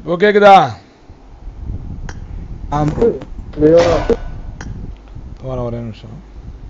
இப்போ கேக்குதா ஆம் ப்ரோ வர ஒரே நிமிஷம்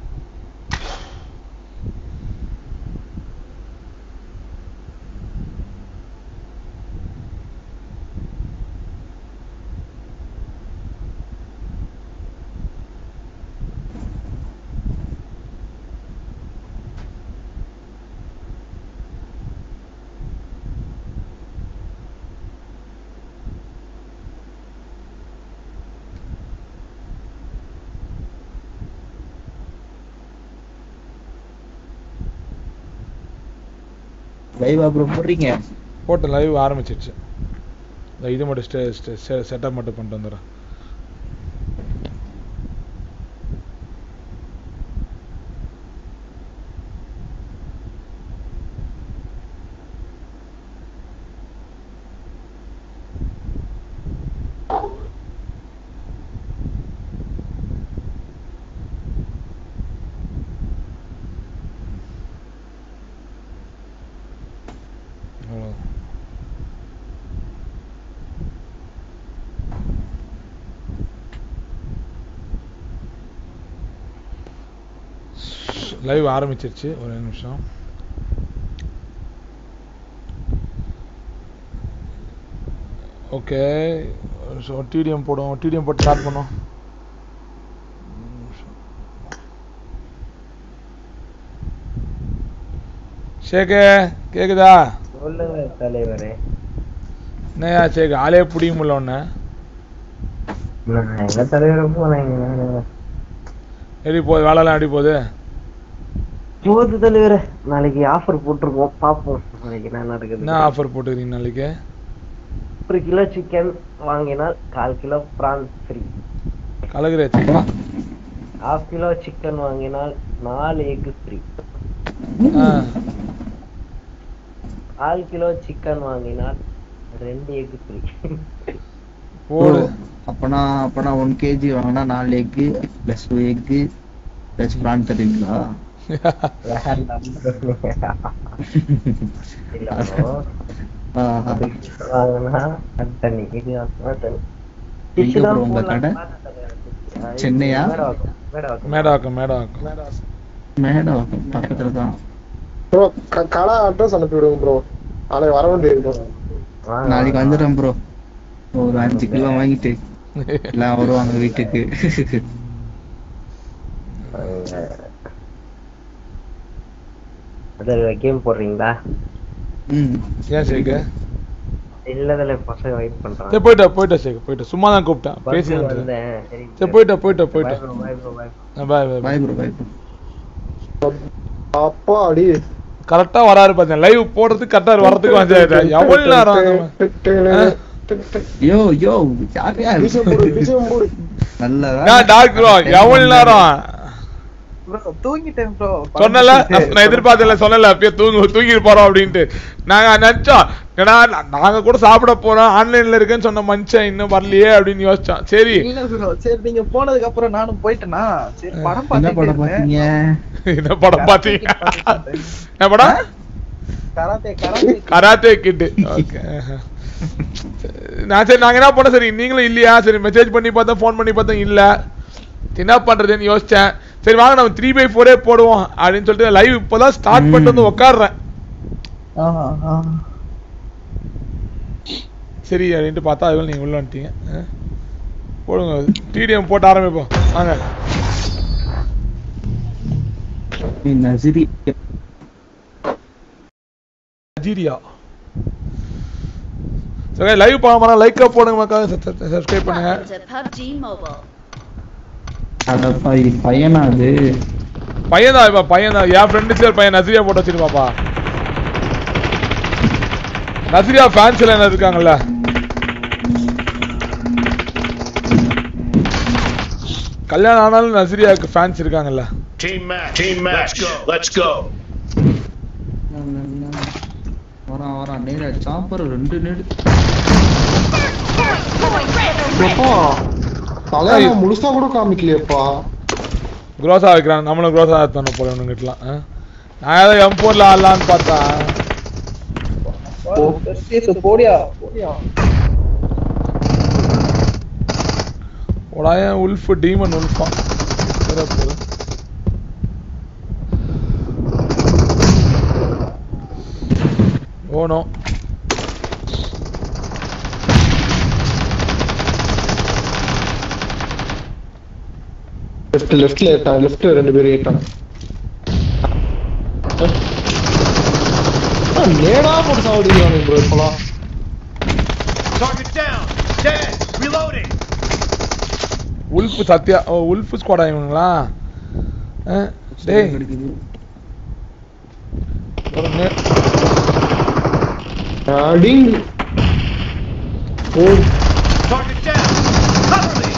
லைவா ப்ரோ போடுறீங்க போட்டு லைவ் ஆரம்பிச்சிருச்சு இந்த இது மட்டும் ஸ்டே செட்டப் மட்டும் பண்ணிட்டு வந்துடுறேன் அவ்வளவுதான். லைவ் ஆரம்பிச்சிருச்சு ஒரு நிமிஷம் ஓகே ஸோ டிடிஎம் போடும் டிடிஎம் போட்டு ஸ்டார்ட் பண்ணோம் ஷேக்கு கேக்குதா சொல்லுங்க தலைவரே என்னையா ஷேக் ஆளே பிடிக்க முடியல ஒன்று நான் எங்க தலைவரை போனேங்க எப்படி போகுது வேலைலாம் எப்படி போகுது போகுது தலைவரே நாளைக்கு ஆஃபர் போட்டிருக்கோம் பார்ப்போம் நாளைக்கு என்ன நடக்குது என்ன ஆஃபர் போட்டுக்கிறீங்க நாளைக்கு ஒரு கிலோ சிக்கன் வாங்கினால் கால் கிலோ பிரான்ஸ் ஃப்ரீ கலகுறேச்சுப்பா ஹாஃப் கிலோ சிக்கன் வாங்கினால் நாலு எக் ஃப்ரீ ஆ கால் கிலோ சிக்கன் வாங்கினால் ரெண்டு எக் ஃப்ரீ போடு அப்பனா அப்பனா ஒன் கேஜி வாங்கினா நாலு egg plus egg plus prawn தருவீங்களா ஆஹா. வாங்கினா அது தண்ணி இது வாங்கினா தண்ணி எங்க Fish தான் bro உங்க கடை? போடலாம்னு பார்த்தேன் தலைவரே. சென்னையா? மேடவாக்கம், மேடவாக்கம். மேடாக்கும் மேடாக்கும் மேடம் பக்கத்துல தான் ப்ரோ கடை அட்ரஸ் அனுப்பி விடுங்க ப்ரோ நாளைக்கு வர வேண்டியிருக்கும் வாங்க, நாளைக்கு வாங்க. வந்துடுறேன் ப்ரோ ஒரு அஞ்சு கிலோ வாங்கிட்டு எல்லாம் வருவாங்க வீட்டுக்கு அதுல கேம் போடுறீங்களா ம் ஏன் ஷேக்கு இல்லதுல பசங்க வெயிட் பண்றாங்க சரி போயிட்டா போயிட்டா ஷேக் போயிட்டா சும்மா தான் கூப்பிட்டேன் பேசி பஸ்ல வந்துட்டேன். வந்தேன் சரி சரி போயிட்டா போயிட்டா போயிட்டா Bye bro, bye bro, bye bro. Bye bye bye bro bye bro அப்பா அடி கரெக்டா வராரு பார்த்தேன் லைவ் போடுறதுக்கு கரெக்டா வர்றதுக்கு வந்து எவ்வளவு நேரம் ஆகும்? ஆ? யோ யோ யார் யார் டிசம்பர் டிசம்பர் நல்ல நான் டாக் ப்ரோ எவ்வளவு நேரம் ப்ரோ தூங்கிட்டேன் ப்ரோ சொன்னல நான் எதிர்பார்த்தல சொன்னல அப்பயே தூங்கு தூங்கிட்டு போறோம் அப்படின்ட்டு நாங்க நினைச்சோம் ஏன்னா நா- நாங்க கூட சாப்பிட போறோம் ஆன்லைன்ல இருக்குன்னு சொன்ன மனுஷன் இன்னும் வரலையே அப்படின்னு யோசிச்சோம் சரி இல்ல ப்ரோ சரி நீங்க போனதுக்கு அப்புறம் நானும் போயிட்டேனா சரி படம் என்ன படம் பார்த்துட்டு பாத்தீங்க என்ன படம் பாத்தீங்க என்ன படம் karate karate karate kid okay நான் சரி நாங்க என்ன பண்ணோம் சரி நீங்களும் இல்லையா சரி மெசேஜ் பண்ணி பார்த்தோம் ஃபோன் பண்ணி பார்த்தோம் இல்ல என்ன பண்றதுன்னு யோசிச்சேன் சரி வாங்க நம்ம த்ரீ பை ஃபோரே போடுவோம் அப்படின்னு சொல்லிட்டு லைவ் இப்பதான் ஸ்டார்ட் பண்ணிட்டு வந்து உட்காடுறேன் ஆஹா, ஆஹா. சரி அப்படின்ட்டு பார்த்தா அதுக்குள்ள நீங்க உள்ள வந்துட்டீங்க ஆ? போடுங்க டிடிஎம் போட்டு ஆரம்பிப்போம் வாங்க நீ நசிரி நஜீரியா சரி லைவ் போகாம லைக்கா போடுங்க மக்கள் சப்ஸ்கிரைப் பண்ணுங்க Welcome to PUBG Mobile. அடப்பா இது பையனா அது பையன் தான் இப்ப பையன் தான் என் ஃப்ரெண்டு சார் பையன் நசிரியா போட்டு வச்சிருப்பாப்பா நசிரியா ஃபேன்ஸ் எல்லாம் என்ன இருக்காங்கல்ல கல்யாணம் ஆனாலும் நசிரியாவுக்கு ஃபேன்ஸ் இருக்காங்கல்ல Team match. Team match. Let's go. Let's go. வரான் வரான் நேரா சாப்பர் ரெண்டு நேடு எப்பா தலையா முழுசா கூட காமிக்கலையப்பா குரோசா வைக்கிறாங்க நம்மளும் குரோசா தானே போல ஒன்றுங்கிட்டலாம் நான் ஏதோ எம் ஃபோர்ல ஆடலான்னு பார்த்தா பெர்சியஸ் போடியா போடியா உடாயன் உல்ஃப் டீமன் உல்ஃபா வேற போகுது ஓ நோ லெஃப்ட் லெஃப்ட்ல ஏட்டான் லெஃப்ட் ரெண்டு பேரும் ஏட்டான் நேடா போட்டு சாவடிக்கிறானுங்க ப்ரோ இப்பலாம் Target down. Dead. Reloading. Wolf Sathya ஓ உல்ஃப் ஸ்குவாடா இவனுங்களா ஆ, டேய் கிடைக்குது ஒரு நே- அடிங் ஓ Target down. Cover me.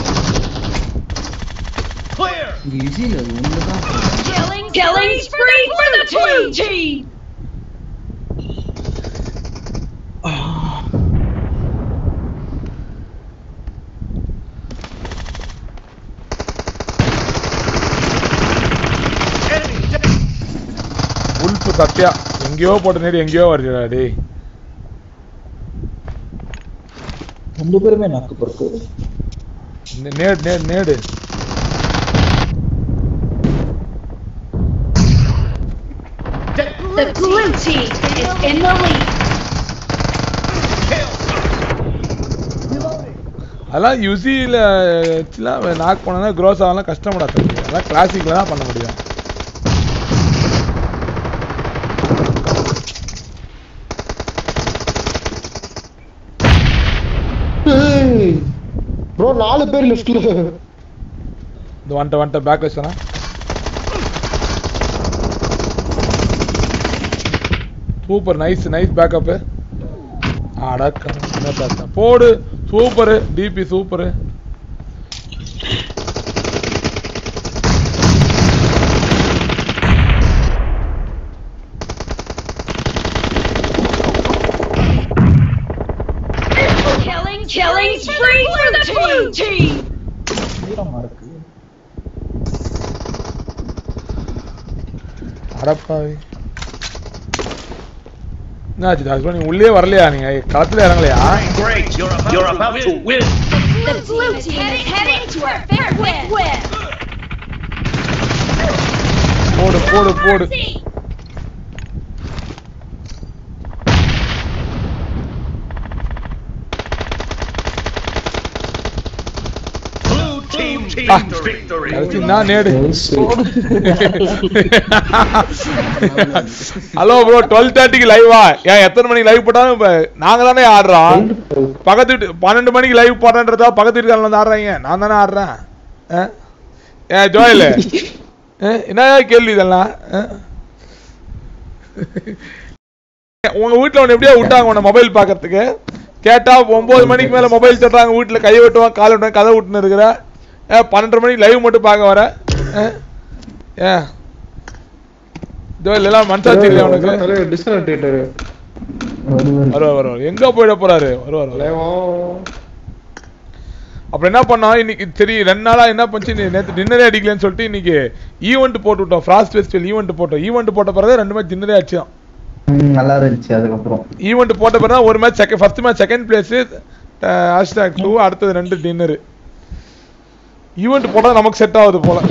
Clear. இங்க ஈஸியில் அது ஒன்று தான் Killing, killing spree for the blue team! Enemy dead. Wolf Sathya எங்கேயோ போட்ட நேரம் எங்கேயோ வருதுடா டேய் ரெண்டு பேருமே நாக்கு பொறுத்து நே- நேடு நேடு நேடு Dead. The blue team is in the lead. Kill. அதெல்லாம் யுசியில் வச்சுலாம் நாக் பண்ணனா க்ரோஸ் ஆகலாம் கஷ்டப்படா தம்பி அதெல்லாம் கிளாசிக்கில் தான் பண்ண முடியும் ப்ரோ நாலு பேர் லெஃப்ட்ல இந்த வந்துட்ட வந்துட்ட பேக் வச்சனா சூப்பர் நைஸ் நைஸ் பேக்கப்பு அடக்க போடு சூப்பரு டிபி super Killing, killing spree for the blue team! வீரமா இருக்கு அடப்பாவி என்னாச்சு டாக்டர் நீ உள்ளே வரலையா நீங்க களத்துல இறங்கலையா Great. You're about, You're about to win. The blue team is heading to a fair win. போடு போடு போடு Mercy! Blue team, team Ah. victory. கடைசி நான் நேடு ஹலோ ப்ரோ டுவெல் தேர்ட்டிக்கு லைவா ஏன் எத்தனை மணிக்கு லைவ் போட்டாலும் இப்ப நாங்க தானே ஆடுறோம் பக்கத்து வீட்டு பன்னெண்டு மணிக்கு லைவ் போடுறேன்றதா பக்கத்து வீட்டுக்காரங்க வந்து ஆடுறாங்க நான் தானே ஆடுறேன் ஆ? ஏன் ஜோயல் என்ன கேள்வி இதெல்லாம் ஆ? உங்க வீட்டுல உன்னை எப்படியா விட்டாங்க உன்னை மொபைல் பாக்குறதுக்கு கேட்டா ஒன்பது மணிக்கு மேல மொபைல் தட்டுறாங்க வீட்டுல கையை வெட்டுவான் கால் வெட்டுவான் கதை விட்டுன்னு இருக்கிற ஏன் பன்னெண்டரை மணிக்கு லைவ் மட்டும் பார்க்க வர ஆ? ஏன் ஜோயல் எல்லாம் மனசாட்சி இல்லையா உனக்கு டிஸ்கனெக்டேட்டர் வருவார் வருவார் வருவார் எங்க போயிட போறாரு வருவார் வருவார். அப்புறம் என்ன பண்ணோம் இன்னைக்கு சரி ரெண்டு நாளா என்ன பண்ணுச்சு நீ நேத்து டின்னரே அடிக்கலன்னு சொல்லிட்டு இன்னைக்கு ஈவெண்ட் போட்டு விட்டோம் ஃப்ராஸ்ட் ஃபெஸ்டிவல் ஈவெண்ட் போட்டோம் ஈவெண்ட் போட்ட பிறகு ரெண்டு மேட்ச் டின்னரே அடிச்சோம் ம், நல்லா இருந்துச்சு அதுக்கப்புறம் ஈவெண்ட் போட்ட பிறகு தான் ஒரு match second first match second place hashtag two அடுத்தது ரெண்டு டின்னரு ஈவெண்ட் போட்டா நமக்கு செட் ஆகுது போல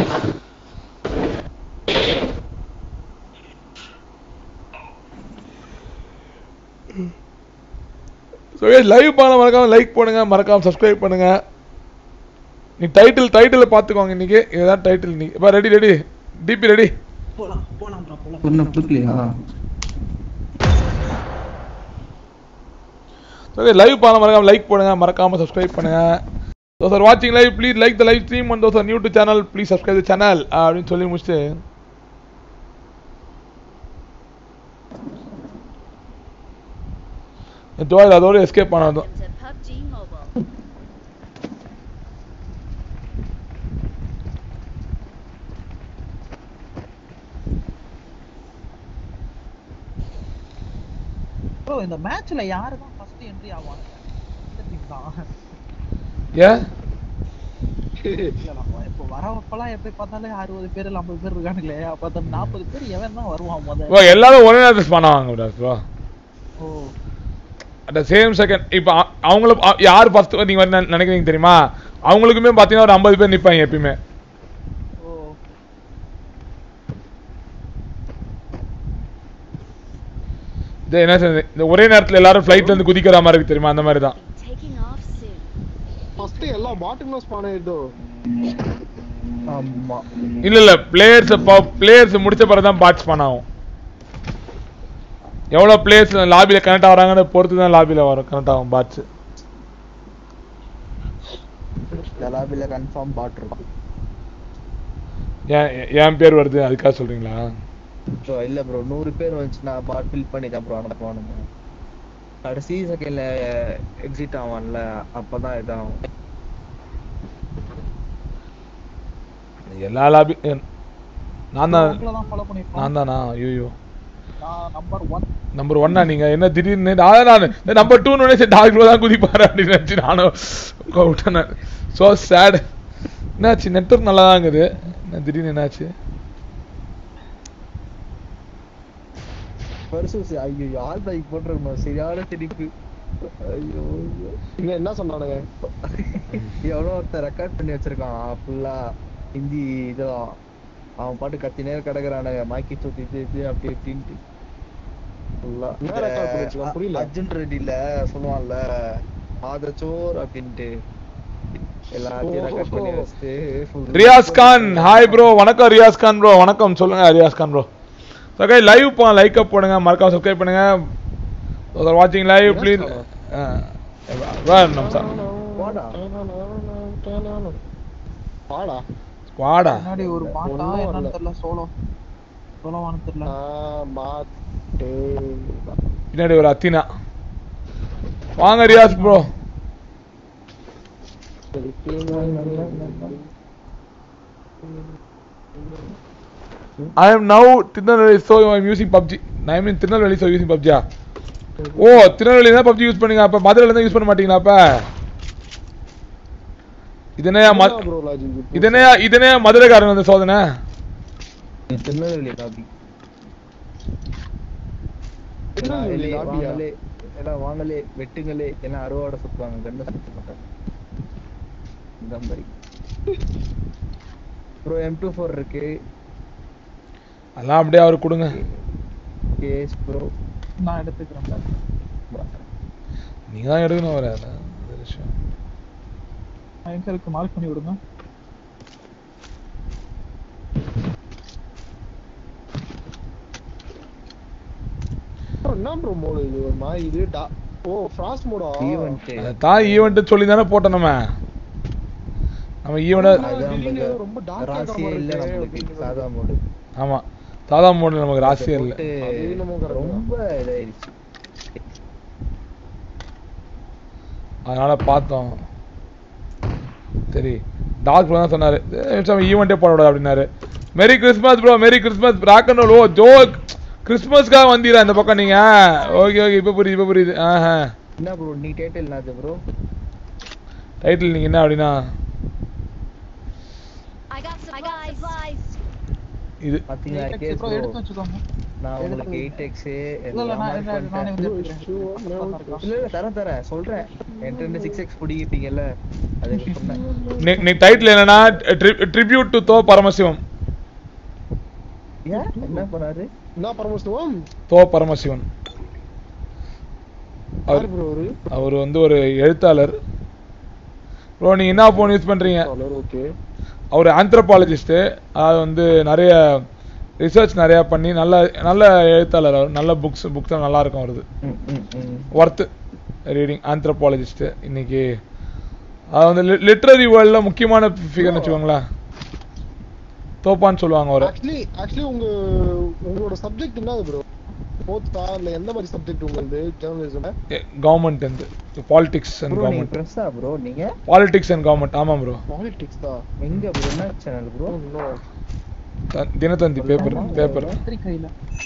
ஸோ லைவ் பண்ண மறக்காம லைக் பண்ணுங்க மறக்காம சப்ஸ்கிரைப் பண்ணுங்க நீ டைட்டில் டைட்டில் பார்த்துக்கோங்க இன்னைக்கு இதுதான் டைட்டில் இன்னைக்கு இப்போ ரெடி ரெடி டிபி ரெடி போலாம் போலாம் bro, போலாம் ஒன்றும் கொடுக்கலையா ஓகே லைவ் பண்ண மறக்காம லைக் பண்ணுங்க மறக்காம சப்ஸ்கிரைப் பண்ணுங்க those are watching live please like the live stream and those are new to channel please subscribe the channel அப்படின்னு சொல்லி முடிச்சுட்டு ஜோய் அதோட எஸ்கேப் பண்ணாதும் To PUBG Mobile. ப்ரோ இந்த மேட்ச்ல யாரு தான் ஃபர்ஸ்ட் என்ட்ரி ஆவாங்க இந்த team தான் ஏன் இல்ல நம்ம இப்போ வரப்பெல்லாம் எப்படி பார்த்தாலும் அறுபது பேர் ஐம்பது பேர் இருக்கானுங்களே அப்ப அந்த நாற்பது பேர் எவன் தான் வருவான் bro, முத எல்லாரும் ஒரே நேரத்தில் பண்ணுவாங்க ப்ரோ ஓ அட் சேம் செகண்ட் இப்போ அவங்கள அ- யார் ஃபர்ஸ்ட் நீங்க வந்து நினைக்கிறீங்க தெரியுமா அவங்களுக்குமே பார்த்தீங்கன்னா ஒரு ஐம்பது பேர் நிற்பாங்க எப்பயுமே ஓ இது என்ன சொல்றது, இந்த ஒரே நேரத்தில் எல்லாரும் ஃப்ளைட்ல இருந்து குதிக்கிற மாதிரி இருக்கு தெரியுமா அந்த மாதிரி தான் Taking off soon. ஃபர்ஸ்ட் எல்லா பாட்டுங்களும் ஸ்பான் ஆயிடுதோ ஆமா இல்ல இல்ல பிளேயர்ஸ் பிளேயர்ஸ் முடிச்ச பிறகு தான் பாட்ஸ் பண்ண ஆகும் எவ்வளோ பிளேயர்ஸ் லாபியில் கனெக்ட் ஆகுறாங்கன்னு பொறுத்து தான் லாபியில் வரும் கனெக்ட் ஆகும் பாட்ஸ் ஜலாபில கன்ஃபார்ம் பாட் இருக்கும் ஏன் என் பேர் வருது அதுக்காக சொல்றீங்களா ப்ரோ இல்ல ப்ரோ நூறு பேர் வந்துச்சுன்னா பாட் ஃபில் பண்ணி தான் ப்ரோ அனுப்புவானுங்க கடைசி செகண்ட்ல எக்ஸிட் ஆவான்ல அப்பதான் இதாகும் எல்லா லாபி நான் தான் உங்களை தான் ஃபாலோ பண்ணிருக்கோம் நான் தானா ஐயோ நான் நம்பர் ஒன் நம்பர் ஒன்னா நீங்க என்ன திடீர்னு அதான் நான் நம்பர் டூன்னு உடனே சரி டாக்டர் தான் குதிப்பாரு அப்படின்னு நினைச்சு நானும் விட்டேன் ஸோ சேட் என்னாச்சு நெட்ஒர்க் நல்லா தான் இருக்குது என்ன திடீர்னு என்னாச்சு வருஷம் ஐயோ ஆல் பைக் போட்டிருக்கணும் சரியான சிரிப்பு ஐயோ ஐயோ. இல்ல என்ன சொன்னானுங்க எவ்வளோ ஒருத்தன் ரெக்கார்ட் பண்ணி வச்சிருக்கான் ஃபுல்லா ஹிந்தி இதெல்லாம் அவன் பாட்டு கத்தி நேரம் கிடக்குறானுங்க மாக்கி சுத்தி இது இது அப்படி இப்படின்ட்டு ஃபுல்லா என்ன record பண்ணி வச்சிருக்கான்? புரியல. அர்ஜுன் ரெட்டில சொல்லுவான்ல ஆதச்சோர் அப்படின்ட்டு எல்லாத்தையும் ரெக்கார்ட் பண்ணி வச்சுட்டு full Riyaz Khan hi bro வணக்கம் ரியாஸ் கான் ப்ரோ வணக்கம் சொல்லுங்க Riyaz Khan bro okay live போ லைக் அப் போடுங்க மறக்காம சப்ஸ்கிரைப் பண்ணுங்க வாட்சிங் லைவ் ப்ளீஸ் நம்ம போடா பாடா வாடா முன்னாடி ஒரு பாட்டா ஒண்ணும் என்னன்னு வரல. தெரியல சோலோ சோலோவானு தெரியல மாட்டே பின்னாடி ஒரு அத்தினா வாங்க Riyaz bro I am now Tirunelveli so I'm using PUBG I mean Tirunelveli so using பப்ஜியா ஓ திருநெல்வேலி தான் பப்ஜி யூஸ் பண்ணுங்க அப்போ மதுரையில் தான் யூஸ் பண்ண மாட்டீங்களா அப்போ இதனையா ம ப்ரோ லாஜிக் இதனையா இதனையா மதுரைக்காரன் வந்து சோதனை திருநெல்வேலி காபி திருநெல்வேலி காபியா? வாங்கலே எல்லாம் வாங்கலே வெட்டுங்களே எல்லாம் அறுவாடை சுத்துவாங்க கண்ணை சுத்த மாட்டாங்க இந்த மாதிரி ப்ரோ எம் டூ ஃபோர் இருக்கு அதெல்லாம் அப்படியே அவருக்கு கொடுங்க கேஸ் ப்ரோ நான் எடுத்துக்கிறேன் நீங்க தான் எடுக்கணும் அவரை அதான் ஒரு விஷயம் நான் எங்க இருக்கு மார்க் பண்ணி விடுங்க என்ன ப்ரோ மோடு இது ஒரு மாதிரி இது டா- ஓ ஃப்ராஸ்ட் மோடா ஈவென்ட் தான் ஈவெண்ட் சொல்லி தானே போட்டோம் நம்ம நம்ம ஈவெண்ட் வெளியில ரொம்ப dark ஆ இருக்கிற ராசியே மாதிரி இல்ல இருக்கு. நம்மளுக்கு சாதா மோடு ஆமா சாதா மோடு நமக்கு ராசியே இல்லை அது என்னமோ correct தான். ரொம்ப இதாயிருச்சு அதனால பார்த்தோம் சரி டாக்டர் தான் சொன்னாரு ஈவெண்ட்டே போடக்கூடாது அப்படின்னாரு merry Christmas bro merry Christmas rock and ஓ ஜோக் கிறிஸ்மஸ்க்காக வந்தீரா இந்த பக்கம் நீங்க ஓகே ஓகே இப்போ புரியுது இப்போ புரியுது ஆஹா என்ன ப்ரோ நீ டைட்டில் என்னது ப்ரோ டைட்டில் நீங்க என்ன அப்படின்னா I got supplies. இது பாத்தீங்களா கேஸ் ப்ரோ ப்ரோ எடுத்து வச்சுக்கோங்க நான் உங்களுக்கு எடுத்து- எயிட் எக்ஸ் இல்ல இல்ல நான் நான் நானே வந்து எடுத்துக்கிறேன் இல்ல இல்ல தரேன் தரேன் சொல்றேன் என்கிட்ட இருந்து சிக்ஸ் எக்ஸ் பிடிக்கிட்டீங்கல்ல அதுக்கு சொன்னேன் நீ நீ டைட்டில் என்னன்னா ட்ரிபியூட் டு தோ பரமசிவம் ஏன் என்ன பண்ணாரு என்ன பரமசிவம் தோ பரமசிவன் யாரு அவர் ப்ரோ ஒரு அவர் வந்து ஒரு எழுத்தாளர் ப்ரோ நீங்க என்ன ஃபோன் யூஸ் பண்றீங்க ஓகே அவர் ஆந்த்ரோபாலஜிஸ்ட்டு அதாவது வந்து நிறைய ரிசர்ச் நிறையா பண்ணி நல்ல நல்ல எழுத்தாளர் அவர் நல்ல புக்ஸ் புக்ஸ் நல்லா இருக்கும் வருது ம், ம், ம். ஒர்த்து ரீடிங் ஆந்த்ரோபாலஜிஸ்ட்டு இன்னைக்கு அது வந்து லிட்ரரி வேர்ல்டில் முக்கியமான ஃபிகர்னு வச்சுக்கோங்களேன் தோப்பான்னு சொல்லுவாங்க அவர் ஆக்சுவலி ஆக்சுவலி உங்க உங்களோட சப்ஜெக்ட் என்னது ப்ரோ போத்தா இல்ல எந்த மாதிரி சப்ஜெக்ட் உங்களுக்கு ஜேர்னலிசம் கவர்மெண்ட் வந்து பாலிடிக்ஸ் அண்ட் ப்ரோ நீங்க கவர்மெண்ட் ப்ரெஸ்ஸா ப்ரோ நீங்க பாலிடிக்ஸ் அண்ட் கவர்மெண்ட் ஆமாம் ப்ரோ பாலிடிக்ஸ் தான் எங்க ப்ரோ என்ன சேனல் ப்ரோ இன்னும் தினத்தந்தி பேப்பர் பேப்பர் பத்திரிக்கையில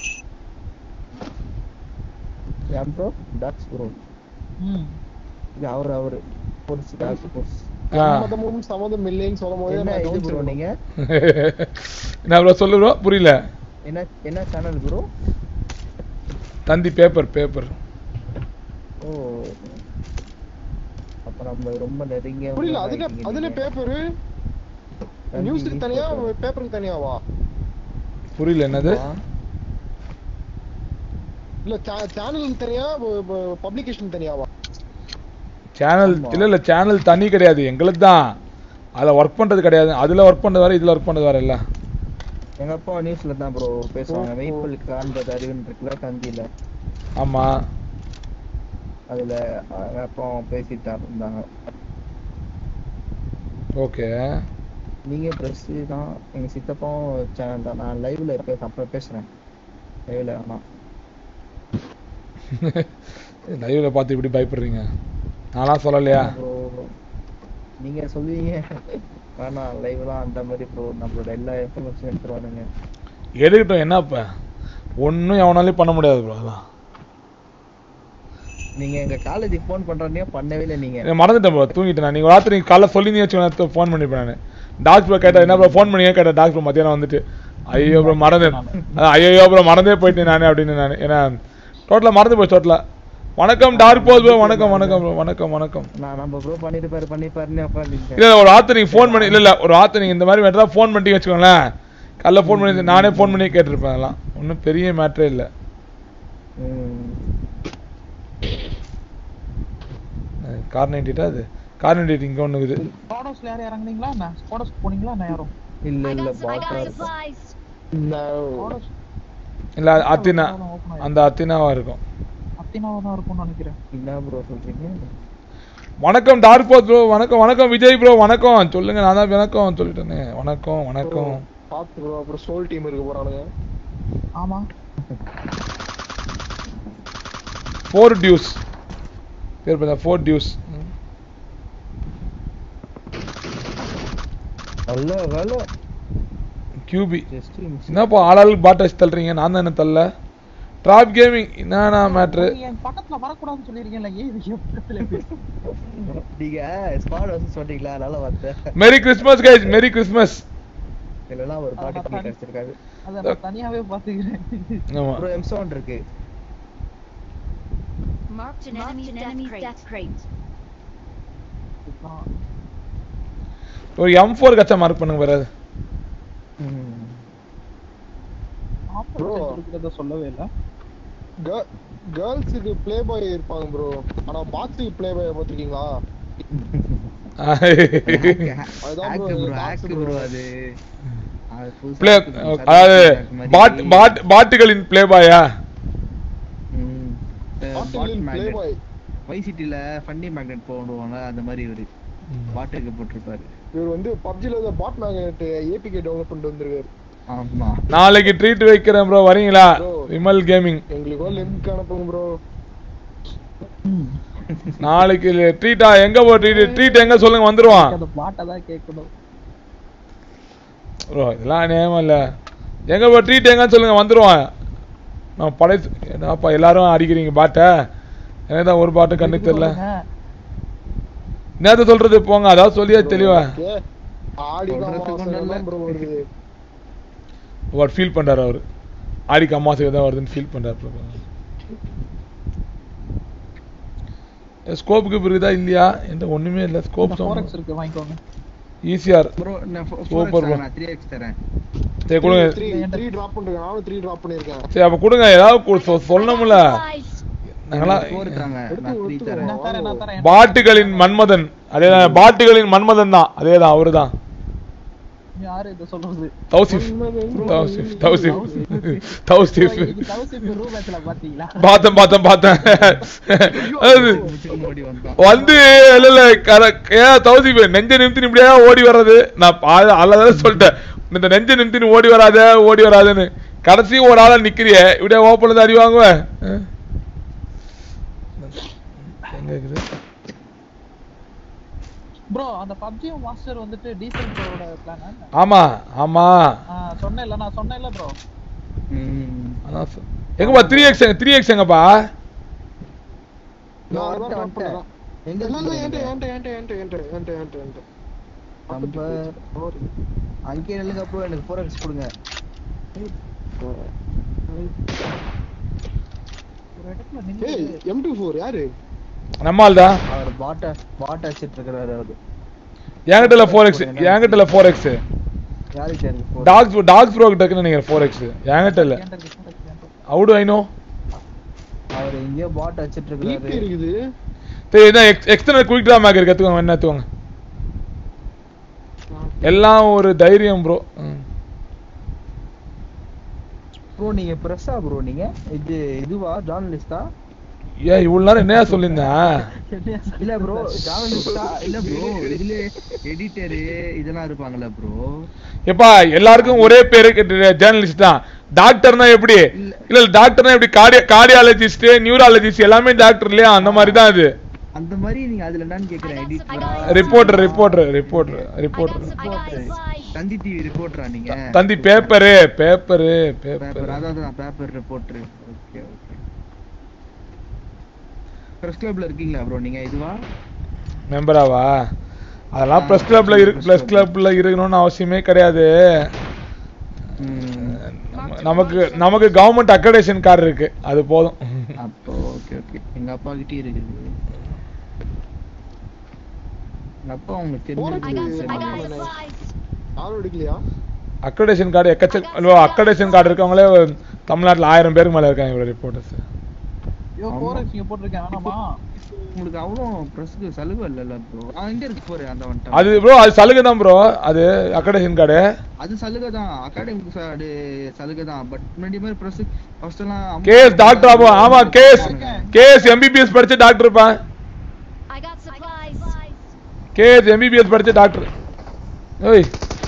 ஏன் ப்ரோ டாக்ஸ் ப்ரோ ம் இது அவரு அவரு போர்ஸ் டாக்ஸ் போர்ஸ் ஆ மதமும் சம்மதம் இல்லைன்னு சொல்லும் போதே என்ன நான் இது ப்ரோ கவனிச்சிருக்கேன். நீங்க என்ன ப்ரோ சொல்லு ப்ரோ புரியல என்ன என்ன channel bro Thanthi paper paper ஓ அப்ப நம்ம ரொம்ப நெருங்கிய புரியல அதுல அதுல பேப்பரு நியூஸுக்கு தனியா பேப்பருக்கு தனியாவா புரியல என்னது இல்ல சேனலுக்கு தனியா பப்ளிகேஷன் தனியாவா சேனல் ஆமா. இல்ல இல்ல சேனல் தனி கிடையாது எங்களுக்கு தான் அதுல ஒர்க் பண்றது கிடையாது அதுல ஒர்க் பண்றது வேற இதுல ஒர்க் பண்றது வேற இல்ல எங்க அப்பா நியூஸ்ல தான் ப்ரோ பேசுவாங்க மெய்ப்பல் காண்பது அறிவுன்னு இருக்குல்ல தந்தியில ஆமா அதுல எங்க அப்பா பேசிட்டு இருந்தாங்க ஓகே நீங்க பிரஸ் தான் எங்க சித்தப்பாவும் சேனல் தான் நான் லைவ்ல பேச அப்ப பேசுறேன் லைவ்ல ஆனா லைவ்ல பார்த்து இப்படி பயப்படுறீங்க நானா சொல்லலையா ப்ரோ நீங்க சொல்லுவீங்க ஆனா லைவ்லாம் அந்த மாதிரி ப்ரோ நம்மளோட எல்லா இன்ஃபர்மேஷன் எடுத்துருவானுங்க எடுக்கட்டும் என்ன இப்ப ஒன்னும் எவனாலையும் பண்ண முடியாது ப்ரோ அதான் நீங்க எங்க காலேஜுக்கு ஃபோன் பண்றோன்னே பண்ணவே இல்லை நீங்க நான் மறந்துட்டேன் ப்ரோ தூங்கிட்டேன் நான். நீங்க ஒரு ராத்திரி காலைல சொல்லி வச்சு ஃபோன் பண்ணிருப்பேன் நான் டாக்டர் கேட்டா என்ன ப்ரோ ஃபோன் பண்ணி கேட்டேன் டாக்டர் மத்தியானம் வந்துட்டு ஐயோ ப்ரோ மறந்தேன் அதான், ஐயோ ப்ரோ மறந்தே போயிட்டேன் நானே அப்படின்னு நான் ஏன்னா டோட்டலா மறந்து போச்சு டோட்டலா வணக்கம் டார்க் போஸ் ப்ரோ வணக்கம் வணக்கம் ப்ரோ வணக்கம் வணக்கம் நான் நம்ம ப்ரோ பண்ணிருப்பாரு பண்ணிருப்பாருன்னு உட்காந்துட்டேன் இல்ல இல்ல, ஒரு ஆத்து நீங்க ஃபோன் பண்ணி இல்ல இல்ல ஒரு ஆத்து நீங்க இந்த மாதிரி வேண்டாம் ஃபோன் பண்ணிட்டு வச்சுக்கோங்களேன் காலைல ஃபோன் பண்ணி நானே ஃபோன் பண்ணி கேட்டிருப்பேன் அதெல்லாம் ஒன்றும் பெரிய மேட்டரே இல்ல கார் நைன்டிட்டா அது கார் நைன்டி இங்க ஒண்ணு இருக்குது ஸ்குவாடோஸ்ல யாரும் இறங்குனீங்களா என்ன ஸ்குவாடோஸ் போனீங்களா என்ன யாரும் இல்ல I இல்ல got, I பாட்டா got இருக்கும் supplies. ஸ்குவாடோஸ் இல்ல அது அத்தினா அந்த அத்தினாவா இருக்கும் அத்தினாவா தான் இருக்கும்னு நினைக்கிறேன் என்ன ப்ரோ சொல்றீங்க வணக்கம் டார்க் போஸ் ப்ரோ வணக்கம் வணக்கம் விஜய் ப்ரோ வணக்கம் சொல்லுங்க நான் தான் வணக்கம் சொல்லிட்டேனே வணக்கம் வணக்கம் பாத்து ப்ரோ அப்புறம் சோல் டீம் இருக்க போறானுங்க ஆமா ஃபோர் டியூஸ் பேர் பார்த்தா ஃபோர் டியூஸ் நல்ல வேலை கியூபி ஜஸ்ட் என்னப்பா ஆளாளுக்கு பாட் வச்சு தள்ளுறீங்க நான் தான் என்ன தள்ள ட்ராப் கேமிங் என்னண்ணா மேட்ரு நீங்க என் பக்கத்துல வரக்கூடாதுன்னு சொல்லிருக்கீங்கல்ல ஏன் இது பக்கத்துல பேசு நீங்க ஸ்குவாட் வந்து சொன்னீங்களா நல்ல வார்த்தை மெரி கிறிஸ்மஸ் கைஸ் மெரி கிறிஸ்மஸ் இல்லைன்னா ஒரு பாட்டு அதான் பண்ணி கிடைச்சிருக்காது அத நான் தனியாவே பாத்துக்கிறேன் ஆமா ப்ரோ எம் செவன் இருக்கு Marked an enemy's death crate. இதுதான். ஒரு எம் ஃபோர் கச்சா மார்க் பண்ணுங்க வராது ஆப்பர் Bro. இருக்கிறத சொல்லவே இல்ல கேர்ள்ஸுக்கு ப்ளே பாய் இருப்பாங்க ப்ரோ ஆனா பாக்ஸுக்கு ப்ளே பாய் பாத்திருக்கீங்களா அதுதான் hack bro, bro box hack bro. Bro அது அது புதுசா பிளே இருக்கு bro. அதாவது சர்வீஸ் hack மாதிரி. பாட் பாட் பாட்டுகளின் ப்ளே பாயா ம். அஹ் bot பாட்டுகளின் ப்ளே magnet. பாய் வைசிட்டில ஃபண்டி மேக்னெட் போடுவாங்க அந்த மாதிரி இவரு பாட்டுக்கு போட்டிருப்பாரு இவர் வந்து பப்ஜில பாட் மேக்னெட் ஏபிகே டவுன்லோட் பண்ணிட்டு வந்திருக்காரு ஆமா நாளைக்கு ட்ரீட் வைக்கிறேன் ப்ரோ வரீங்களா விமல் கேமிங் எங்களுக்கு லிங்க் அனுப்புங்க ப்ரோ நாளைக்கு ட்ரீட்டா எங்க போ ட்ரீட் ட்ரீட் எங்க சொல்லுங்க வந்துருவான் அந்த பாட்டை தான் கேட்கணும் ப்ரோ இதெல்லாம் நியமம் இல்ல எங்க போ ட்ரீட் எங்கன்னு சொல்லுங்க வந்துருவான் நான் படை என்னப்பா எல்லாரும் அடிக்கிறீங்க பாட்டை எனக்கு தான் ஒரு பாட்டு கண்ணுக்கு தெரியல நேரத்தை சொல்றது போங்க அதாவது சொல்லியா தெளிவா ஏ, ஆடி சொல்றதுக்கு ஒண்ணும் இல்ல. ப்ரோ வருது அவர் ஃபீல் பண்றாரு அவரு ஆடிக்கு அம்மாசுக்கு தான் வருதுன்னு ஃபீல் பண்றாரு ஸ்கோப்புக்கு இருக்குதா இல்லையா என்கிட்ட ஒண்ணுமே இல்ல ஸ்கோப் ஃபோரெக்ஸ் இருக்கு வாங்கிக்கோங்க ஈஸியார் ப்ரோ நான் Super bro. 4x நான் 3x தரேன் சரி கொடுங்க த்ரீ த்ரீ டிராப் பண்ணிருக்கேன் நானும் த்ரீ டிராப் பண்ணிருக்கேன் சரி அப்ப கொடுங்க ஏதாவது கு- சொ- சொல்லணும்ல Supplies. நாங்களாம் 4 தாங்க நான் 3 எடுத்து தரேன் நான் தரேன் நான் தரேன் பாட்டுகளின் மன்மதன் அதேதான் பாட்டுகளின் மன்மதன் தான் அதேதான் அவருதான் யாரு இதை சொல்றது தௌசிஃப் தௌசிஃப் தௌசிஃப் தௌசிஃப் இன்னைக்கு தௌசிப் ரூம் மேட்ச்ல பாத்தீங்களா பார்த்தேன் பார்த்தேன் பார்த்தேன் அது முச்சுக்கு ஓடி வந்தான் வந்து இல்ல இல்ல கர- ஏன் தௌசிஃப் நெஞ்ச நிமித்தி இப்படியே ஓடி வர்றது நான் பா- அல்லதான் சொல்லிட்டேன் இந்த நெஞ்ச நிமித்தி ஓடி வராத ஓடி வராதுன்னு கடைசி ஒரு ஆளா நிக்கிறிய இப்படியே ஓப்பன்ல தான் அடி வாங்குவேன் ஆ? எங்க இருக்குது ப்ரோ அந்த பப்ஜி மாஸ்டர் வந்துட்டு டீசல் ப்ரோட பிளான் ஆமா ஆமா சொன்னேன் இல்ல நான் சொன்னேன் இல்ல ப்ரோ ம். அதான் சொ- எங்கப்பா த்ரீ எக்ஸ் த்ரீ எக்ஸ் எங்கப்பா நான் அதான் வந்துட்டேன், drop பண்றேன். எங்க இல்ல, இல்ல, இருக்கு என்கிட்ட, என்கிட்ட, என்கிட்ட, என்கிட்ட, என்கிட்ட, என்கிட்ட, என்கிட்ட. நம்ம அங்கே நில்லுங்க ப்ரோ எனக்கு 4x கொடுங்க ஒரு இடத்துல நின்று ஏய், M24 யாரு நம்மால் தான் அவர் பாட்ட பாட்ட வச்சிட்டு இருக்கிறாரு அவரு என்கிட்ட இல்ல ஃபோர் எக்ஸ் என்கிட்ட இல்ல ஃபோர் எக்ஸ் யாருக்கு தெரியும் டாக்ஸ் டாக்ஸ் ப்ரோ கிட்ட இருக்குன்னு நினைக்கிறேன் ஃபோர் எக்ஸ் என்கிட்ட இல்ல ஏன்டா இருக்கு, ஏன்டா இருக்கு, ஏன்டா இருக்கு? அவுடு ஐனோ அவர் எங்கேயோ பாட்ட வச்சிட்டு ஈபி இருக்கிறாரு இருக்குது சரி இதான் ex external quick draw mag இருக்கு கத்துக்கோங்க என்ன எடுத்துக்கோங்க எல்லாம் ஒரு தைரியம் ப்ரோ ப்ரோ நீங்க பிரஸ்ஸா ப்ரோ நீங்க இது இதுவா ஜார்னலிஸ்டா ஏன் இவ்வளவு நேரம் என்னையா சொல்லியிருந்தேன் இல்ல ப்ரோ ஜார்னலிஸ்டா இல்ல ப்ரோ இதுல எடிட்டர் இதெல்லாம் இருப்பாங்கல்ல ப்ரோ எப்பா எல்லாருக்கும் ஒரே பேரு ஜேர்னலிஸ்ட் தான் டாக்டர்னா எப்படி இல்ல டாக்டர்னா எப்படி கார்டிய கார்டியாலஜிஸ்ட் நியூராலஜிஸ்ட் எல்லாமே டாக்டர் இல்லையா அந்த மாதிரி தான் அது அந்த மாதிரி நீங்க அதுல என்னன்னு கேக்குறேன் I got எடிட்டரா some- reporter reporter reporter I got reporter some- I got supplies. Thanthi TV ரிப்போர்ட்டரா நீங்க Thanthi paper paper paper paper அதான் paper reporter okay okay press கிளப்ல இருக்கீங்களா ப்ரோ நீங்க இதுவா மெம்பராவா அதெல்லாம் ப்ரெஸ் கிளப்ல இருக்கு ப்ரெஸ் கிளப்ல இருக்கணும்னு அவசியமே கிடையாது நம்ம- நமக்கு நமக்கு கவர்மெண்ட் அக்ரடேஷன் கார்டு இருக்கு அது போதும் அப்போ ஓகே ஓகே எங்க அப்பா கிட்டே இருக்குது எங்க அப்பா உங்களுக்கு I got some- I got தெரிஞ்சு supplies. யாரும் எடுக்கலையா அக்ரடேஷன் கார்டு எக்கச்சக்க அக்ரடேஷன் கார்டு இருக்கவங்களே தமிழ்நாட்டுல ஆயிரம் பேருக்கு மேல இருக்காங்க இவ்வளவு ரிப்போர்ட்டர்ஸ் ஐயோ, 4X இங்க போட்டிருக்கேன் வேணாமா உங்களுக்கு அவ்வளோ ப்ரெஸ்க்கு சலுகை இல்லைல்ல ப்ரோ எங்க இருக்கு போரு அந்த வந்துட்டு அது ப்ரோ அது சலுகை தான் ப்ரோ அது அக்ரடேஷன் கார்டு அது சலுகை தான் அகாடமிக் அது சலுகை தான் பட் முன்னாடி மாதிரி ப்ரெஸ் ஃபர்ஸ்ட் எல்லாம் கேஎஸ் டாக்டர் ஆபோ ஆமா கேஎஸ் கேஎஸ் எம்பிபிஎஸ் படிச்ச டாக்டர் இருப்பேன் I got supplies. KS MBBS படிச்ச டாக்டர் ஓய்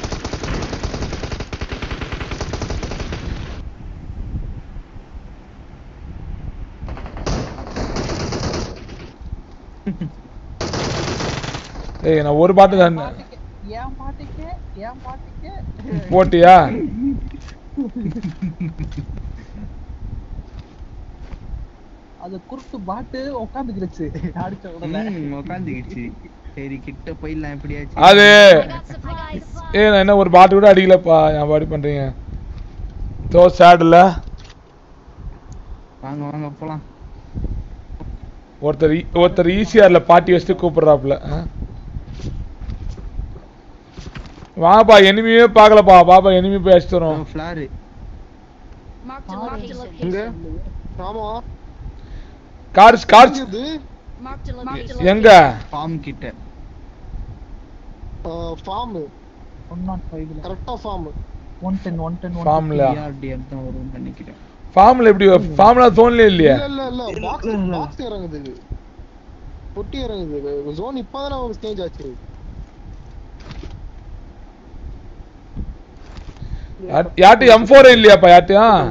ஏய் நான் ஒரு பாட்டு தான் பாட்டுக்கு ஏன் பாட்டுக்கு ஏன் பாட்டுக்கு போட்டியா அது குறுக்கு பாட்டு உட்காந்துக்கிடுச்சு அடிச்ச உடனே உட்காந்துக்கிச்சு சரி கிட்ட போயிடலாம் எப்படியாச்சும் அது I got supplies. ஏய் நான் என்ன ஒரு பாட்டு கூட அடிக்கலப்பா ஏன் பாடி பண்றீங்க சோ சேட்ல வாங்க வாங்க போலாம் ஒருத்தர் ஈ- ஒருத்தர் ஈசிஆர்ல பாட்டி வச்சுட்டு கூப்பிடுறாப்புல ஆ? வாப்பா எனிமியே பார்க்கலப்பா பாப்பா எனிமி போய் அடிச்சுட்டு வரோம் ஃபிளாரு Marked a location. இங்க ஆமா கார் கார் இது Marked a location. எங்க ஃபார்ம் கிட்ட ஃபார்ம் ஒன் நாட் ஃபைவ்ல கரெக்டா farm one ten one ten ஃபார்ம்ல டிஆர்டிஎம் தான் வரும்னு நினைக்கிறேன் ஃபார்ம்ல எப்படி ஃபார்ம்ல தோணல இல்லையா இல்ல இல்ல இல்ல பாக்ஸ் பாக்ஸ் இறங்குது இது பொட்டி இறங்குது ஜோன் இப்பதான் நமக்கு சேஞ்ச் ஆச்சு யார்ட்டு எம் ஃபோர் இல்லையாப்பா யார்ட்டையும்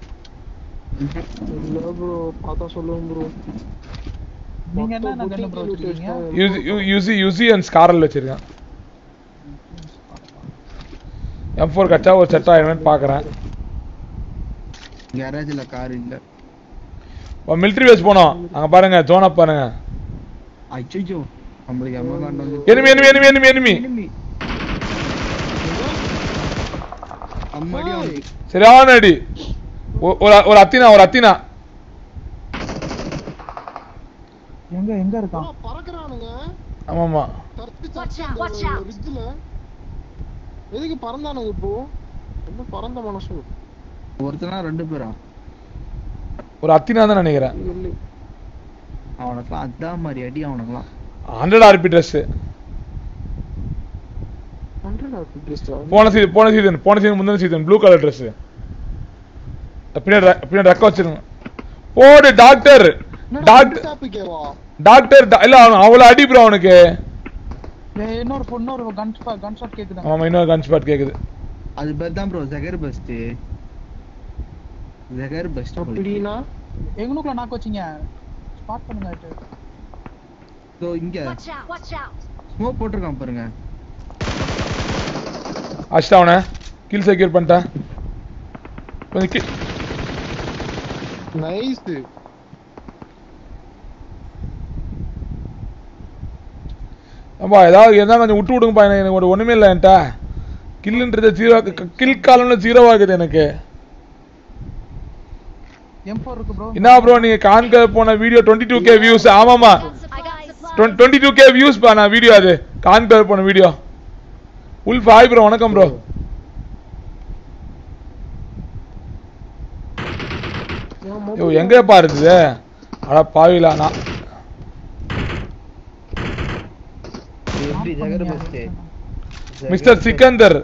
இல்ல ப்ரோ பார்த்தா சொல்லுங்க ப்ரோ நீங்க என்ன கண்ணு ப்ரோ வச்சிருக்கீங்க யூசி யூசி அண்ட் ஸ்காரல் வச்சிருக்கேன் எம் ஃபோர் கச்சா ஒரு செட் ஆயிடுவேன்னு பாக்குறேன் கேரேஜ்ல கார் இல்ல மிலிட்ரி பேஸ் போனோம் அங்க பாருங்க ஜோனா பாருங்க அச்சோ நம்மளுக்கு எம்ம காண்டு வந்து enemy enemy enemy enemy enemy enemy. அம்மாடி அவனுக்கு சரியான அடி ஒ- ஒரு ஒரு அத்தினா ஒரு அத்தினா எங்க எங்க இருக்கான் பறக்குறானுங்க ஆமாமா தர்த்தி Watch தர்த்தி out, watch அந்த out. ரிட்ஜ்ல எதுக்கு பறந்தானுங்க இப்போ ரொம்ப பறந்த மனசு ஒருத்தனா ரெண்டு பேரா ஒரு அத்தினா தான் நினைக்கிறேன் இல்லை அவனுக்குலாம் அதான் மாதிரி அடி அவனுக்குலாம் hundred RP dress hundred RP ட்ரெஸ்டா போன சீசன் போன சீசன் போன சீசன் முந்தின சீசன் ப்ளூ கலர் ட்ரெஸ் பின்னாடி ரெ- பின்னாடி ரெக்க வச்சிருங்க போடு டாக்டர் டாக்டர் டாபிக்கேவா டாக்டர் டா- இல்ல அவன் அவ்வளவு அடி ப்ரோ அவனுக்கு ஏய், இன்னொரு இன்னொரு கன் கன் ஷாட் கேக்குதாங்க ஆமா இன்னொரு கன் ஸ்பாட் கேக்குது அது பேர் தான் ப்ரோ ஜெகர் பெஸ்ட் ஜெகர் பெஸ்ட் அப்படின்னா எங்கனுக்குள்ள நாக்கு வச்சீங்க ஸ்பாட் பண்ணுங்க ஆயிட்டு ஸோ இங்க Watch out. Watch out. Smoke போட்டிருக்கான் பாருங்க அஷ்டா அவனை கில் செக்யூர் பண்ணிட்டேன் கொஞ்சம் கி- நைஸ் அப்பா ஏதாவது எதாவது கொஞ்சம் விட்டு விடுங்கப்பா எனக்கு எனக்கு ஒரு ஒண்ணுமே இல்லை என்கிட்ட கில்லுன்றது ஜீரோ கில் காலம்ல ஜீரோ ஆகுது எனக்கு M4 இருக்கு ப்ரோ என்ன ப்ரோ நீங்க காண்க போன video twenty two K views ஆமாமா I got supplies. Twenty two K views பா நான் வீடியோ அது காண்க போன வீடியோ உல்ஃப் ஹாய் ப்ரோ வணக்கம் ப்ரோ யோ எங்க பாருது அட பாவிலா நான் எப்படி ஜெகர் பெஸ்ட் மிஸ்டர் சிக்கந்தர்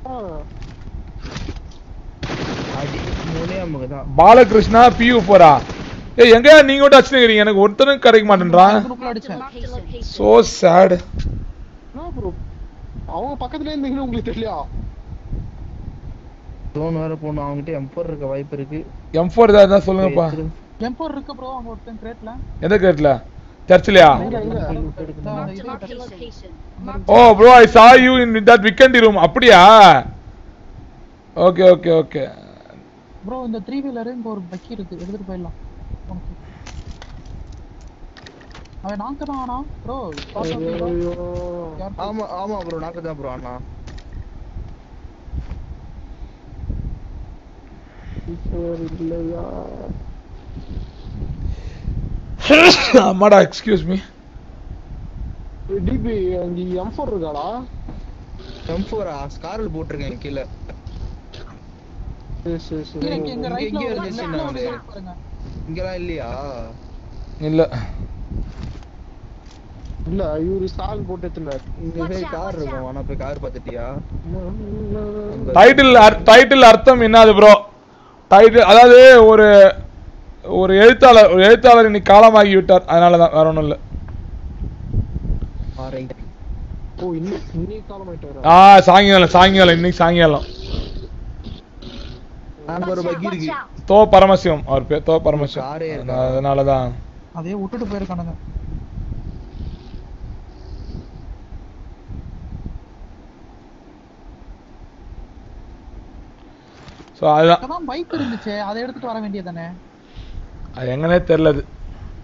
அடி மூணே அமுக்கு தான் பாலகிருஷ்ணா பியூ போரா ஏய் எங்க நீங்க மட்டும் அடிச்சுக்கிறீங்க எனக்கு ஒருத்தனும் கிடைக்க மாட்டேன்றான் குரூப்ல அடிச்சேன் Marked a location. So sad என்ன ப்ரோ அவங்க பக்கத்துல இருந்தீங்கன்னு உங்களுக்கு தெரியலையா ஜோன் வேற போகணும் அவங்ககிட்ட எம்பர் இருக்க வாய்ப்பு இருக்கு எம் ஃபோர் ஏதாவது இருந்தா சொல்லுங்கப்பா M4 இருக்கு ப்ரோ அங்க ஒருத்தன் கிரேட்ல எந்த கேட்ல சர்ச்சிலையா Marked a marked a location. Marked oh bro I saw you in that விக்கெண்டி ரூம் அப்படியா ஓகே ஓகே ஓகே ப்ரோ இந்த த்ரீ வீலர் இங்க ஒரு பக்கி இருக்கு எடுத்துட்டு போயிடலாம் உனக்கு. அவன் நாங்க தான் ஆனா ப்ரோ ஆமா ஆமா ப்ரோ நாக்கு தான் ப்ரோ அண்ணா இல்லையா அம்மாடா எக்ஸ்கியூஸ் மீ டிபி அங்க எம் ஃபோர் இருக்காடா எம்பரா ஸ்கார்ல் போட்டிருக்கேன் கீழே சரி சரி சரி கீழே இங்க- இங்க இங்க- ரைட்ல இங்க ஒரு இருந்துச்சு லெஃப்ட்ல ஒரு நானு. side பாருங்க இங்கெல்லாம் இல்லையா இல்ல இல்ல இவரு ஸ்டால் போட்டு எடுத்துனார் இந்த சைடு கார் இருக்கும் ஆனா போய் கார் பார்த்துட்டியா அங்க- டைட்டில் டைட்டில் அர்த்தம் என்னது ப்ரோ டைட்டில் அதாவது ஒரு ஒரு எழுத்தாளர் ஒரு எழுத்தாளர் இன்னைக்கு காலமாகி விட்டார் அதனால தான் வேற ஒன்றும் இல்லை ஆ, right. ஓ இன்னும் இன்னைக்கு காலம் ஆயிட்டாரா ஆ சாயங்காலம் சாயங்காலம் இன்னைக்கு சாயங்காலம் அங்க ஒரு Watch out, பக்கி watch இருக்கு out. தோ பரமசிவம் அவர் பேர் தோ பரமசிவம் காரே இருக்கா? அதனால தான் அதே விட்டுட்டு போயிருக்கானுங்க ஸோ அதுதான் அதான் பைக் இருந்துச்சு அதை எடுத்துட்டு வர வேண்டியதானே அது எங்கனே தெரில அது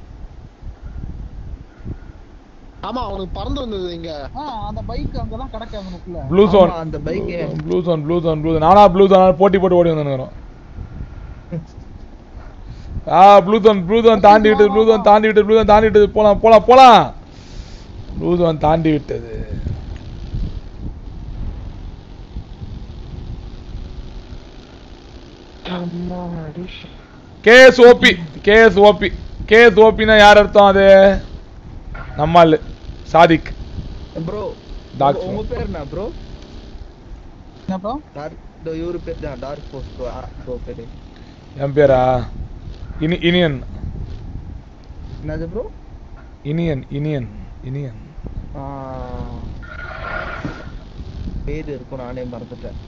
ஆமா அவனுக்கு பறந்து வந்தது இங்க ஆ அந்த பைக் அங்கதான் கிடக்கு அவனுக்குள்ள ப்ளூ ஜோன் ஆமா, அந்த bike blue zone blue zone blue நானா ப்ளூ ஜோன் போட்டி போட்டு ஓடி வந்துருக்கிறோம் ஆ ப்ளூ ஜோன் ப்ளூ ஜோன் தாண்டி விட்டது ப்ளூ ஜோன் தாண்டி விட்டது ப்ளூ ஜோன் தாண்டி விட்டது போலாம் போலாம் போலாம் ப்ளூ ஜோன் தாண்டி விட்டது KS OP KS OP KS ஓபினா யார் அர்த்தம் அது நம்மால் சாதிக் ப்ரோ Dark உங்க பேர் என்ன ப்ரோ என்ன ப்ரோ டார்க் இந்த இவரு பேர் தான் டார்க் போஸ்ட் ப்ரோ ப்ரோ பேரு என் பேரா இனி இனியன் என்னது ப்ரோ இனியன் இனியன் இனியன் பேர் இருக்கும் நானே மறந்துட்டேன்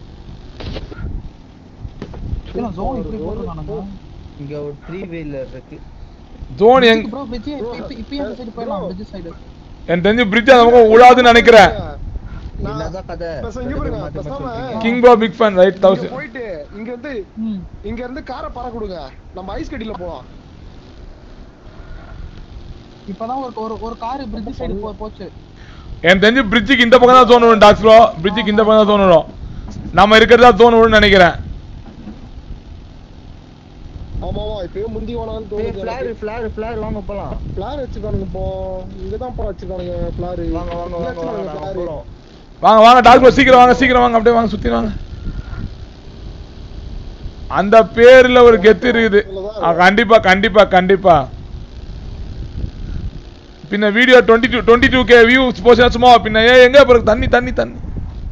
இல்ல ஜோன் இப்படி போட்டுருக்கானுங்க இங்க ஒரு த்ரீ வீலர் இருக்கு ஜோன் எங் ப்ரோ பிரிட்ஜ் இப்பயும் அந்த சைடு போயிடலாம் பிரிட்ஜ் சைடு எனக்கு தெரிஞ்சு பிரிட்ஜ் அந்த பக்கம் விழாதுன்னு நினைக்கிறேன் நான் என்னதான் கதை பேசாம இங்க பாருங்க, மாத்தி மாத்தி பேசாம சொல்றீங்க. King bro big fan right இங்க தௌசண்ட் போயிட்டு இங்க இருந்து ம் இங்க இருந்து காரை பறக்க கொடுங்க நம்ம ஐஸ் கட்டில போலாம் இப்பதான் ஒரு ஒரு ஒரு கார் பிரிட்ஜ் சைடு போ போச்சு எனக்கு தெரிஞ்சு பிரிட்ஜுக்கு இந்த பக்கம் தான் ஜோன் வரும் டாக்ஸ் ப்ரோ பிரிட்ஜுக்கு இந்த பக்கம் தான் ஜோன் வரும் நம்ம இருக்கிறதா ஜோன் வரும்னு நினைக்கிறேன் ஆமா ஆமா இப்பயே முந்தி வேணாம்னு ஏய், தோணுது ஃபிளார் ஃபிளார் ஃபிளார் வாங்க போலாம் பிளார் வச்சிருக்கானுங்க இப்போ இங்கதான் போல வச்சிருக்கானுங்க பிளார் வாங்க வாங்க வாங்க வாங்க நாங்க போறோம் வாங்க வாங்க டாக்ஸ் ப்ரோ சீக்கிரம் வாங்க சீக்கிரம் வாங்க அப்படியே வாங்க சுத்தி வாங்க அந்த பேர்ல ஒரு கெத்து இருக்குது ஆ, கண்டிப்பா கண்டிப்பா கண்டிப்பா பின்ன video twenty two twenty two K views போச்சுன்னா சும்மா பின்ன ஏ எங்க பிறகு தண்ணி தண்ணி தண்ணி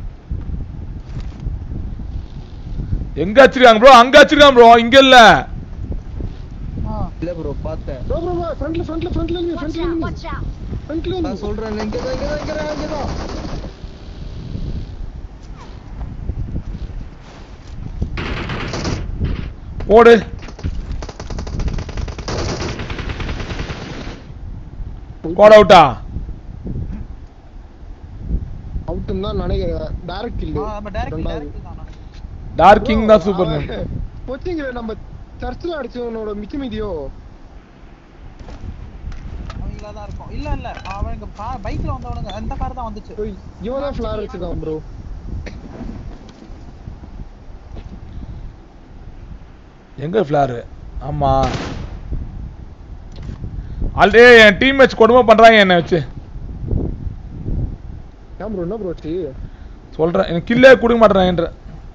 எங்க வச்சிருக்காங்க ப்ரோ அங்க வச்சிருக்காங்க ப்ரோ இங்க இல்ல ஆ இல்ல ப்ரோ பார்த்தேன் ப்ரோ ப்ரோ ஃப்ரண்ட்ல ஃப்ரண்ட்ல ஃப்ரண்ட்ல இருந்து Watch ஃப்ரண்ட்ல out, இருந்து watch out. ஃப்ரண்ட்ல நான் இருந்து சொல்றேன் இங்க தான் இங்க தான் இங்க தான் இங்க தான் ஓடு கோட் அவுட்டா அவுட்னு தான் நினைக்கிறேன் டைரக்ட் இல்ல ஆ, நம்ம டைரக்ட் டைரக்ட் தான் நான். டார்க் கிங் தான் சூப்பர் நேம் கொச்சிங்க நம்ம சர்ச்சில் அடிச்சவனோட மிச்ச மீதியோ அவங்களா தான் இருக்கும் இல்ல இல்ல அவனுங்க பைக்ல வந்தவனுங்க அந்த கார் தான் வந்துச்சு ஓய், இவன் தான் ஃபிளார் வச்சிருக்கான் ப்ரோ எங்க ஃபிளாரு ஆமா ஆல்ரெடி என் டீம் மேட்ச் கொடுமை பண்றாங்க என்ன வச்சு ஏன் ப்ரோ என்ன ப்ரோ ஆச்சு சொல்றேன் எனக்கு கில்லே கொடுக்க மாட்டேறாங்கன்ற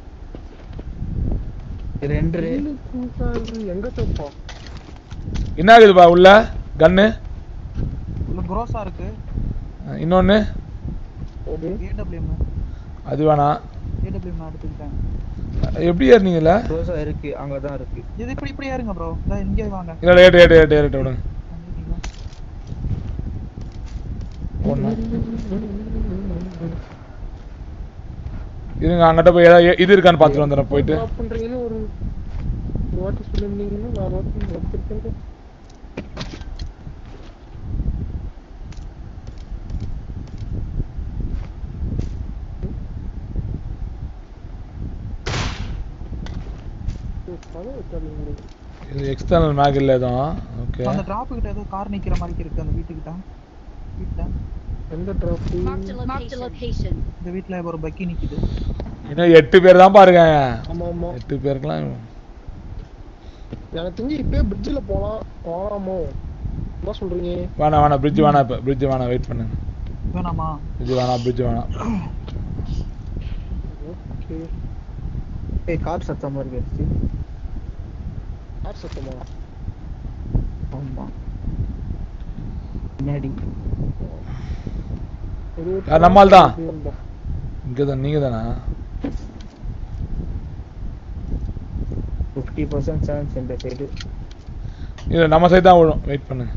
ரெண்டு எங்க தப்பா என்ன ஆகுதுப்பா உள்ள கன்னு உள்ள குரோஸா இருக்கு இன்னொன்னு ஏடபிள்யூஎம் அது வேணாம் ஏடபிள்யூஎம் நான் எடுத்துக்கிட்டேன் எப்படி ஏறினீங்கல்ல ரோசா இருக்கு அங்கதான் இருக்கு இது இப்படி இப்படி ஏறுங்க ப்ரோ இங்கே வாங்க இல்ல ஏட்டு ஏட்டு ஏட்டு ஏட்டு விடுங்க ஒண்ணு இருங்க அங்கிட்ட போய் ஏதாவது எ- இது இருக்கான்னு பார்த்துட்டு வந்துடுறேன் போயிட்டு Drop பண்றீங்கன்னு ஒரு ஒரு வாட்டி சொல்லியிருந்தீங்கன்னா நான் ஒரு வாட்டி வச்சிருக்கேன் இது எக்ஸ்டர்னல் மேக் இல்லை எதுவும் ஓகே அந்த டிராப் கிட்ட ஏதோ கார் நிக்கிற மாதிரி இருக்கு அந்த வீட்டுக்கிட்ட வீட்டுல எந்த ட்ராப் Marked a location. இந்த வீட்டுல ஒரு பக்கி நிக்குது இன்னும் எட்டு பேர் தான் பாருங்க ஆமா ஆமா எட்டு பேருக்குலாம் எனக்கு தெரிஞ்சு இப்பயே பிரிட்ஜில் போலாம் போலாமோ என்ன சொல்றீங்க வேணாம் வேணாம் பிரிட்ஜ் வேணாம் இப்போ பிரிட்ஜ் வேணாம் வெயிட் பண்ணுங்க வேணாமா பிரிட்ஜ் வேணாம் பிரிட்ஜ் வேணாம் ஓகே ஏய் கார் சத்தமா இருக்கு யார் சத்தமா ஆமா பின்னாடி ஒரு யார் நம்மால் தான் இங்கே தான் நீங்கள் தானா ஃபிஃப்டி பர்சன்ட் சான்ஸ் இந்த சைடு இல்லை நம்ம சைடு தான் விழும் வெயிட் பண்ணுங்க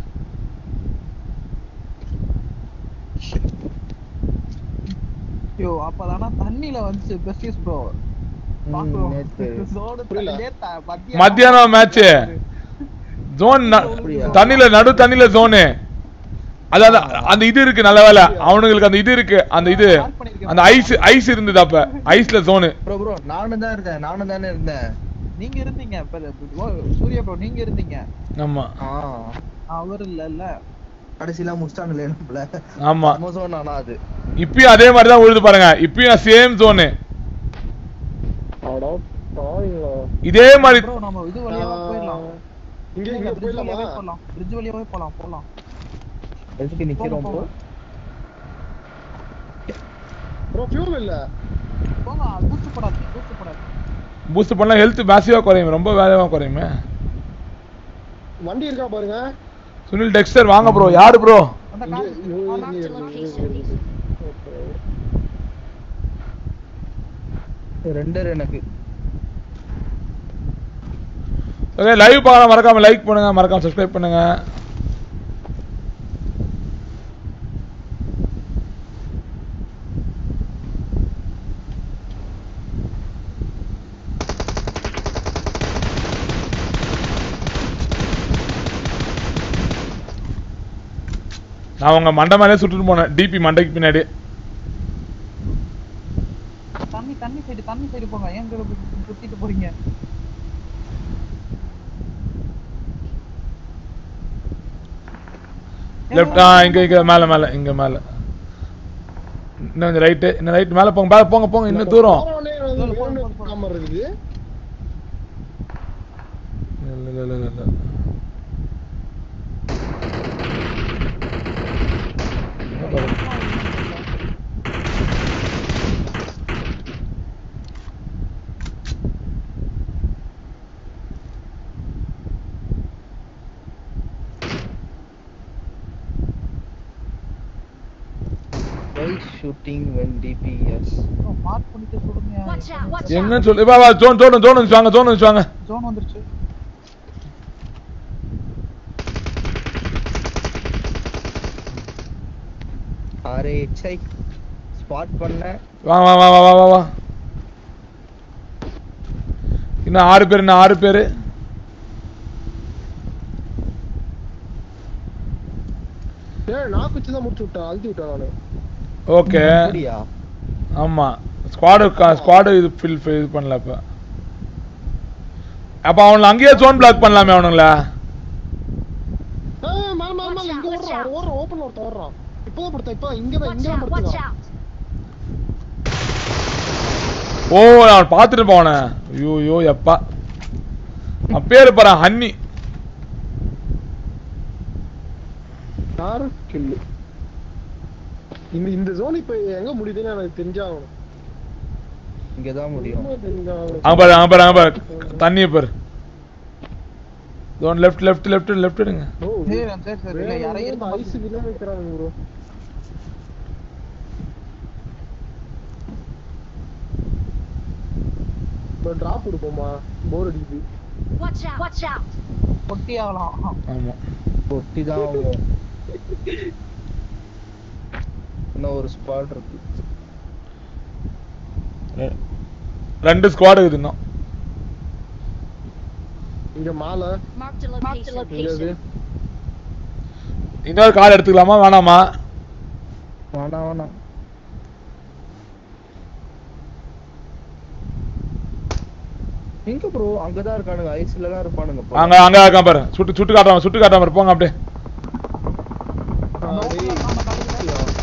ஐயோ அப்பதானா தண்ணில வந்து பெஸ்டிஸ் ப்ரோ நேத்து. புரியல. மத்தியானம் மேட்ச் ஜோன் அப்படியா? தண்ணியில நடு தண்ணியில ஜோனு அதாவது அந்த இது இருக்கு நல்ல வேலை அவனுங்களுக்கு அந்த இது இருக்கு அந்த இது அந்த ஐஸ் ஐஸ் இருந்தது அப்ப ஐஸ்ல ஜோனு ப்ரோ ப்ரோ நானும் தான் இருந்தேன் நானும் தானே இருந்தேன் நீங்க இருந்தீங்க இப்ப ஓ, சூர்யா ப்ரோ நீங்க இருந்தீங்க ஆமா ஆ அவர் இல்லல்ல கடைசியில முடிச்சிட்டாங்களே நம்மள ஆமா அமேசான் ஆனா அது இப்பயும் அதே மாதிரி தான் உழுது பாருங்க இப்பயும் சேம் ஜோனு அடா பாருங்களா இதே மாதிரி ப்ரோ நம்ம இது வழியாவே போயிடலாம் இங்க இங்க பிரிட்ஜ் போயிடலாமா வழியாவே போலாம் பிரிட்ஜ் வழியாவே போலாம் போலாம் எதுக்கு நிக்கிறோம் ப்ரோ ப்ரோ ஃபியூல் இல்ல போங்க பூச்சு போடாது பூச்சு போடாது பூஸ்ட் பண்ணா ஹெல்த் மேசிவா குறையும் ரொம்ப வேலையா குறையுமே வண்டி இருக்கா பாருங்க சுனில் டெக்ஸ்டர் வாங்க ப்ரோ யாரு ப்ரோ அந்த இங்க கார் இங்க இங்க Marked a இருக்கு, இங்க location. இருக்கு. Okay. ரெண்டு எனக்கு ஓகே லைவ் பார்க்கலாம் மறக்காம லைக் பண்ணுங்க மறக்காம சப்ஸ்கிரைப் பண்ணுங்க நான் உங்க மண்டை மேலே சுட்டுட்டு போனேன் டிபி மண்டைக்கு பின்னாடி தண்ணி தண்ணி சைடு தண்ணி சைடு போங்க ஏன் இங்க இப்படி சுத்திட்டு போறீங்க லெஃப்ட் ஆ இங்க இங்க மேல மேல இங்க மேல இன்னும் கொஞ்சம் ரைட்டு இன்னும் ரைட் மேல போங்க மேல போங்க போங்க இன்னும் தூரம் போறவனே வந்து வேணும்னே காம இருக்குது இல்ல, இல்ல, இல்ல, இல்ல, இல்ல. என்ன பாரு. Why shooting when DPS mark பண்ணிட்டு சொல்லுங்க Watch out! Watch எங்கன்னு out! சொல்லு வா வா ஜோன் ஜோன் ஜோன் வந்துச்சு வாங்க ஜோன் வந்துச்சு வாங்க ஜோன் வந்துருச்சு ஆர்ஏஹெச்ஐ ஸ்பாட் பண்ணேன் வா வா வா வா வா வா வா இன்னும் ஆறு பேர் இன்னும் ஆறு பேர் ஏய் நான் குச்சி தான் முடிச்சு விட்டேன் அழுத்தி விட்டேன் நானு ஓகே அப்படியா ஆமா ஸ்குவாடு ஸ்குவாடு இது ஃபில் இது பண்ணல அப்ப அப்ப அவனுல அங்கேயே ஜோன் பிளாக் பண்ணலாமே அவனுங்கள ஏய் மேல மேல மேல இங்க Watch out, ஓடுறான் ஓடுறான் ஓப்பன்ல ஒருத்தன் ஓடுறான் இப்போதான் படுத்தேன் இப்போ இங்க தான் Watch இங்க தான் out! Watch படுத்துறான் out! ஓ நான் பார்த்துட்டு போனேன் ஐயோ ஐயோ எப்பா அவன் பேரு பாரு ஹன்னி யாரு கில்லு இந்த இந்த ஜோன் இப்ப எங்க முடியுதுன்னு எனக்கு தெரிஞ்சாகணும் இங்கதான் முடியும் சும்மா தெரிஞ்சாகணும் அங்க பாரு அங்க பாரு அங்க பாரு தண்ணியை பாரு zone left left left left எடுங்க ஓ, சரி சரி சரி இல்ல வேற யாரையும் எங்கேயும் இருக்க ஐஸ் விழ வைக்கிறாங்க ப்ரோ டிராப் கொடுப்போமா போர் அடிக்குது Watch out! Watch out! பொட்டி ஆகலாம் ஆமா பொட்டி தான் ஆகும் இன்னும் ஒரு ஸ்பாட் இருக்கு ரெ- ரெண்டு ஸ்குவாட் இருக்குது இன்னும் இங்க மாலை Marked a location. இங்க இது இன்னொரு கார் எடுத்துக்கலாமா வேணாமா வேணாம் வேணாம் எங்க ப்ரோ அங்கதான் இருக்கானுங்க ஐஸ்ல தான் இருப்பானுங்க போல. அங்க அங்க இருக்கான் பாரு சுட்டு சுட்டு காட்டாம சுட்டு காட்டாம பாரு போங்க அப்படியே ஆ, டேய்.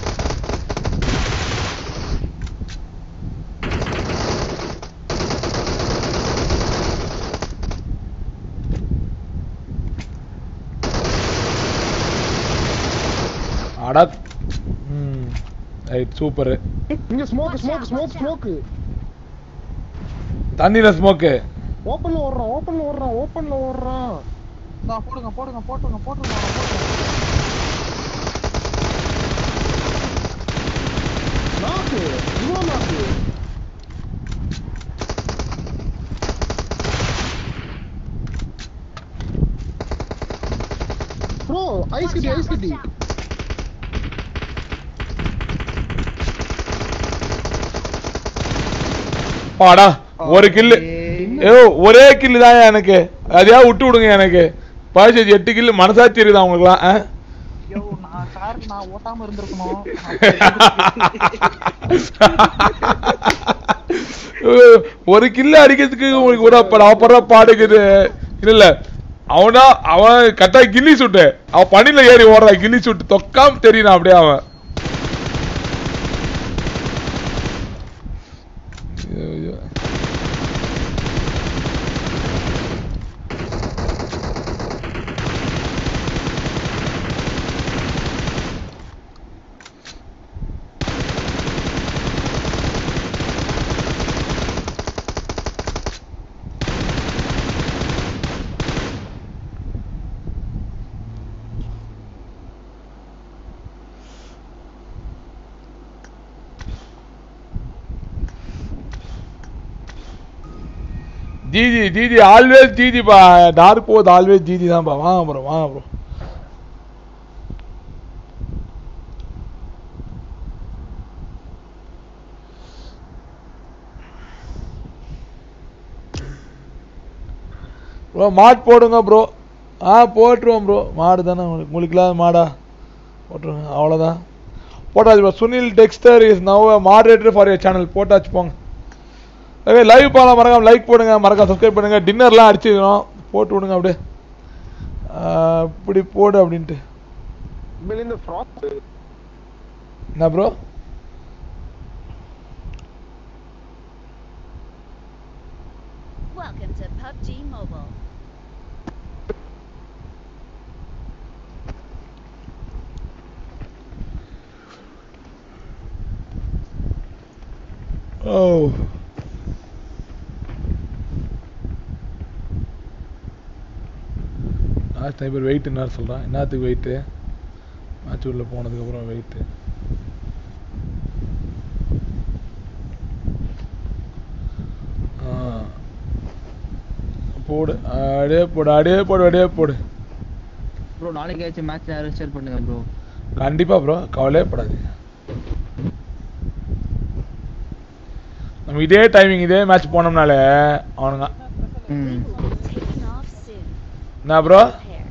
அடா ம் ரைட் சூப்பர் இங்க ஸ்மோக் ஸ்மோக் ஸ்மோக் ஸ்மோக் தண்ணியில ஸ்மோக்கு ஓப்பன்ல ஓடுறான் ஓப்பன்ல ஓடுறான் ஓப்பன்ல ஓடுறான் தான் போடுங்க போடுங்க போட்டுருங்க போட்டுருங்க போட்டுருங்க நாக்கு இவ்வளவு நாக்கு ப்ரோ ஐஸ் கட்டி ஐஸ் கட்டி பாடா ஒரு கில்லு ஏ ஒரே கில்லு தான் எனக்கு அதையா விட்டு விடுங்க எனக்கு பதினஞ்சு எட்டு கில்லு மனசாட்சி இருக்குதா உங்களுக்குலாம் ஆ? ஐயோ நான் கார் நான் ஓட்டாம இருந்திருக்கணும் ஒரு கில்லு அடிக்கிறதுக்கு உங்களுக்கு ஒரு படுற பாடுக்குது இல்ல இல்ல அவனா அவன் கரெக்டா கில்லி சுட்டு அவன் பனில ஏறி ஓடுறான் கில்லி சுட்டு தொக்காம தெரியணும் அப்படியே அவன் ஐயோ, ஐயோ. ஜிஜி ஜிஜி ஆல்வேஸ் ஜிஜிப்பா டார்க் போது ஆல்வேஸ் ஜிஜி தான்ப்பா வாங்க ப்ரோ வாங்க ப்ரோ ப்ரோ மாட் போடுங்க ப்ரோ ஆ போட்டுருவோம் ப்ரோ மாடு தானே உங்களுக்கு உங்களுக்கு இல்லாத மாடா போட்டுருங்க அவ்வளோதான் போட்டாச்சு bro Sunil Dexter is now moderator for your channel போட்டாச்சு போங்க ஓகே லைவ் போகலாம் மறக்காம லைக் போடுங்க மறக்காம சப்ஸ்கிரைப் பண்ணுங்க டின்னர்லாம் அடிச்சுக்கணும் போட்டு விடுங்க அப்படியே ஆ, இப்படி போடு அப்படின்ட்டு உண்மையிலே இந்த ஃப்ராக் என்ன bro Welcome to PUBG Mobile. Oh last time பேர் வெயிட் என்ன சொல்கிறான் என்னத்துக்கு வெயிட்டு மேட்ச் உள்ள போனதுக்கப்புறம் வெயிட்டு போடு அடியே போடு அடியே போடு அடியே போடு ப்ரோ நாளைக்காச்சும் மேட்ச் யாரும் ஷேர் பண்ணுங்க ப்ரோ கண்டிப்பா ப்ரோ கவலையே படாதீங்க நம்ம இதே டைமிங் இதே மேட்ச் போனோம்னாலே அவனுங்க ம் Taking off soon. என்ன ப்ரோ Prepare.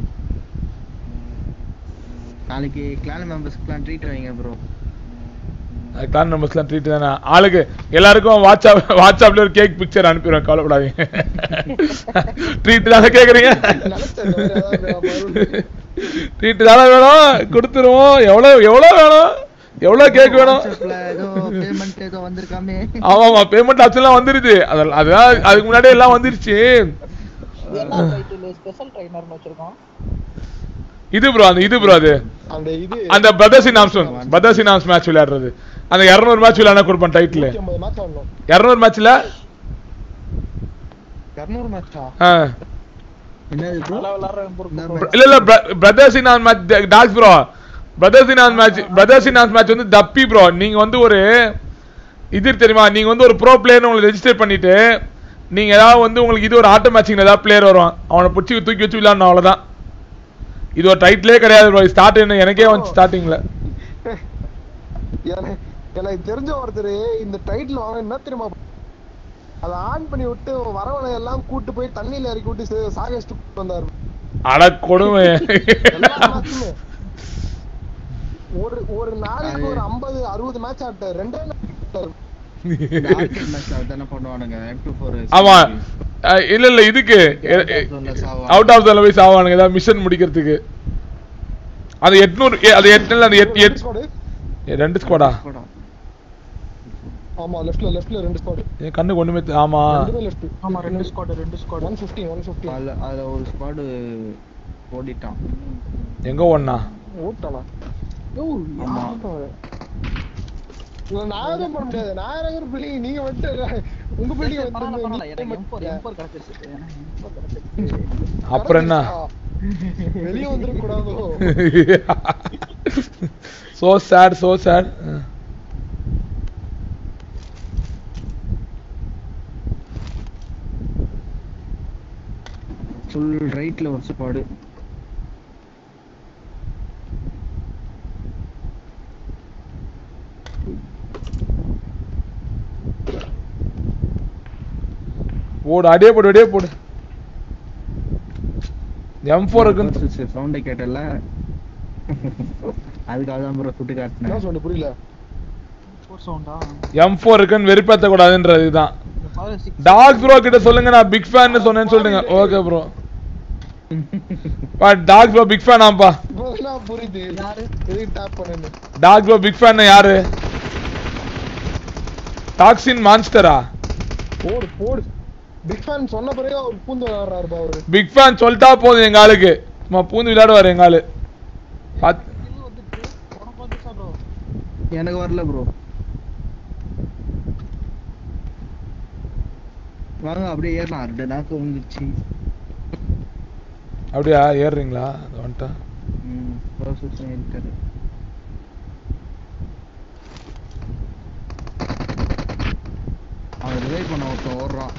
நாளைக்கு கிளான் மெம்பர்ஸ்க்குலாம் ட்ரீட் வைங்க ப்ரோ கிளான் நம்பர்ஸ்லாம் ட்ரீட் தானே ஆளுக்கு எல்லாருக்கும் வாட்ஸ்அப் வாட்ஸ்அப்ல ஒரு கேக் பிக்சர் அனுப்பிடுவேன் கவலைப்படாதீங்க ட்ரீட் தானே கேக்குறீங்க நினைச்சேன் இந்த மாதிரி ஏதாவது வரும். ட்ரீட் தானே வேணும் கொடுத்துருவோம் எவ்வளவு எவ்வளவு வேணும் எவ்வளவு கேக் வேணும் வாட்ஸ்அப்ல ஏதோ பேமெண்ட் ஏதோ வந்திருக்காமே ஆமா ஆமா பேமெண்ட் ஆப்ஷன்லாம் வந்துருச்சு அதெல்லாம் அதான் அதுக்கு முன்னாடியே எல்லாம் வந்துருச்சு இது என்ன டைட்டில் ஸ்பெஷல் ட்ரைனர்னு வச்சிருக்கோம் இது ப்ரோ அந்த இது ப்ரோ அது அந்த இது அந்த brothers in arms brothers in arms match விளையாடுறது அந்த 200 மேட்ச் விளையாட கொடுப்பேன் டைட்டில் 150 மேட்ச் ஆடணும் 200 மேட்ச்ல 200 மேட்சா என்னது ப்ரோ நல்லா விளாடுறவன் பொறுப்பு இல்ல இல்ல brothers in on match talks bro brothers in on match brothers in on match வந்து தப்பி ப்ரோ நீங்க வந்து ஒரு இது தெரியுமா நீங்க வந்து ஒரு ப்ரோ பிளேயர்னு உங்களை ரெஜிஸ்டர் பண்ணிட்டு நீங்க ஏதாவது வந்து உங்களுக்கு இது ஒரு ஆட்டோ மேட்சிங் ஏதாவது பிளேயர் வரும் அவனை பிடிச்சி தூக்கி வச்சு விளையாடணும் அவ்வளவுதான் இது ஒரு டைட்டிலே கிடையாது ப்ரோ ஸ்டார்ட் எனக்கே வந்து ஸ்டார்டிங்ல எனக்கு எனக்கு தெரிஞ்ச ஒருத்தர் இந்த டைட்டில் வாங்க என்ன தெரியுமா அதை ஆன் பண்ணி விட்டு வரவனை எல்லாம் கூட்டு போய் தண்ணியில இறக்கி விட்டு சே- சாகடிச்சுட்டு கூட்டு வந்தாரு அட கொடுமை எல்லா match-உமே. ஒரு ஒரு நாளைக்கு ஒரு ஐம்பது அறுபது மேட்ச் ஆட்டாரு ரெண்டே நாள் ஆட்டாரு. தானே பண்ணுவானுங்க M24 ஆமா அஹ் இல்ல இல்ல இதுக்கு அவுட் ஆஃப் த போய் சாவானுங்க ஏதாவது மிஷன் முடிக்கிறதுக்கு அது எட்நூறு ஏ, அது எட்டு அது எட்டு ரெண்டு எட்டு squad. ஏ, ரெண்டு ஸ்குவாடா ஆமா லெஃப்ட்ல லெஃப்ட்ல ரெண்டு ஸ்குவாட் என் கண்ணுக்கு ஒண்ணுமே தெ- ஆமா ரெண்டுமே லெஃப்ட் ஆமா ரெண்டு ஸ்குவாட் ரெண்டு squad one fifty one fifty அதுல அதுல ஒரு ஸ்குவாடு ஓடிட்டான் எங்க ஒண்ணா ஓட்டானா ஆமா நான் எதுவும் பண்ண முடியாது நான் இறங்குற பில்டிங் நீங்க வந்துட்டு உங்க பில்டிங் பரவாயில்ல பரவாயில்ல வந்து எனக்கு M4 M4 கிடைச்சிருச்சு எனக்கு M4 கிடைச்சிருச்சு அப்புறம் என்ன வெளிய வந்துட கூடாதோ so sad so sad full ரைட்ல ஒரு ஸ்குவாடு போடு அடியே போடு அடியே போடு எம் ஃபோர் இருக்குன்னு சவுண்டை கேட்டல அதுக்காக தான் ப்ரோ சுட்டு என்ன காட்டினேன் சொல்லு புரியல ஃபோர் சவுண்டா எம் ஃபோர் இருக்குன்னு வெறுப்பேத்த கூடாதுன்றது இதுதான் இந்த பவர் சிக்ஸ் டாக் ப்ரோ கிட்ட சொல்லுங்க நான் பிக் ஃபேன் சொன்னேன்னு சொல்லுங்க ஓகே ப்ரோ பா டாக் ப்ரோ பிக் ஃபேன் ஆம்பா இப்பதான் புரியுது யாரு எதுக்கு டேப் பண்ணு டாக் ப்ரோ பிக் ஃபேன் யாரு டாக்ஸின் மான்ஸ்டரா போடு போடு பிக் ஃபேன் சொன்ன பிறகு அவர் பூந்து விளையாடுறாருப்பா அவரு பிக் ஃபேன் சொல்லிட்டா போதும் எங்க ஆளுக்கு சும்மா பூந்து விளையாடுவாரு எங்க ஆளு பாத்- கில் வந்துச்சு உனக்கு வந்துச்சா ப்ரோ எனக்கு வரல ப்ரோ வாங்க அப்படியே ஏறலாம் ரெண்டு நாக்கு வந்துச்சு அப்படியா ஏறுறீங்களா அது வந்துட்டா ம் ப்ரோசஸ் இருக்காரு அவன் ரிவைவ் பண்ண ஒருத்தன் ஓடுறான்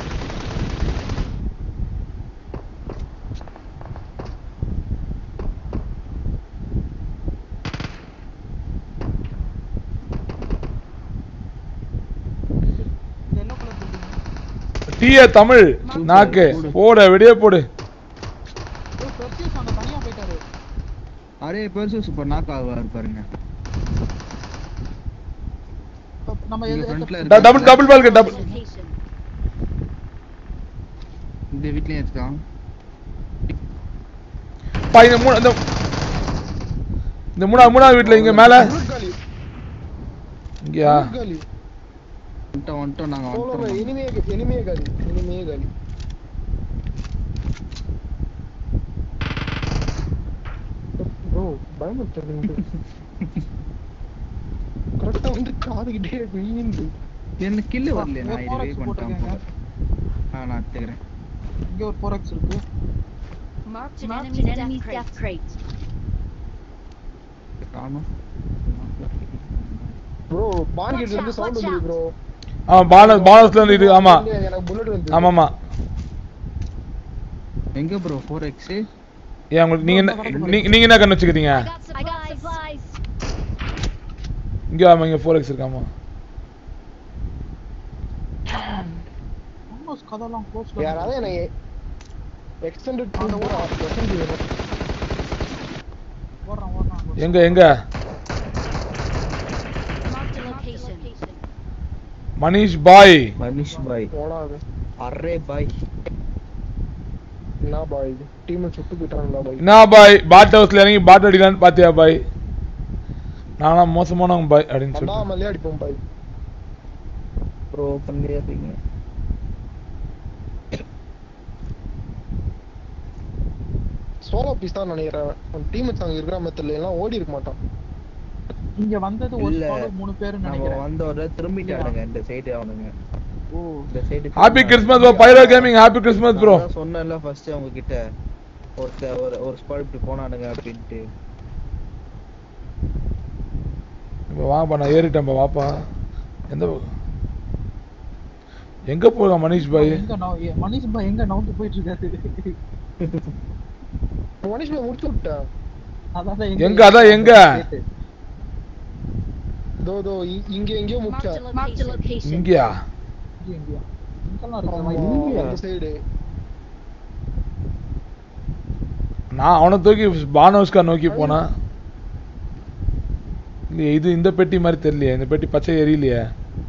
இந்த எல்லோ கலர் பில்டிங் டீய தமிழ் நாக்கு போடு வெளியே போடு ப்ரோ பெர்சியஸ் அங்க தனியா போயிட்டாரு அரே பெருசு சூப்பர் நாக் ஆகுவார் பாருங்க இப்ப நம்ம இங்க எது ஃப்ரண்ட்ல எது- double double ball double Location. இந்த வீட்லயும் இருக்கான் பா இந்த மூணு இந்த இந்த மூணா மூணாவது வீட்ல இங்க மேல காலி இங்கயா காலி வந்துட்டோம் வந்துட்டோம் நாங்க சோலோ வந்துட்டோம் இனிமே இனிமே காலி இனிமே காலி ப்ரோ பயமுறுத்தது கரெக்டா வந்து காதுகிட்டே வீந்து என்ன கில்லு வரலையே நான் four ரிவைவ் X பண்ணிட்டேன் போல ஆ நான் எடுத்துக்கிறேன் இங்க ஒரு 4x இருக்கு Marked an enemy's death crate. காணும் ப்ரோ பான்கெட்ல இருந்து சவுண்ட் Watch out, வந்து ப்ரோ ஆமா பானஸ் பானஸ்ல இருந்து இது ஆமா எனக்கு புல்லட் வந்து ஆமா ஆமா எங்க ப்ரோ ஃபோர் எக்ஸ் ஏன் உங்களுக்கு நீங்க என்ன நீங்க- நீங்க என்ன கண்ணு வச்சுக்கிறீங்க I got supplies. I got supplies. இங்க ஆமா இங்க ஃபோர் எக்ஸ் இருக்காமா ஆல்மோஸ்ட் கதெல்லாம் க்ளோஸ் யாராவது எனக்கு எக்ஸ்டெண்டட் டூ எஸ்என்டி வேணும் ஓடுறான் ஓடுறான் எங்க எங்க Marked a location. மனிஷ் பாய் மனிஷ் பாய் போடாது அரே பாய் என்ன பாய் டீம் சுட்டு போயிட்டாங்களா பாய் என்ன பாய் பாட் ஹவுஸ்ல இறங்கி பாட் அடிக்கலான்னு பாத்தியா பாய் நானா மோசமானவங்க பாய் அப்படின்னு அண்ணா சொல்லி மல்லே அடிப்போம் பாய் ப்ரோ பண்ணிடுறீங்க சோலோ பீஸ் தான் நினைக்கிறேன் டீம் அங்க இருக்கிற மெத்தட்ல எல்லாம் ஓடி இருக்க மாட்டான் இங்க வந்தது ஒரு இல்ல. squad, மூணு பேரு நம்ம நினைக்கிறேன் வந்த உடனே திரும்பிட்டானுங்க இந்த சைடு அவனுங்க ஓ இந்த side happy Christmas bro Pyro gaming happy Christmas bro சொன்னேன்ல ஃபர்ஸ்ட் அவங்க கிட்ட ஒருத்த ஒரு ஒரு ஸ்குவாட் இப்படி போனானுங்க அப்படின்ட்டு இப்போ வாப்பா நான் ஏறிட்டேன்ப்பா வாப்பா எந்த பக்கம்? எங்க போக மனிஷ் பாய் எங்க நவு- ஏ, மனிஷ் பா எங்க நவுந்து போயிட்டு இருக்காரு மனுஷன் முடிச்சு விட்டேன் அதான் எங்க, அதான் எங்க? தோ தோ இ- இங்க எங்கேயோ Marked முடிச்சேன் a Marked a location. இங்கயா எங்கேயா இங்கெல்லாம் இருக்கு ஆமா, வாய்ப்பு. அந்த சைடு நான் அவனை தூக்கி பானோஸ்கா நோக்கி போனேன் இல்லையே இது இந்த பெட்டி மாதிரி தெரியலையே இந்த பெட்டி பச்சை எரியலையே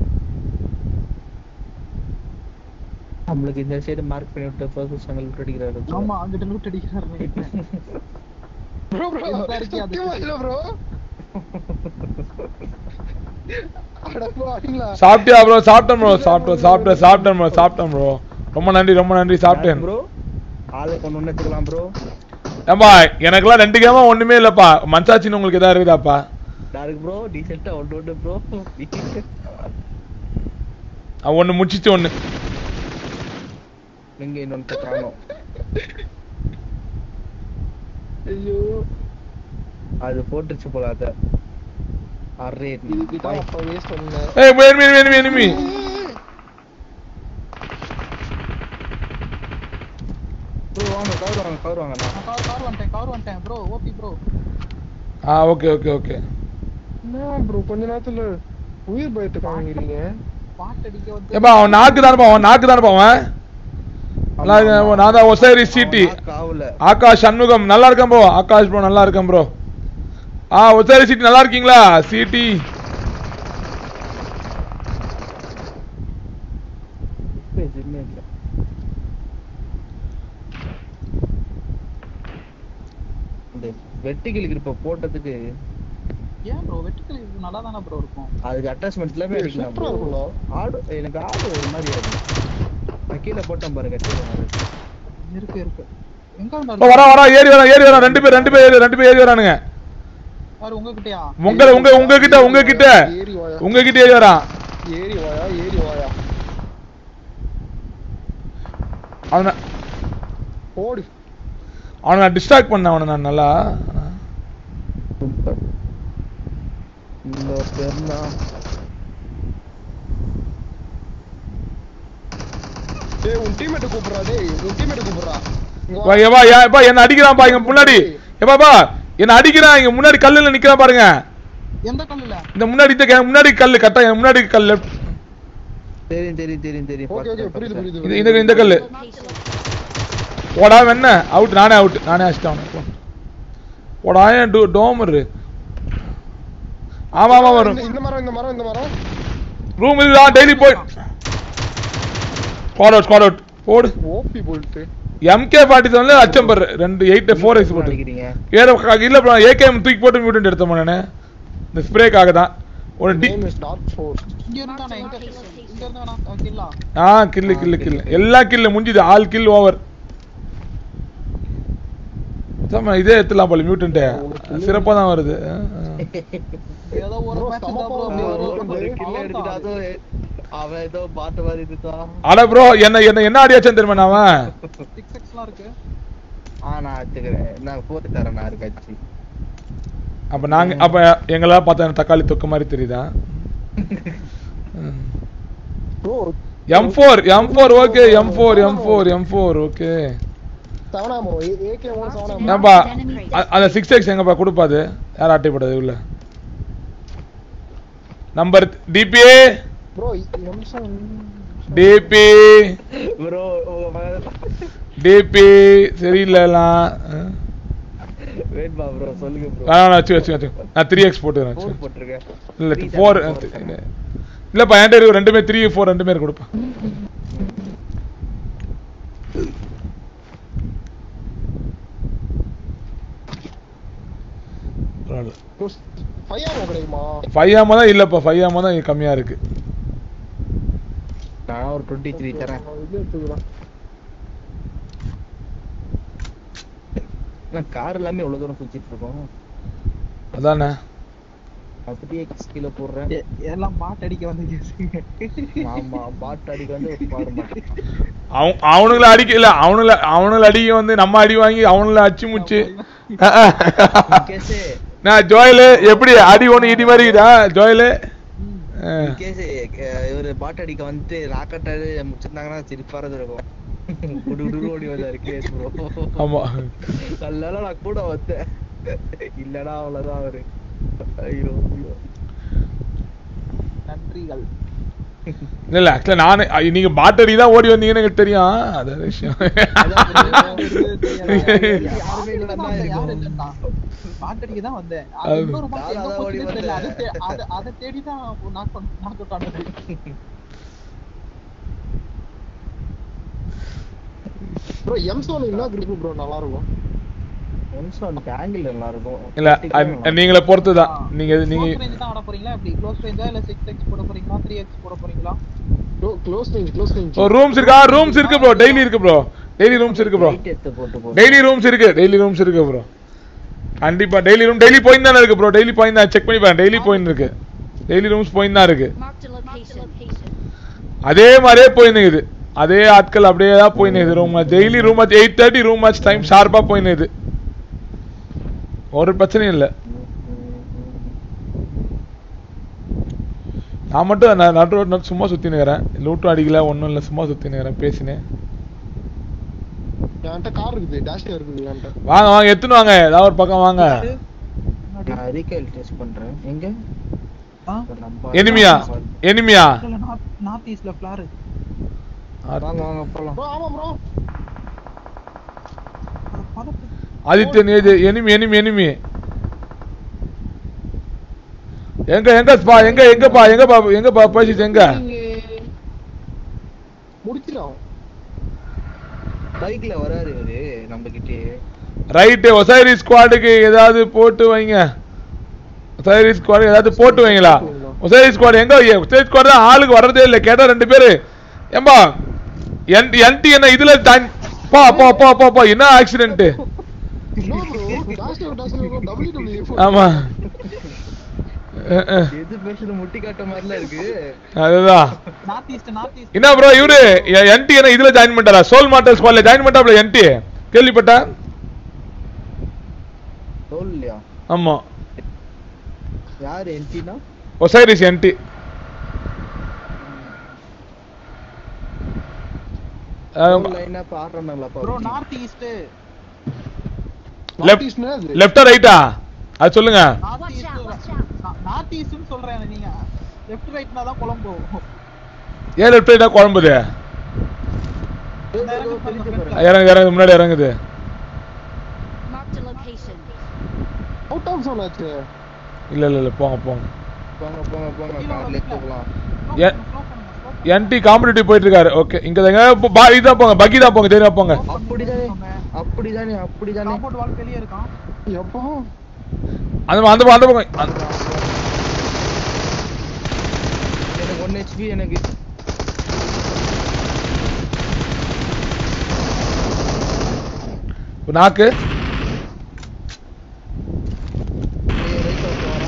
நம்மளுக்கு இந்த சைடு மார்க் பண்ணி விட்டு ஃபர்ஸ்ட் சங்கல் அடிக்கிறாரு ஆமா அங்கிட்ட லூட் அடிக்கிறாரு நினைக்கிறேன். ப்ரோ ப்ரோ எந்த இருக்கே அது? சத்தியமா இல்ல ப்ரோ அட பாருங்களா சாப்பிட்டியா ப்ரோ சாப்பிட்டேன் ப்ரோ சாப்பிட்டேன் சாப்பிட்டேன் சாப்பிட்டேன் ப்ரோ சாப்பிட்டேன் ப்ரோ ரொம்ப நன்றி ரொம்ப நன்றி சாப்பிட்டேன் ப்ரோ ஆளு கொண்டு ஒண்ணு எடுத்துக்கலாம் ப்ரோ ஏம்பா எனக்கெல்லாம் ரெண்டு கேமா ஒண்ணுமே இல்லப்பா மனசாட்சின்னு உங்களுக்கு எதாவது இருக்குதாப்பா டார்க் ப்ரோ டீசெண்டா ஒன்று ஒன்று ப்ரோ அவன் ஒண்ணு முடிச்சிச்சு ஒண்ணு நீங்க இன்னொன்று காணோம் ஐயோ அது போட்டுருச்சு போல அத அரே இதுக்கு தான் அப்ப வேஸ்ட் பண்ணேன் ஏய் enemy enemy enemy ப்ரோ வாங்க கவர் வாங்க கவர் வாங்க நான் நான் கார் கார் வந்துட்டேன் கார் வந்துட்டேன் ப்ரோ ஓபி ப்ரோ ஆ ஓகே ஓகே ஓகே என்ன ப்ரோ கொஞ்ச நேரத்துல உயிர் பயத்தை காமிக்கிறீங்க பாட்டு அடிக்க வந்து ஏப்பா அவன் நாக்கு தானப்பா அவன் நாக்கு தானப்பா அவன் நல்லா இருக்கேன். நான் தான் ஒசேரி சிட்டி காவல ஆகாஷ் சண்முகம் நல்லா இருக்கேன் ப்ரோ ஆகாஷ் ப்ரோ நல்லா இருக்கேன் ப்ரோ ஆ ஒசேரி சிட்டி நல்லா இருக்கீங்களா சிட்டி எதுவுமே இல்ல இந்த வெட்டிகளுக்கு இப்ப போட்டதுக்கு ஏன் ப்ரோ வெட்டுக்கள் இது நல்லா தானே ப்ரோ இருக்கும் அதுக்கு அட்டாச்மெண்ட் எல்லாமே அடிக்கலாம் சூப்பரா இருக்கும்ல ஆடு எனக்கு ஆடு ஒரு மாதிரி ஆகுது நான் கீழே போட்டேன் பாருங்க கீழே வர்றது. இருக்கு இருக்கு எங்க இப்போ இருந்தாரு வரா வரா ஏறி வரா ஏறி வரா ரெண்டு பேர் ரெண்டு பேர் ஏறி ரெண்டு பேர் ஏறி வரானுங்க யாரு உங்ககிட்டயா உங்க உங்க உங்க கிட்ட உங்க கிட்ட ஏறி வாயா உங்க கிட்ட ஏறி வரான் ஏறி வாயா ஏறி வாயா அவனை ஓடு அவனை நான் டிஸ்ட்ராக்ட் பண்ணேன் அவனை நான் நல்லா சூப்பர் இந்த பெருந்தா டேய் உன் டீம்மேட் கூப்பிடுறா டேய் உன் டீம்மேட் கூப்பிடுறா இங்க வா. வா, ஏப்பா ஏ- ஏப்பா என்ன அடிக்கிறான் இங்க முன்னாடி ஏப்பாப்பா என்ன அடிக்கிறான் இங்க முன்னாடி கல்லுல நிக்கிறான் பாருங்க எந்த கல்லுல இந்த முன்னாடி இந்த கே- முன்னாடி கல்லு கரெக்டா என் முன்னாடி கல்லு தெரியும் தெரியும் தெரியும் தெரியும் ஓகே ஓகே பார்த்துட்டேன், புரியுது பார்த்துட்டேன். புரியுது இந்த இந்த இந்த கல்லு Location. போடா வெண்ண அவுட் நானே அவுட் நானே அடிச்சிட்டேன் அவனை. போ. போடா ஏன் டோ டோமரு ஆமா ஆமா வரும் இந்த- இந்த மரம் இந்த மரம் இந்த மரம் ரூம் இதுதான் டெய்லி போய் ஸ்குவாட் அவுட் ஸ்குவாட் அவுட் போடு ஓபி போல்ட்டு எம்கே ஃபார்ட்டி செவன்ல அச்சம் பாரு ரெண்டு எயிட் ஃபோர் எக்ஸ் போட்டு அடிக்கிறீங்க ஏற இல்ல ப்ரோ ஏகேஎம் தூக்கி போட்டு மியூட்டன்ட் எடுத்தோம் நானு இந்த ஸ்ப்ரேக்காக தான் ஒரு the name is dark force இங்க இருந்தானே இங்க இங்க இருந்து வேணா கில்லா ஆ கில்லு கில்லு கில்லு எல்லா கில்லு முடிஞ்சுது ஆல் கில் ஓவர் சாம இதே எடுத்துலாம் போல மியூட்டன்ட்டு சிறப்பா தான் வருது ஆ, ஆ. ஏதோ ஒரு Bro, மேட்ச் செம தான் ப்ரோ power அப்படி bro. வரும் ஒரு கில் எடுத்துட்டு அதுவும் அவன் ஏதோ பாட்டு மாதிரி இருக்கான் அட ப்ரோ என்ன என்ன என்ன அடியாச்சுன்னு தெரியுமா நான் அவன் சிக்ஸ் எக்ஸ்லாம் இருக்கு ஆ நான் எடுத்துக்கிறேன் நான் போட்டு தரேன் நான் இருக்காச்சு அப்ப நாங்க அப்ப எங்களால பார்த்தா எனக்கு தக்காளி தொக்கு மாதிரி தெரியுதா bro M four M four okay M four M four M four okay செவனாமோ ஏகே ஒன் செவனாமோ ஏன்பா அ- அந்த சிக்ஸ் எக்ஸ் எங்கப்பா கொடுப்பாது யார் அட்டைப்படாது உள்ள நம்பர் டிபிஏ bro M seven DP bro உங்க மகன் டிபி சரியில்லைலாம் வேட்பா ப்ரோ சொல்லுங்க ப்ரோ வேணாம் வச்சு வச்சு வச்சு நான் த்ரீ எக்ஸ் போட்டுக்கிறேன் ஃபோர் வச்சு. போட்டிருக்கேன் இல்ல Three four seven, four seven. இல்லப்பா என்கிட்ட இருக்கு ரெண்டுமே த்ரீ ஃபோர் ரெண்டுமே கொடுப்பேன் பரவாயில்ல ஃபைவ் ஆமோ கிடைக்குமா ஃபைவ் ஆமா தான் இல்லப்பா ஃபைவ் ஆமா தான் கம்மியா இருக்கு நான் ஒரு டுவெண்ட்டி த்ரீ தரேன் இது எடுத்துக்கிறேன் நான் கார் எல்லாமே எவ்வளவு தூரம் சுத்திட்டு இருக்கோம் அதானே அப்படியே கீழே போடுறேன் எ- எல்லாம் பாட்டு அடிக்க வந்து கேசுங்க ஆமா பாட்டு அடிக்க வந்து பாட மாட்டேன் அவன் அவனுங்கள அடிக்க இல்ல அவனுங்கள அவனுங்கள அடிக்க வந்து நம்ம அடி வாங்கி அவனுங்கள அச்சு முச்சு கேஸ் நான் ஜோயலு எப்படி அடி ஒண்ணு இடி மாதிரி இருக்குதா ஜோயலு ஆ. கேஸ் இவரு பாட்டு அடிக்க வந்துட்டு ராக்கெட்டாரு முடிச்சிருந்தாங்கன்னா சிரிப்பாரது இருக்கும் குடு குடு ஓடி வந்தாரு கேஸ் ப்ரோ ஆமா அதனால நான் கூட வந்தேன் இல்லடா அவ்வளவுதான் அவரு ஐயோ ஐயோ நன்றிகள் இல்ல இல்ல ஆக்சுவலா நானு ஐ, நீங்க பாட்டடி தான் ஓடி வந்தீங்கன்னு எனக்கு தெரியும் அது ஒரு விஷயம் அதான் யாருமே இல்லைன்னா யாரும் இல்லைன்னா. பாட்டு அடிக்க தான் வந்தேன் அது அது- இன்னொரு பாட்டு எங்க நான் தான் ஓடி போச்சுன்னே தெரியல. அது வந்தேன். தே- அது- அதை தேடி தான் knock பண்ண- knock out ஆனது. ப்ரோ எம் சோன் என்ன கிரிப் ப்ரோ நல்லா இருக்கும் எம்சான் ஆங்கிள் நல்லா இருக்கும் இல்ல அது- நீங்கள பொறுத்து தான் நீங்க நீங்க Close range தான் ஆட போறீங்களா எப்படி க்ளோஸ் ரேஞ்சா இல்ல 6x போட போறீங்களா 3x போட போறீங்களா close range close range rooms இருக்கா ரூம்ஸ் இருக்கு ப்ரோ டெய்லி இருக்கு ப்ரோ டெய்லி ரூம்ஸ் இருக்கு ப்ரோ Light எடுத்து போட்டு போ டெய்லி ரூம்ஸ் இருக்கு டெய்லி ரூம்ஸ் இருக்கு ப்ரோ கண்டிப்பா டெய்லி ரூம் டெய்லி போயின்னு தானே இருக்கு ப்ரோ டெய்லி போயின்னு தான் செக் பண்ணி பாருங்க டெய்லி போயின்னு இருக்கு டெய்லி ரூம்ஸ் போயின்னு தான் இருக்கு Marked a location. அதே மாதிரியே போயின்னு இருக்குது அதே ஆட்கள் அப்படியே தான் போயின்னு இருக்குது room match daily room match eight thirty room match time ஷார்ப்பா போயின்னு இருக்குது ஒரு பிரச்சனையும் இல்லை நான் மட்டும் நான் நடு ரோட் நட்டு சும்மா சுத்தின்னு இருக்கிறேன் லூட்டும் அடிக்கல ஒன்றும் இல்லை சும்மா சுத்தின்னு இருக்கிறேன் பேசினேன் என்கிட்ட கார் இருக்குது டேஷ் இருக்குது என்கிட்ட வாங்க வாங்க எத்துன்னு வாங்க ஏதாவது ஒரு பக்கம் வாங்க நான் ரீகைல் டெஸ்ட் பண்றேன் எங்க ஆ? நம்ம எனிமியா எனிமியா இல்ல நார்த் நார்த் ஈஸ்ட்ல ஃபிளார் வாங்க வாங்க போலாம் ப்ரோ ஆமா ப்ரோ ஆதித்யன் ஏது எனிமி எனிமி எனிமி எங்க எங்க பா எங்க எங்கப்பா எங்கப்பா எங்கப்பா பேசிச்சு எங்க முடிச்சிடும் பைக்ல வராரு இவரு நம்ம கிட்டே ரைட்டு ஒசைரி ஸ்குவாடுக்கு ஏதாவது போட்டு வைங்க ஒசைரி ஸ்குவாடு ஏதாவது போட்டு வைங்களா ஒசைரி ஸ்குவாடு எங்க ஒசைரி ஸ்குவாடு தான் ஆளுக்கு வர்றதே இல்லை கேட்டா ரெண்டு பேரு ஏம்பா என் என்டி என்ன இதுல தான் பா பா பா பா பா என்ன accident no bro dash dash bro W W ஆமா அஹ், அஹ். எது பேசுறது முட்டி காட்ட மாதிரிலாம் இருக்கு அதுதான் நார்த் ஈஸ்ட் நார்த் ஈஸ்ட் என்ன ப்ரோ இவரு என்டி என்ன இதுல ஜாயின் பண்ணிட்டாரா சோல் மாட்டர் ஸ்குவாட்ல ஜாயின் பண்ணிட்டாப்ல என்டி கேள்விப்பட்டேன் சொல்லியா ஆமா யாரு என்டினா ஒசைரிஸ் என்டி லைனா பாடுறாங்களா ப்ரோ நார்த் ஈஸ்ட் Left. ஈஸ்ட்னா அது லெஃப்டா ரைட்டா அது சொல்லுங்க north Watch out, watch out. East north ஈஸ்ட்னு சொல்றேன் நீங்க லெஃப்ட் ரைட்னா தான் குழம்பு போகும். ஏன் லெஃப்ட் ரைட்டா குழம்புது இந்த இறங்கு பாருங்க, front ல. இறங்கு இறங்கு முன்னாடி இறங்குது Marked a location. Out of zone ஆச்சு இல்ல இல்ல இல்ல போங்க போங்க போங்க போங்க போங்க கீழே கார்ல வந்து போகலாம் Slow ஏ- பண்ணுங்க, slow பண்ணுங்க, slow பண்ணுங்க. என்டி காம்படிட்டிவ் போயிட்டு இருக்காரு ஓகே இங்க தாங்க ப- பா- இதான் போங்க பக்கி தான் போங்க தெரியுமா போங்க அப்படிதானே அப்படிதானே அப்படிதானே காம்பவுண்ட் வால் வெளியே இருக்கான் எப்போ அந்த பக்கம், அந்த பக்கம், அந்த பக்கம் அந்த- எனக்கு ஒன் ஹெச்பி எனக்கு நாக்கு ஏய், right side வரான்.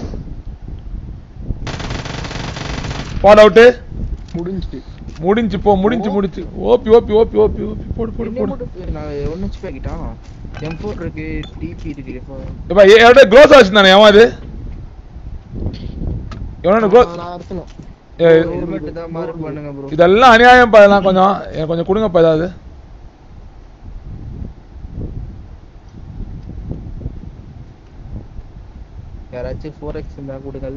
பாட் அவுட்டு முடிஞ்சுட்டு முடிஞ்சு போ முடிஞ்சு முடிஞ்சு OP OP OP OP OP போடு போடு என்ன போடு மட்டும் நான் ஒன் ஹெச்பி ஆகிட்டான் M4 இருக்கு டிபி இருக்கு இப்போ இப்ப எவ்வளோ க்ளோஸ் ஆச்சு தானே எவன் அது எவனோட க்ளோ நான் எடுத்தேன் ஹெல்மெட் தான் மார்க் பண்ணுங்க ப்ரோ இதெல்லாம் அநியாயம் பா இதெல்லாம் கொஞ்சம் எனக்கு கொஞ்சம் கொடுங்கப்பா ஏதாவது யாராச்சும் 4x இருந்தா கொடுங்கள்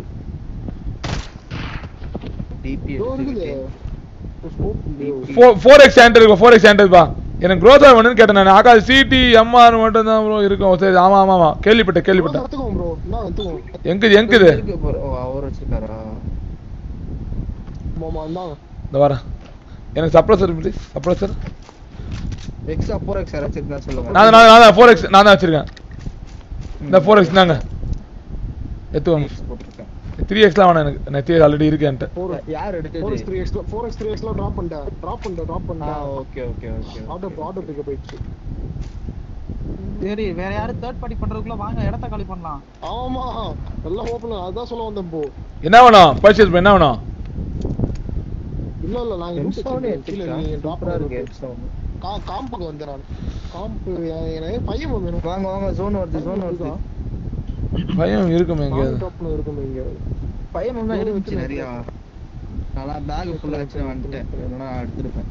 டிபி இதோ இருக்குது ஸ்கோப் ஃபோர் ஃபோர் எக்ஸ் ஹேண்டர் இருக்கும் ஃபோர் எக்ஸ் ஹேண்டர் பா எனக்கு க்ரோத் வேணும்னு கேட்டேன் நான் ஆகா சிடி எம்ஆர் மட்டும் தான் ப்ரோ இருக்கும் சரி ஆமா ஆமா ஆமா கேள்விப்பட்டேன் கேள்விப்பட்டேன் எடுத்துக்கோங்க ப்ரோ நான் எடுத்துக்கோங்க எங்குது எங்குது இருக்கு bro. ஓ அவர் வச்சிருக்காரா மாமா இந்தாங்க இந்த வரேன் எனக்கு suppressor please suppressor extra 4x யாராச்சும் இருந்தா சொல்லுங்க நான் நான் நான் ஃபோர் எக்ஸ் நான் தான் வச்சிருக்கேன் இந்த ஃபோர் எக்ஸ் தாங்க எடுத்துக்கோங்க போட்டிருக்கேன் த்ரீ எக்ஸ்லாம் வேணாம் எனக்கு நான் த்ரீ ஆல்ரெடி இருக்கு என்கிட்ட ஃபோர் யார் ஃபோர் எடுத்தது எக்ஸ் த்ரீ எக்ஸ்ல ஃபோர் எக்ஸ் த்ரீ எக்ஸ்ல ட்ராப் பண்ணிட்டேன் ட்ராப் பண்ணிட்டேன் ட்ராப் ஆ பண்ணிட்டேன் okay okay okay auto auto pickup போயிடுச்சு சரி வேற யாரும் தேர்ட் பார்ட்டி பண்றதுக்குள்ள வாங்க இடத்த காலி பண்ணலாம் ஆமா எல்லாம் ஓப்பன் அதான் சொல்ல வந்தேன் இப்போ என்ன வேணும் பர்ச்சேஸ் என்ன வேணும் இல்ல இல்ல நாங்க loot M7 வச்சிருக்கோம். கீழ நீ drop சூப்பரா இருக்கு பண்ணி M7. கா- காம்புக்கு வந்தேன் நான் காம்பு எனக்கு பையன் வேணும் வாங்க வாங்க ஜோன் வருது ஜோன் வருது பயம் இருக்குமே எங்கேயாவது டாப்ல இருக்கும் இங்க பையன் தான் Zone இருந்துச்சு வச்சு நிறையா நான் பேக் ஃபுல்லா வச்சு வந்துட்டேன் இல்லைன்னா எடுத்துருப்பேன்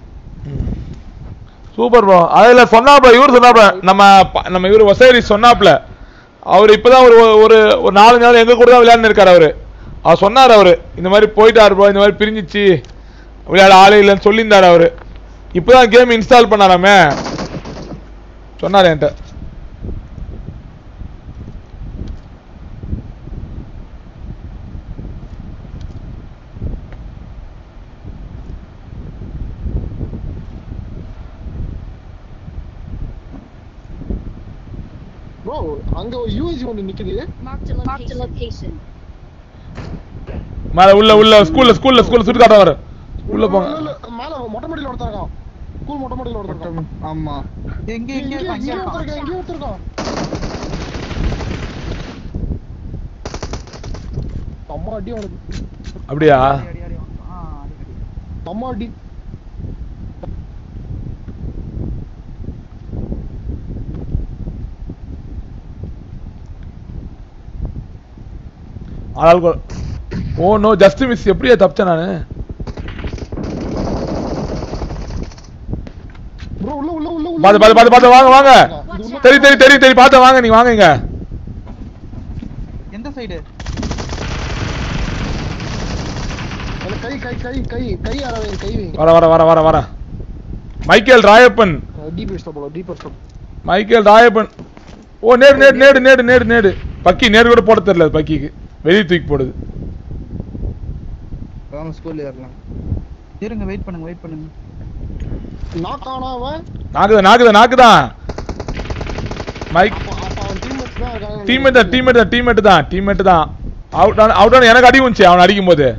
சூப்பர் ப்ரோ அதுல சொன்னாப்ல இவரு சொன்னாப்ல நம்ம ப- நம்ம இவரு வசேரி சொன்னாப்ல அவர் இப்பதான் ஒரு ஒரு ஒரு நாலு நாள் எங்க கூட தான் விளையாண்டு இருக்காரு அவரு அவர் சொன்னார் அவரு இந்த மாதிரி போயிட்டாரு ப்ரோ இந்த மாதிரி பிரிஞ்சிச்சு விளையாட ஆளே இல்லைன்னு சொல்லியிருந்தாரு அவரு இப்பதான் கேம் இன்ஸ்டால் பண்ணாராமே சொன்னார் என்கிட்ட ப்ரோ அங்க ஒரு யூஎஸ்ஜி ஒன்று நிக்குது Marked a Marked a location. மேல உள்ள உள்ள ஸ்கூல்ல ஸ்கூல்ல ஸ்கூல்ல சுட்டு காட்ட வர உள்ள போங்க இல்ல, இல்ல, மேல மொட்டை மாடியில ஒருத்தன் இருக்கான் ஸ்கூல் மொட்டை மாடியில ஒருத்தன் இருக்கான் ஆமா எங்க இங்க எங்க இங்க அங்க ஒருத்தன் இருக்கான் இருக்கான் இங்க ஒருத்தன் இருக்கான் அம்மா அடி அவனுக்கு அப்படியா அடி, அடி, அடி, ஆ, அடி, அடி. அம்மா அடி ஆளாளுக்கு ஓ நோ ஜஸ்ட் மிஸ் எப்படியா தப்பிச்சேன் நானு ப்ரோ உள்ள உள்ள உள்ள உள்ள பாத்து பாத்து பாத்து பாத்து வாங்க வாங்க இது உள்ள தெரியும் தெரியும் தெரியும் தெரியும் பாத்து வாங்க நீங்க வாங்க இங்க எந்த சைடு அதுல கை கை கை கை கை யாராவது கை வைங்க வர வர வர வர வர மைக்கேல் ராயப்பன் டீப் வெஸ்ட் போல டீப் வெஸ்ட் மைக்கேல் ராயப்பன் ஓ நேடு நேடு நேடு நேடு நேடு நேடு பக்கி நேடு கூட போட தெரியல அது பக்கிக்கு வெளியே தூக்கி போடுது வாங்க ஸ்கூல்ல ஏறலாம் இருங்க வெயிட் பண்ணுங்க வெயிட் பண்ணுங்க நாக் ஆனா அவன் நாக்குதான் நாக்குதான் நாக்குதான் மைக் அப்ப அப்ப அவன் டீம்மேட்ஸ் தான் இருக்காங்க டீம்மேட் தான் டீம்மேட் தான் டீம்மேட் தான் டீம்மேட் தான் அவுட் அவுட் ஆன எனக்கு அடி வந்துச்சு அவன் அடிக்கும் போது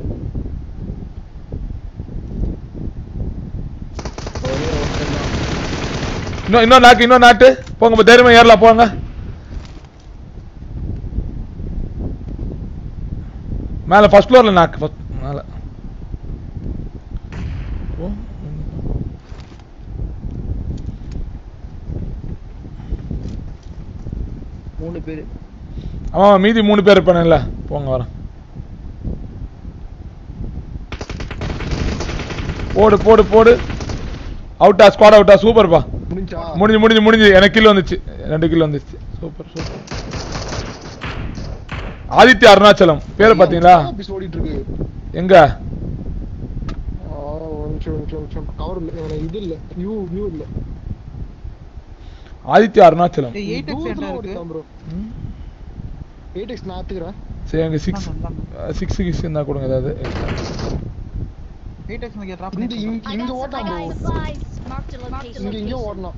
ஒரே ஒருத்தர் தான் இன்னும் இன்னொரு நாக்கு இன்னொரு நாட்டு போங்க இப்ப தைரியமா ஏறலாம் போங்க மேல ஃபர்ஸ்ட் ஃப்ளோர்ல நாக்கு first- மேல ஓ, மூணு பேரு ஆமா மீதி மூணு பேர் இருப்பானுல்ல போங்க வரேன் போடு போடு போடு அவுட்டா ஸ்குவாட் அவுட்டா சூப்பர்ப்பா முடிஞ்சா முடிஞ்சு முடிஞ்சு முடிஞ்சு எனக்கு கில் வந்துச்சு ரெண்டு கில் வந்துச்சு சூப்பர் சூப்பர் ஆதித்ய அருணாச்சலம் பேரை பாத்தீங்களா ஆபீஸ் ஓடிட்டு இருக்கு எங்க ஆ, ஒரு நிமிஷம் ஒரு நிமிஷம் ஒரு நிமிஷம் கவர் இல்ல இவனுக்கு இது இல்ல வியூ வியூ இல்ல ஆதித்ய அருணாச்சலம் ஏய் எயிட் எக்ஸ் தூரத்துல என்ன இருக்கு ஓடிட்டான் ப்ரோ எயிட் எக்ஸ் நான் எடுத்துக்கிறேன் சரி அங்க சிக்ஸ் இந்தாங்க, இந்தாங்க. சிக்ஸ் சிக்ஸ் இருந்தா கொடுங்க ஏதாவது எயிட் எக்ஸ் எனக்கு டிராப் இந்த பண்ணி இங்க I இங்க got, I ஓட்டான் bro got supplies. Marked a location. இங்க இங்க ஓடணும்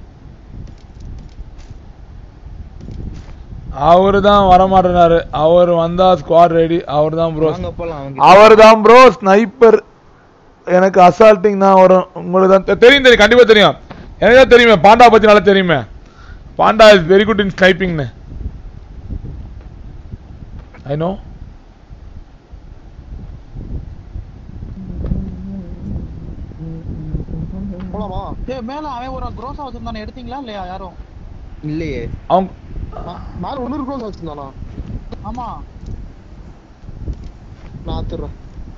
அவரு தான் வரமாட்டேனாரு அவர் வந்தா ஸ்குவாட் ரெடி அவர் தான் ப்ரோ வாங்க போலாம் அவங்க அவர் தான் ப்ரோ ஸ்னைப்பர் எனக்கு அசால்ட்டிங் தான் வரும் உங்களுக்கு தான் தெ- தெரியும் தெரியும் கண்டிப்பா தெரியும் எனக்கு தான் தெரியுமே பாண்டா பத்தி நல்லா தெரியுமே panda is very good in ஸ்னைப்பிங்னு ஐ நோ போலாமா ஏய் மேல அவன் ஒரு க்ரோஸா வச்சிருந்தானே எடுத்தீங்களா இல்லையா யாரும் இல்லையே அவங்க மா- மேல ஒன்னொரு க்ரோஸ் வச்சிருந்தானா ஆமா நான் ஆத்துறேன்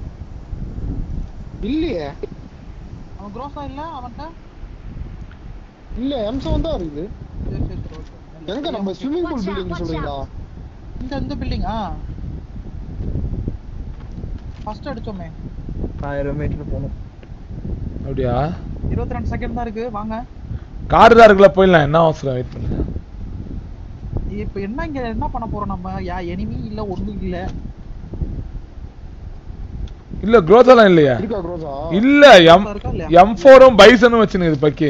இல்லையே அவன் க்ரோஸா இல்ல அவன்கிட்ட இல்ல எம்சம் தான் இருக்குது சரி சரி சரி okay. எங்க நம்ம swimming pool Watch out, building watch சொல்றீங்களா இந்த இந்த பில்டிங் ஆ ஃபர்ஸ்ட் அடிச்சோமே ஆயிரம் மீட்டர் போகணும் அப்படியா இருபத்தி ரெண்டு செகண்ட் தான் இருக்கு வாங்க கார் தான் இருக்குல்ல போயிடலாம் என்ன அவசரம் வெயிட் பண்ணுங்க இப்ப என்ன இங்க என்ன பண்ண போறோம் நம்ம யா எனிமி இல்ல ஒண்ணும் இல்ல இல்ல growth எல்லாம் இல்லையா இருக்கா க்ரோஸா இல்ல எம் இருக்கா இல்லையா? எம் ஃபோரும் பைசனும் வச்சுனுக்குது பக்கி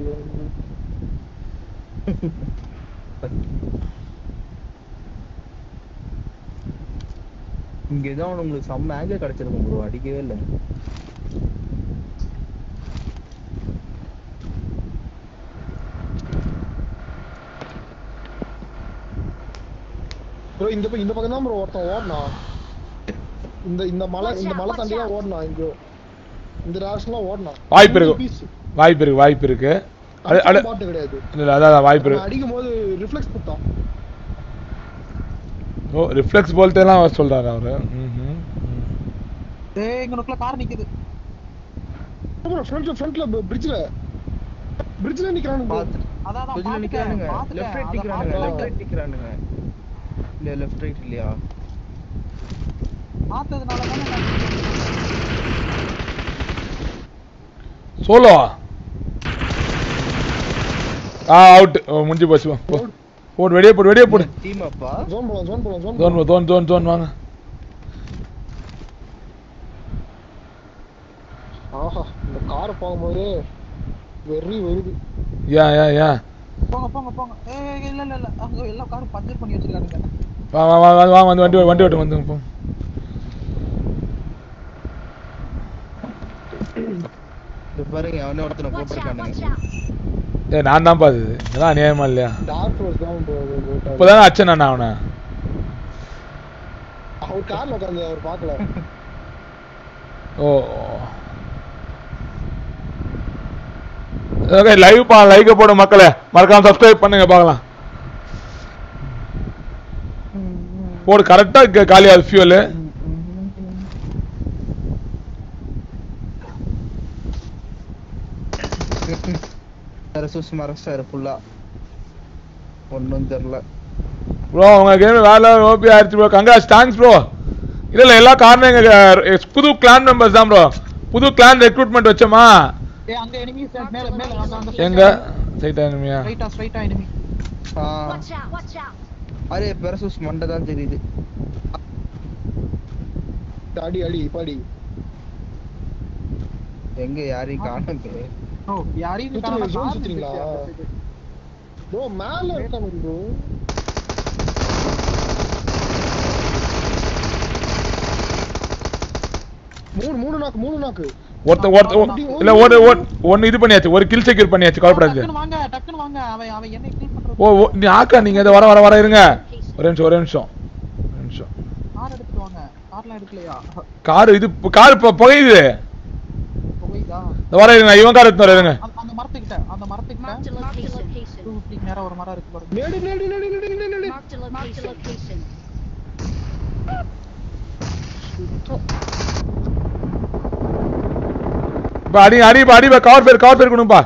இங்க ஏதோ உங்களுக்கு செம்ம ஆங்கிள் கிடைச்சிருக்கும் ப்ரோ அடிக்கவே இல்லை ப்ரோ இந்த பக்கம் இந்த பக்கம் தான் ப்ரோ ஒருத்தன் ஓடனான் இந்த இந்த மலை இந்த மலை தாண்டி தான் ஓடனான் இங்கோ இந்த டேரக்ஷன்லாம் ஓடனான் வாய்ப்பு இருக்கு வாய்ப்பு இருக்கு வாய்ப்பு இருக்கு அது அது பாட்டு கிடையாது இல்ல இல்ல, அதான் அதான் வாய்ப்பு அவன் இருக்கு அடிக்கும் போது ரிஃப்ளெக்ஸ் கொடுத்தான் ஓ ரிஃப்ளெக்ஸ் போல்ட்டெல்லாம் அவர் சொல்றாரு அவரு ம்ஹும். ம். ஏய் இங்கனுக்குள்ள கார் நிக்குது ப்ரோ ஃப்ரண்ட்ல ஃப்ரண்ட்ல பிரிட்ஜ்ல பிரிட்ஜ்ல நிக்கிறானுங்க bro. பாத்து அதான் அதான் கொஞ்சம் பாத்துட்டேன், நிக்கிறானுங்க பாத்துட்டேன். லெஃப்ட் ரைட் அதை நிக்கிறானுங்க பாத்துட்டேன். லெஃப்ட் ரைட் நிக்கிறானுங்க இல்ல லெஃப்ட் ரைட் இல்லையா பார்த்ததுனால தானே நான் சோலோ ஆ அவுட் முடிஞ்சு போச்சு போ. போ போடு வெளியே போடு வெளியே போடு டீம் அப்பா ஜோன் போலாம் ஜோன் போலாம் zone zone zone zone zone வாங்க ஆஹா இந்த காரை போகும்போது வெறி வருது ஏன் ஏன் ஏன் போங்க போங்க போங்க ஏய் இல்ல இல்ல இல்ல அங்க எல்லா காரும் பஞ்சர் பண்ணி வச்சிருக்கானுங்க வா வா வா வா, வாங்க வந்து வண்டி ஓட்டு, வண்டி ஓட்டு வந்து போ இது பாருங்க அவனே ஒருத்தனை Watch out, watch போட்டிருக்கானுங்க out. ஏ நான் தான் பாது இதெல்லாம் அநியாயமா இல்லையா டார்க் ரோஸ் தான் bro இது போட்டாரு. இப்போதானே அச்சன் நான் அவனை அவர் கார்ல உட்காந்து அவர் பார்க்கல ஓ ஓகே லைவ் பா லைக் போடு மக்களே மறக்காம சப்ஸ்கிரைப் பண்ணுங்க பார்க்கலாம் போடு கரெக்டா காலியாது ஃபியூல் ரெசூஸ் மறைச்சாரு ஃபுல்லா ஒன்றும் தெரியல ப்ரோ உங்க கேம் வேலை ஓபி ஆயிடுச்சு ப்ரோ கங்காஸ் தேங்க்ஸ் ப்ரோ இல்ல இல்ல எல்லா காரணம் எங்க அஹ், புது கிளான் மெம்பர்ஸ் தான் ப்ரோ புது கிளான் ரெக்ரூட்மெண்ட் வச்சோமா ஏய் அங்க எனிமி மேல மேல அங்க அங்க எங்க சைட் எனிமியா ஸ்ட்ரைட்டா ஸ்ட்ரைட்டா எனிமி ஆ Watch out, watch out. அரே பெரசூஸ் மண்டை தான் தெரியுது அடி அடி பாடி எங்க யாரையும் காணுங்க ஓ யாரையும் சுத்துறீங்க, காணோம், zone கார் சுத்துறீங்களா? நின்னுச்சு. ப்ரோ மேல இருக்கானு ப்ரோ மூணு மூணு நாக்கு மூணு நாக்கு ஒருத்த ஒருத்த ஒ- இல்ல ஒரு ஒரு- ஒன்னு இது பண்ணியாச்சு ஒரு கில் செக்யூர் பண்ணியாச்சு கவலைப்படாது டக்குனு வாங்க டக்குனு வாங்க அவன் அவன் என்ன கில் பண்றது ஓ ஓ, நீ ஆக்கா நீங்க இதை வர வர வர இருங்க ஒரே நிமிஷம் ஒரே நிமிஷம் ஒரு நிமிஷம் கார் எடுத்துட்டு வாங்க கார்லாம் எடுக்கலையா கார் இது கார் இப்போ புகையுது புகைதா இந்த வர இருங்க இவன் கார் எடுத்து வர இருங்க அந்த அந்த மரத்துக்கிட்ட அந்த மரத்துக்கிட்ட Marked a location. டூ ஃபிஃப்டிக்கு நேரா ஒரு மரம் இருக்கு பாருங்க நேடு நேடு நேடு நேடு நேடு நேடு Marked a location. இப்ப அடி அடி இப்ப அடி கவர் பேர் கவர் பேர் கொடுங்கப்பா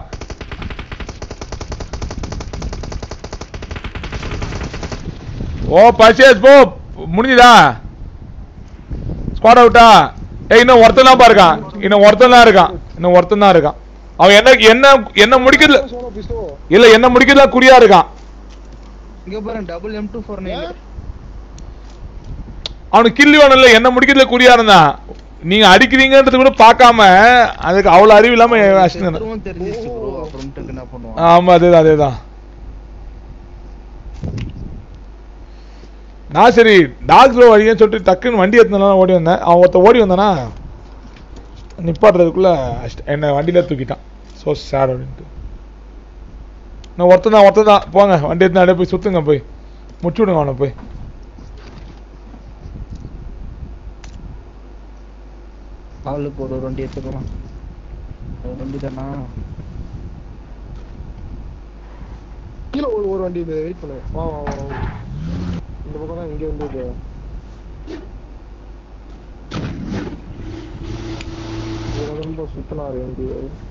ஓ பர்ச்சேஸ் போ முடிஞ்சுதா ஸ்குவாட் அவுட்டா ஏய் இன்னும் ஒருத்தன் தான் இருக்கான் இன்னும் ஒருத்தன் தான் இருக்கான் இன்னும் ஒருத்தன் தான் இருக்கான் அவன் என்ன என்ன என்ன முடிக்கிறதுல சோலோ பிஸ்டோ இல்ல என்ன முடிக்கிறதுல குறியா இருக்கான் இங்க பாருங்க double M two four nine அவனுக்கு கில்லி வேணும் இல்ல என்ன முடிக்கிறதுல குறியா இருந்தான் நீங்க அடிக்கிறீங்கன்றது கூட பார்க்காம அதுக்கு அவ்வளவு அறிவு இல்லாம அடிச்சுட்டு இருந்தான். செத்துருவோம் தெரிஞ்சிச்சு ப்ரோ அப்புறமேட்டுக்கு என்ன பண்ணுவான் ஆமா அதேதான் அதேதான் நான் சரி டாக் ரோவ் அடிக்கன்னு சொல்லிட்டு டக்குன்னு வண்டி எடுத்தனால ஓடி வந்தேன் அவன் ஒருத்த ஓடி வந்தானா நிப்பாட்டுறதுக்குள்ள அஷ்ட- என்ன வண்டியில தூக்கிட்டான் ஸோ சேர் அப்படின்ட்டு நான் ஒருத்தன் தான் ஒருத்தன் தான் போங்க வண்டி எடுத்து அப்படியே போய் சுத்துங்க போய் முடிச்சு விடுங்க அவனை போய் ஆளுக்கு ஒரு ஒரு வண்டி எடுத்துக்கலாம் ஒரு வண்டி தானா கீழே ஒரு ஒரு வண்டி வெயிட் பண்ணு வா வா வா வா. இந்த பக்கம் தான் இங்க வந்து இது இது ரொம்ப சுத்தினாரு வண்டி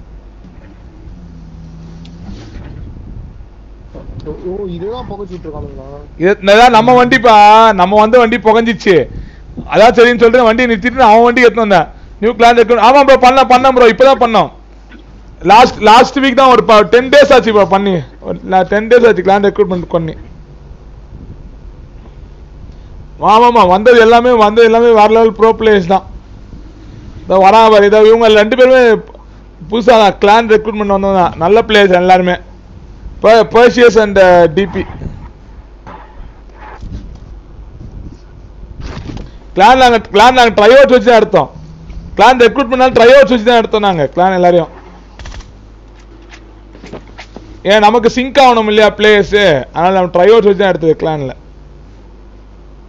ஓ இதுதான் புகைச்சிட்டு இருக்கானுங்களா இது இதான் நம்ம வண்டிப்பா நம்ம வந்த வண்டி புகஞ்சிச்சு அதான் சரின்னு சொல்லிட்டு வண்டியை நிறுத்திட்டு நான் அவன் வண்டி எடுத்து வந்தேன் நியூ கிளான் இருக்கு ஆமா ப்ரோ பண்ண பண்ணேன் ப்ரோ இப்பதான் பண்ணோம் லாஸ்ட் லாஸ்ட் வீக் தான் ஒரு டென் டேஸ் ஆச்சு ப்ரோ பண்ணி டென் டேஸ் ஆச்சு கிளான் ரெக்ரூட்மெண்ட் பண்ணி ஆமாமா வந்தது எல்லாமே வந்தது எல்லாமே வேற லெவல் ப்ரோ பிளேயர்ஸ் தான் இதோ வராங்க பாரு இதோ இவங்க ரெண்டு பேருமே புதுசா தான் கிளான் ரெக்ரூட்மெண்ட் வந்தவங்க தான் நல்ல பிளேயர்ஸ் எல்லாருமே பர்சியஸ் அண்ட் டிபி கிளான் நாங்க கிளான் நாங்க ட்ரையோட்ஸ் வச்சு தான் எடுத்தோம் கிளான் ரெக்ரூட்மெண்ட் ட்ரையோட்ஸ் வச்சு தான் எடுத்தோம் நாங்க கிளான் எல்லாரையும் ஏன் நமக்கு சிங்க் ஆகணும் இல்லையா பிளேயர்ஸ் அதனால நம்ம ட்ரையோட்ஸ் வச்சு தான் எடுத்தது கிளான்ல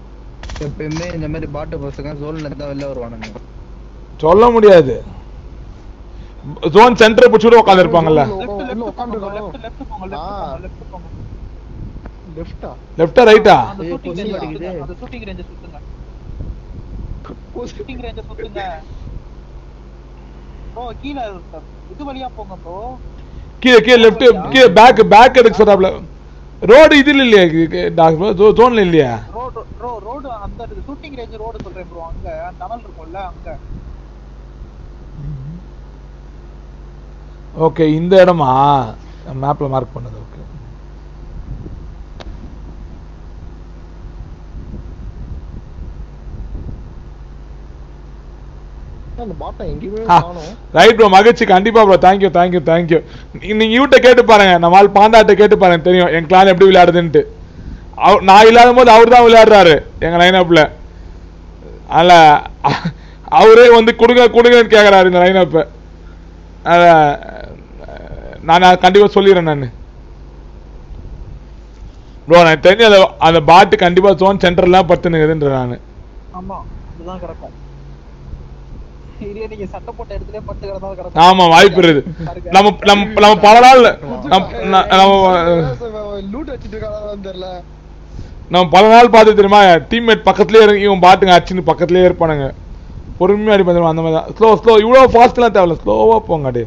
எப்பயுமே இந்த மாதிரி பாட்டு பசங்க ஜோன்ல இருந்தா வெளில வருவானுங்க சொல்ல முடியாது ஜோன் சென்டர் பிடிச்சிட்டு உட்காந்து இருப்பாங்கல்ல உள்ள உட்காந்துருக்கோம் லெஃப்ட் லெஃப்ட் போங்க லெஃப்ட் ஆ. போங்க லெஃப்ட் போங்க லெஃப்டா லெஃப்டா ரைட்டா அந்த ஏய், ஷூட்டிங் கொஸ்டின் ரேஞ்ச் அடிக்குது. அந்த ஷூட்டிங் ரேஞ்ச் சுத்துங்க ஷூட்டிங் ரேஞ்ச் சுத்துங்க ப்ரோ கீழ இது வழியா போங்க ப்ரோ கீழே கீழே லெஃப்ட் கீழே பேக் பேக் எடுக்க சொல்றாப்ல ரோடு இதுல இல்லையா டாக்டர் ஜோன்ல இல்லையா ரோடு ரோ ரோடு அந்த ஷூட்டிங் ரேஞ்ச் ரோடு சொல்றேன் ப்ரோ அங்க டனல் இருக்கும்ல அங்க ஓகே இந்த இடமா மேப்ல மார்க் பண்ணது ஓகே அந்த பாட்டை எங்கேயுமே ஆ. காணோம் ரைட் ப்ரோ மகிழ்ச்சி கண்டிப்பா ப்ரோ தேங்க்யூ தேங்க்யூ தேங்க்யூ நீங்க இவட்ட கேட்டு பாருங்க நம்ம ஆள் பாண்டாட்ட கேட்டு பாருங்க தெரியும் என் கிளான் எப்படி விளையாடுதுன்ட்டு அவ- நான் இல்லாத போது அவர் தான் விளையாடுறாரு எங்க லைனப்ல அதனால அ- அவரே வந்து கொடுங்க கொடுங்கன்னு கேக்குறாரு இந்த லைனப்ப நான் நான் கண்டிப்பா சொல்லிடுறேன் நான் ப்ரோ நான் தெரிஞ்சு அந்த அந்த பாட்டு கண்டிப்பா ஜோன் சென்டர்லாம் பத்துனுக்குதுன்ற நான் ஆமா அதுதான் கிடக்கும் இல்லையே நீங்க சட்டை போட்ட இடத்துல பட்டு கிடந்தா கிடக்கும் ஆமா வாய்ப்பு இருக்குது நம்ம நம்ம நம்ம பல நாள் நம்ம ந- நம்ம லூட் வச்சிட்டு இருக்காங்களான்னு தெரியல நம்ம பல நாள் பார்த்து தெரியுமா டீம்மேட் பக்கத்துலயே இறங்கி இவன் பாட்டுங்க அடிச்சுன்னு பக்கத்துலயே இருப்பானுங்க பொறுமையா அடி தெரியுமா அந்த மாதிரி தான் ஸ்லோ ஸ்லோ இவ்வளோ ஃபாஸ்ட்லாம் தேவையில்ல ஸ்லோவா போங்க அடி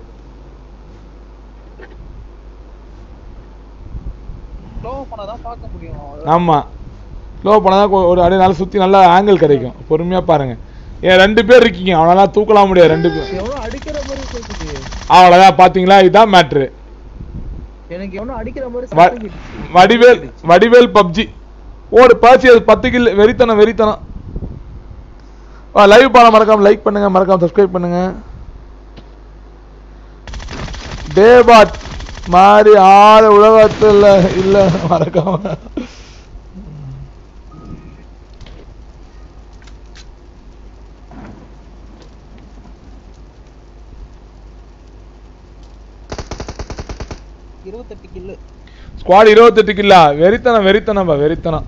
ஸ்லோ பண்ணாதான் பார்க்க முடியும் ஆமா ஸ்லோ போனால் தான் ஒரு அடி நல்லா சுத்தி நல்லா ஆங்கிள் கிடைக்கும் பொறுமையா பாருங்க ஏன் ரெண்டு பேர் இருக்கீங்க அவனால தூக்கலாம் முடியாது ரெண்டு பேர் எவனோ அடிக்கிற மாதிரி கேக்குது அவ்வளோதான் பாத்தீங்களா இதுதான் மேட்ரு எனக்கு எவனோ அடிக்கிற மாதிரி வ- சத்தம் கேட்டுச்சு. வடிவேல் வடிவேல் பப்ஜி ஓடு பாசி அது பத்து கில் வெறித்தனம் வெறித்தனம் லைவ் பாடம் மறக்காம லைக் பண்ணுங்க மறக்காம சப்ஸ்கிரைப் பண்ணுங்க டேபாட் மாதிரி ஆறு உலகத்துல இல்ல மறக்காம இருபத்தெட்டு கில்லு ஸ்குவாட் இருபத்தெட்டு கில்லா வெறித்தனம் வெறித்தனம்பா வெறித்தனம்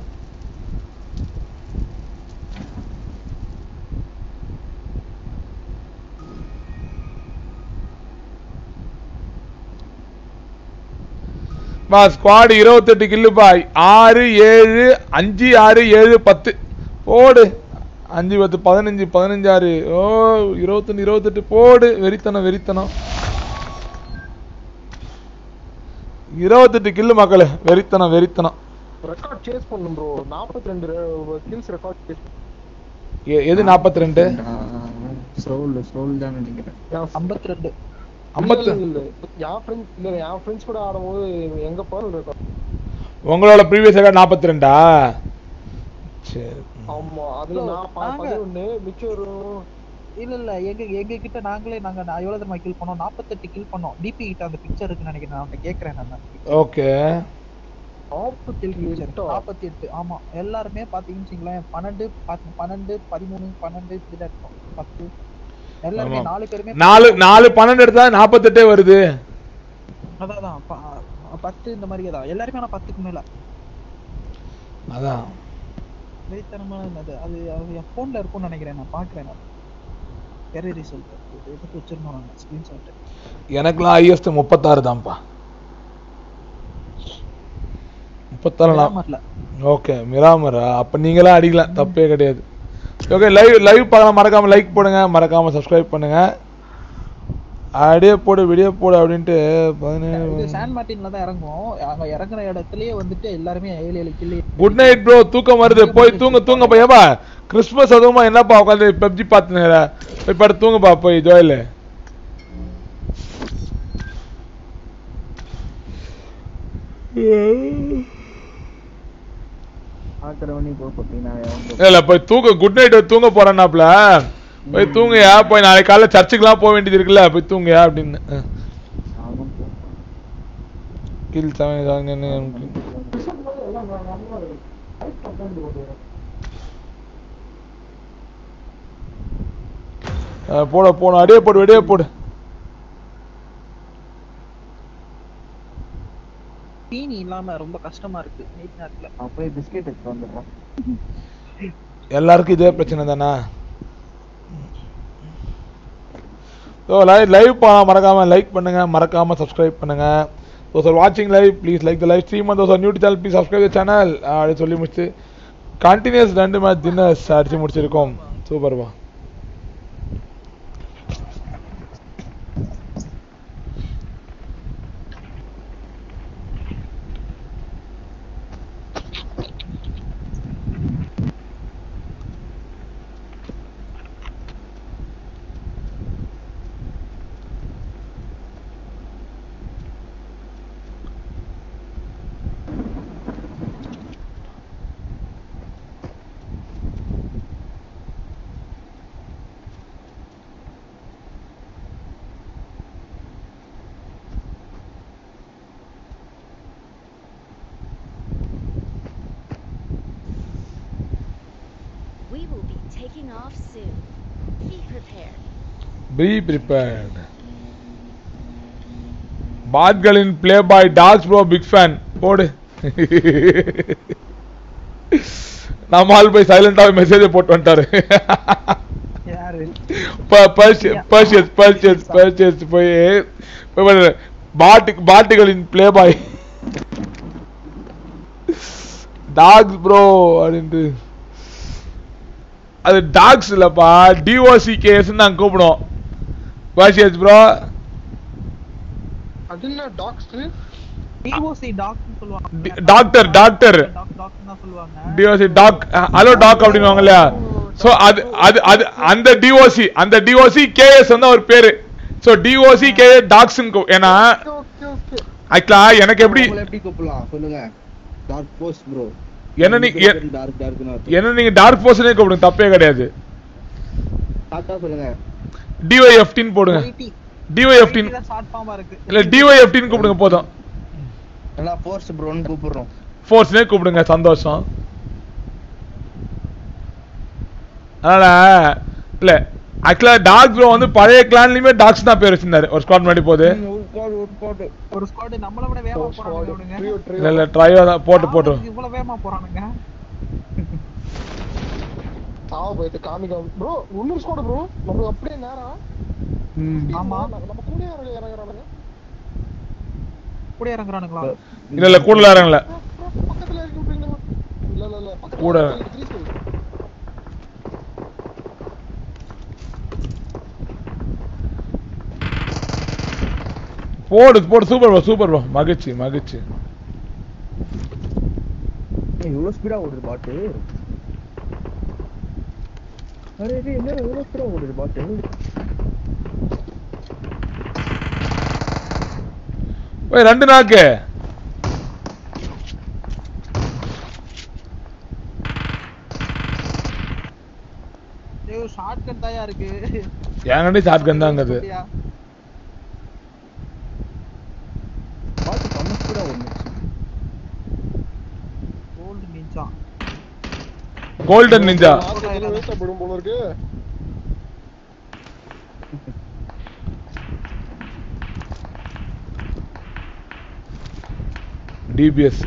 பா ஸ்குவாட் இருபத்தெட்டு கில்லுப்பா ஆறு ஏழு அஞ்சு ஆறு ஏழு பத்து போடு அஞ்சு பத்து பதினஞ்சு பதினஞ்சு ஆறு ஓ இருபத்தொன்னு இருபத்தெட்டு போடு வெறித்தனம் வெறித்தனம் இருபத்தெட்டு கில்லு மக்களே வெறித்தனம் வெறித்தனம் ரெக்கார்ட் சேஸ் பண்ணும் ப்ரோ 42 ரெண்டு கில்ஸ் ரெக்கார்ட் சேஸ் எ- எது நாற்பத்தி ரெண்டு சோல் சோல் தான் நினைக்கிறேன் ஐம்பத்தி ரெண்டு ஐம்பத்து இல்ல என் ஃப்ரெண்ட்ஸ் இல்ல என் ஃப்ரெண்ட்ஸ் கூட ஆடும்போது எங்க பாரு ரெக்கார்ட் உங்களோட ப்ரீவியஸ் ரெக்கார்ட் நாற்பத்தி ரெண்டா சரி ஆமா அதுல Bro, நான் ப- நாங்க- பதினொன்னு மிச்சம் ஒரு இல்ல இல்ல எங்க எங்க கிட்ட நாங்களே நாங்க நான் எவ்வளவு தரமா கில் பண்ணோம் நாற்பத்தெட்டு கில் பண்ணோம் டிபி கிட்ட அந்த பிக்சர் இருக்குன்னு நினைக்கிறேன் நான் கேக்குறேன் நான் ஓகே நாற்பத்தி எட்டு நாற்பத்தி எட்டு ஆமா எல்லாருமே பாத்தீங்கன்னு வச்சுங்களேன் பன்னெண்டு பத்து- பன்னெண்டு பதிமூணு பன்னெண்டு இப்படிதான் இருக்கும் பத்து எல்லாருமே ஆமா. நாலு பேருமே நாலு நாலு பன்னெண்டு எடுத்தா நாற்பத்தெட்டே வருது அதான் அதான் ப- பத்து இந்த மாதிரி தான் எல்லாருமே ஆனா பத்துக்கு மேல அதான் வெறித்தனமான அது அது அது என் போன்ல இருக்கும்னு நினைக்கிறேன் நான் பாக்குறேன் நான் கெரி ரிசல்ட் எடுத்து வச்சிருந்தோம் நாங்க ஸ்கிரீன்ஷாட் எனக்குலாம் ஹையஸ்ட் முப்பத்தாறு தான்ப்பா முப்பத்தாறு வரல ஓகே மிராமரா அப்ப நீங்களாம் அடிக்கலாம் தப்பே கிடையாது ஓகே லைவ் லைவ் பார்க்கலாம் மறக்காம லைக் போடுங்க மறக்காம சப்ஸ்கிரைப் பண்ணுங்க அப்படியே போடு வீடியோ போடு அப்படின்ட்டு இது பதினேழு சான் மார்டின்ல தான் இறங்குவோம் அங்க இறங்குற இடத்துலயே வந்துட்டு எல்லாருமே ஏழு ஏழு கில்லி குட் நைட் ப்ரோ தூக்கம் வருது போய் தூங்க தூங்க போய் ஏப்பா கிறிஸ்மஸ் அதுவுமா என்னப்பா உட்காந்து பப்ஜி பார்த்துனுங்கிற போய் படுத்து தூங்குப்பா போய் ஜோயில் ஆக்கிறவனி போ பார்த்தீங்கன்னா இல்ல போய் தூங்க குட் நைட் தூங்க போறேன்னாப்ல போய் தூங்கயா போய் நாளைக்கு காலைல சர்ச்சுக்குலாம் போக வேண்டியது இருக்குல்ல போய் தூங்கயா அப்படின்னு அவன் கில் செவன் போட போன அடியே போடு வெடியே போடு தீனி இல்லாம ரொம்ப கஷ்டமா இருக்கு நைட் நேரத்துல அவன் போய் பிஸ்கெட் எடுத்து வந்துடுறான் எல்லாருக்கும் இதே பிரச்சனை தானே ஸோ லைவ் லைவ் போனால் மறக்காமல் லைக் பண்ணுங்கள் மறக்காமல் சப்ஸ்கிரைப் பண்ணுங்கள் ஸோ சார் வாட்சிங் live please like the live stream அந்த sir new channel please subscribe the channel அப்படின்னு சொல்லி முடிச்சு கண்டினியூஸ் ரெண்டு மேட்ச் தின்னர்ஸ் அடிச்சு முடிச்சிருக்கோம் சூப்பர்பா We will be taking off soon. Be prepared. Be prepared பாட்களின் play boy dogs bro big fan போடு நம்ம ஆள் போய் சைலண்டாக மெசேஜ் போட்டு வந்துட்டாரு யாரு பர்ச்சேஸ் பர்ச்சேஸ் பர்ச்சேஸ் போய் போய் பாரு, பாட்டு பாட்டுகளின் ப்ளே பாய் டாக்ஸ் ப்ரோ அப்படின்ட்டு அது டாக்ஸ் இல்லப்பா டிஓசி கேஸ் நாங்க கூப்பிடுவோம் பர்ச்சேஸ் ப்ரோ அது என்ன டாக்ஸ் டிஓசி டாக்னு சொல்லுவாங்க டாக்டர் டாக்டர் டாக் டாக்னு தான் சொல்லுவாங்க டிஓசி டாக் ஹலோ டாக் அப்படின்னுவாங்க இல்லையா சோ அது அது அது அந்த டிஓசி அந்த டிஓசி கேஎஸ் வந்து அவர் பேரு சோ டிஓசி கேஎஸ் டாக்ஸ் ஏன்னா ஓகே ஓகே ஆக்சுவலா எனக்கு எப்படி உங்களை எப்படி கூப்பிடலாம் சொல்லுங்க டார்க் போஸ்ட் ப்ரோ என்ன நீ எ- டார்க் டார்க்னு என்ன நீங்க டார்க் போர்ஷனே கூப்பிடுங்க தப்பே கிடையாது டாட்டா சொல்லுங்க டிஒய்எஃப்டின்னு போடுங்க ஐடி டிஒய்எஃப்டின் ஷார்ட் ஃபார்மா இருக்கு இல்ல டிஒய்எஃப்டின்னு கூப்பிடுங்க போதும் நல்லா போஸ்ட் ப்ரோன்னு கூப்பிடுறோம் ஃபோர்ஸ்னே கூப்பிடுங்க சந்தோஷம் அதனால இல்ல ஆக்சுவலா டாக் ப்ரோ வந்து பழைய கிளான்லயுமே டாக்ஸ் தான் பேர் வச்சிருந்தாரு ஒரு ஸ்குவாட் முன்னாடி போகுது ஒரு ஸ்குவாட் நம்மள விட வேகமா போறானுங்க இவனுங்க ட்ரியோ இல்ல ட்ரியோ இல்ல ட்ரைவா தான் போட்டு போட்டு ஆளுக்கு இவ்வளவு வேகமா போறானுங்க சாவ போயிட்டு காமிக்க ப்ரோ இன்னொரு ஸ்குவாட் ப்ரோ நம்ம அப்படியே நேரம் ஆமா. நம்ம கூட யாரும் இறங்குறானுங்க கூட இறங்குறானுங்களா இல்ல இல்ல கூட இறங்கல bro, bro, பக்கத்துல இறக்கி விட்டுருங்க இல்ல இல்ல இல்ல பக்கத்துல கூட. இறக்கி three story. போடு போடு சூப்பர் ப்ரோ சூப்பர் ப்ரோ மகிழ்ச்சி மகிழ்ச்சி இவ்வளவு ஸ்பீடா ஓடுது பாட்டு அரே டேய் என்ன இவ்வளவு ஸ்பீடா ஓடுது பாட்டு ஓய் ரெண்டு நாக்கு ஏய் ஷார்ட் கட் தாயா இருக்கு என்கிட்ட ஷார்ட் கன் தாங்கிறது அப்படியா? பாட்டு செம்ம ஸ்பீடா ஓடுது கோல்டு நிஞ்சா கோல்டன் நிஞ்சா நாக்கு எதுவும் waste ஆ போயிடும் போல இருக்கு டிபிஎஸ்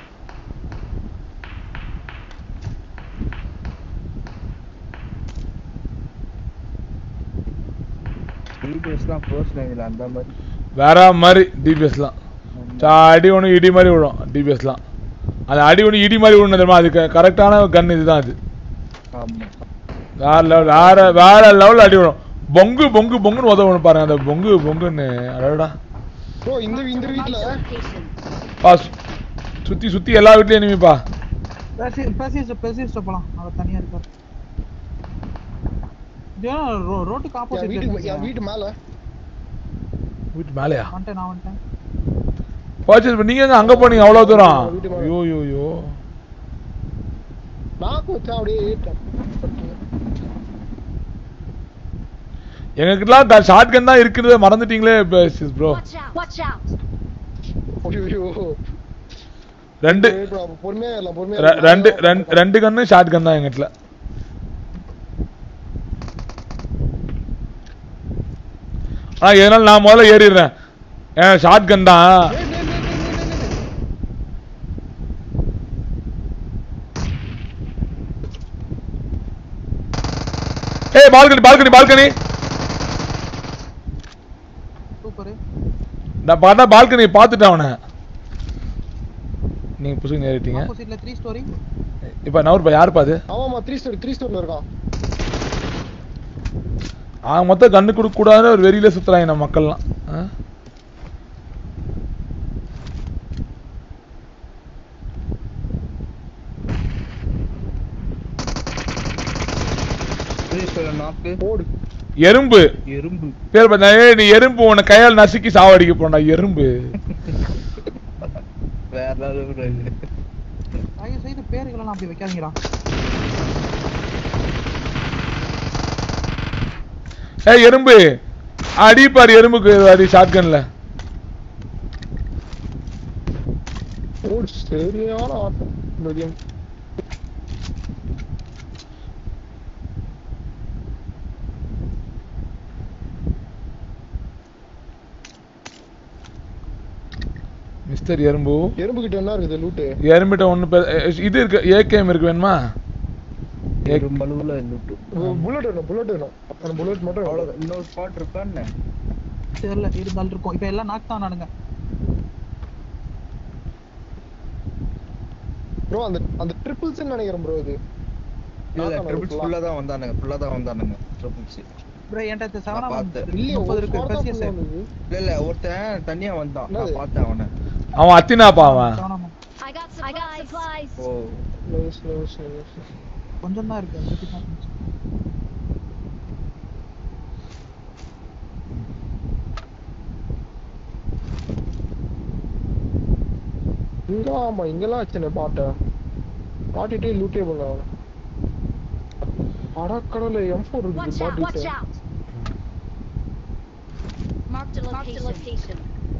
டிபிஎஸ்லாம் ஃபர்ஸ்ட் லைன்ல அந்த மாதிரி வேற மாதிரி டிபிஎஸ்லாம் அடி ஒன்று இடி மாதிரி விழும் டிபிஎஸ்லாம் அது அடி ஒன்று இடி மாதிரி விழுணும் தெரியுமா அதுக்கு கரெக்டான கன் இதுதான் அது ஆமா வேற லெவல் வேற வேற லெவல் அடி விழும் பொங்கு பொங்கு பொங்குன்னு உதவணும் பாருங்க அந்த பொங்கு பொங்குன்னு அடடா ப்ரோ இந்த இந்த வீட்ல Location. பா சு- சுத்தி சுத்தி எல்லா வீட்லயும் எனிமிப்பா பேசி- பேசிட்டு பேசிட்டு போலாம் அவர் தனியா இருக்காரு இது ஏன் ரோ- ரோட்டுக்கு என் ஆப்போசிட் வீட்டுக்கு என் வீட்டு மேல வீட்டு மேலையா வந்துட்டேன் நான் வந்துட்டேன் பர்ச்சேஸ் பண்ணி நீங்க எங்க அங்க போனீங்க அவ்வளவு தூரம் வீட்டு மேல. ஐயோ ஐயோ ஐயோ நாக்கு வச்சா அப்படியே ஏறிட்டேன். எங்ககிட்டலாம் ஷார்ட் கன் தான் இருக்கிறத மறந்துட்டீங்களே bro Watch out. Watch out. ஐயோ ரெண்டு bro, அப்ப பொறுமையா இருக்கலாம் பொறுமையா ரெ- இருக்கலாம். ரெண்டு ரெண்டு ரெண்டு கன்னு ஷார்ட் கன் தான் எங்கிட்ட ஆனா எதனால நான் முதல்ல ஏறிடுறேன் ஏன் ஷார்ட் கன் தான் டேய், டேய், டேய், டேய், டேய், டேய், டேய். ஏய் பால்கனி பால்கனி பால்கனி சூப்பர் நான் பார்த்தா பால்கனி பார்த்துட்டேன் அவனை நீங்க புசுங்க ஏறிட்டீங்க ஆப்போசிட்ல த்ரீ ஸ்டோரி இப்ப நவர் பா யாருப்பா அது ஆமாமா த்ரீ ஸ்டோர் த்ரீ ஸ்டோர்ல இருக்கான் அவன் மொத்தம் கண்ணு கொடுக்க கூடாதுன்னு ஒரு வெறியில சுத்துறாங்க நம்ம மக்கள்லாம் ஆ? நாக்கு போடு எறும்பு எறும்பு பேர் பார்த்தா ஏய், நீ எறும்பு உன்னை கையால் நசுக்கி சாவடிக்க போனா எறும்பு வேற level bro இது. தயவு செய்து பேருகளெல்லாம் அப்படி வைக்காதீங்கடா ஏய் எறும்பு அடிப்பாரு எறும்புக்கு அடி ஷாட்கன்ல போடு சரியான ஆட்டம் மதியம் மிஸ்டர் எறும்பு எறும்பு கிட்ட என்ன இருக்குது லூட்டு எறும்பிட்ட ஒண்ணு பே- எ- இது இருக்கு ஏகேஎம் இருக்கு வேணுமா எறும்பளவுல இருந்துட்டு புல்லட் வேணும் புல்லட் வேணும் அந்த புல்லட் மட்டும் அவ்வளவு எவ்வளவு இன்னொரு ஸ்பாட் இருக்கான்னு தெரியல இருந்தாலும் இருக்கும் இப்ப எல்லாம் நாக் தான் நானுங்க ப்ரோ அந்த அந்த ட்ரிபிள்ஸ் நினைக்கிறேன் ப்ரோ இது இல்ல நான் ட்ரிபிள்ஸ் தான் ஃபுல்லா தான் வந்தானுங்க ஃபுல்லா தான் வந்தானுங்க ட்ரிபிள்ஸ் ப்ரோ என்கிட்ட இந்த செவனா நான் பார்த்தேன். இல்லையே முப்பது ஒரு இருக்கு squad தான் பிரசியஸ் full ஆ இருந்தது. இல்ல இல்ல ஒருத்தன் தனியா வந்தான் நான் என்னது? பார்த்தேன் அவனை அவன் அத்தினாப்பா அவன் செவனா I got supplies. I got supplies. O Nice, nice, nice. கொஞ்சம் தான் இருக்கு அதை பத்தி பார்க்கணும். இங்க ஆமா இங்கெல்லாம் வச்சனே பாட்ட பாட்டிட்டே லூட்டே பண்ண அவன அடக்கடல எம் ஃபோர் Watch இருக்குது out! Watch பாட்டிட்டு out! Marked a location. Marked a location.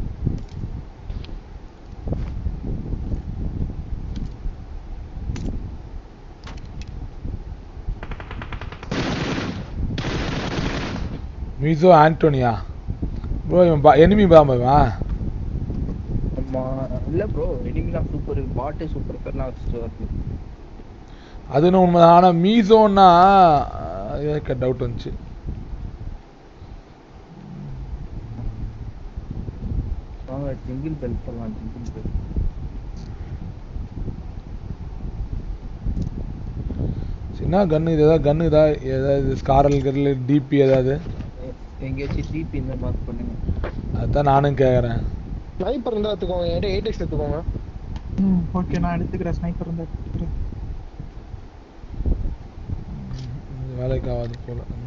மிசோ ஆண்டோனியா ப்ரோ இவன் எனிமி பாம்பா இவன் ஆமா இல்ல ப்ரோ எனிமிலாம் சூப்பர் பாட்டே சூப்பர் பேர்லாம் வச்சுட்டு வருது அதுன்னு உண்மை ஆனா மீசோன்னா எனக்கு டவுட் வந்துச்சு வாங்க ஜிங்கிள் பெல் பண்ணலாம் ஜிங்கிள் பெல் சின்ன கன்னு இது ஏதாவது கன்னு ஏதாவது ஏதாவது ஸ்காரல் கரில் டிபி ஏதாவது எங்கேயாச்சும் டிபி இந்த மார்க் பண்ணுங்க அதுதான் நானும் கேட்குறேன் ஸ்னைப்பர் இருந்தா எடுத்துக்கோங்க என்கிட்ட எயிட் எக்ஸ் எடுத்துக்கோங்க ம் ஓகே நான் எடுத்துக்கிறேன் ஸ்னைப்பர் இருந்தா எடுத்துக்கிறேன் இது வேலைக்கு ஆகாது போல ம்.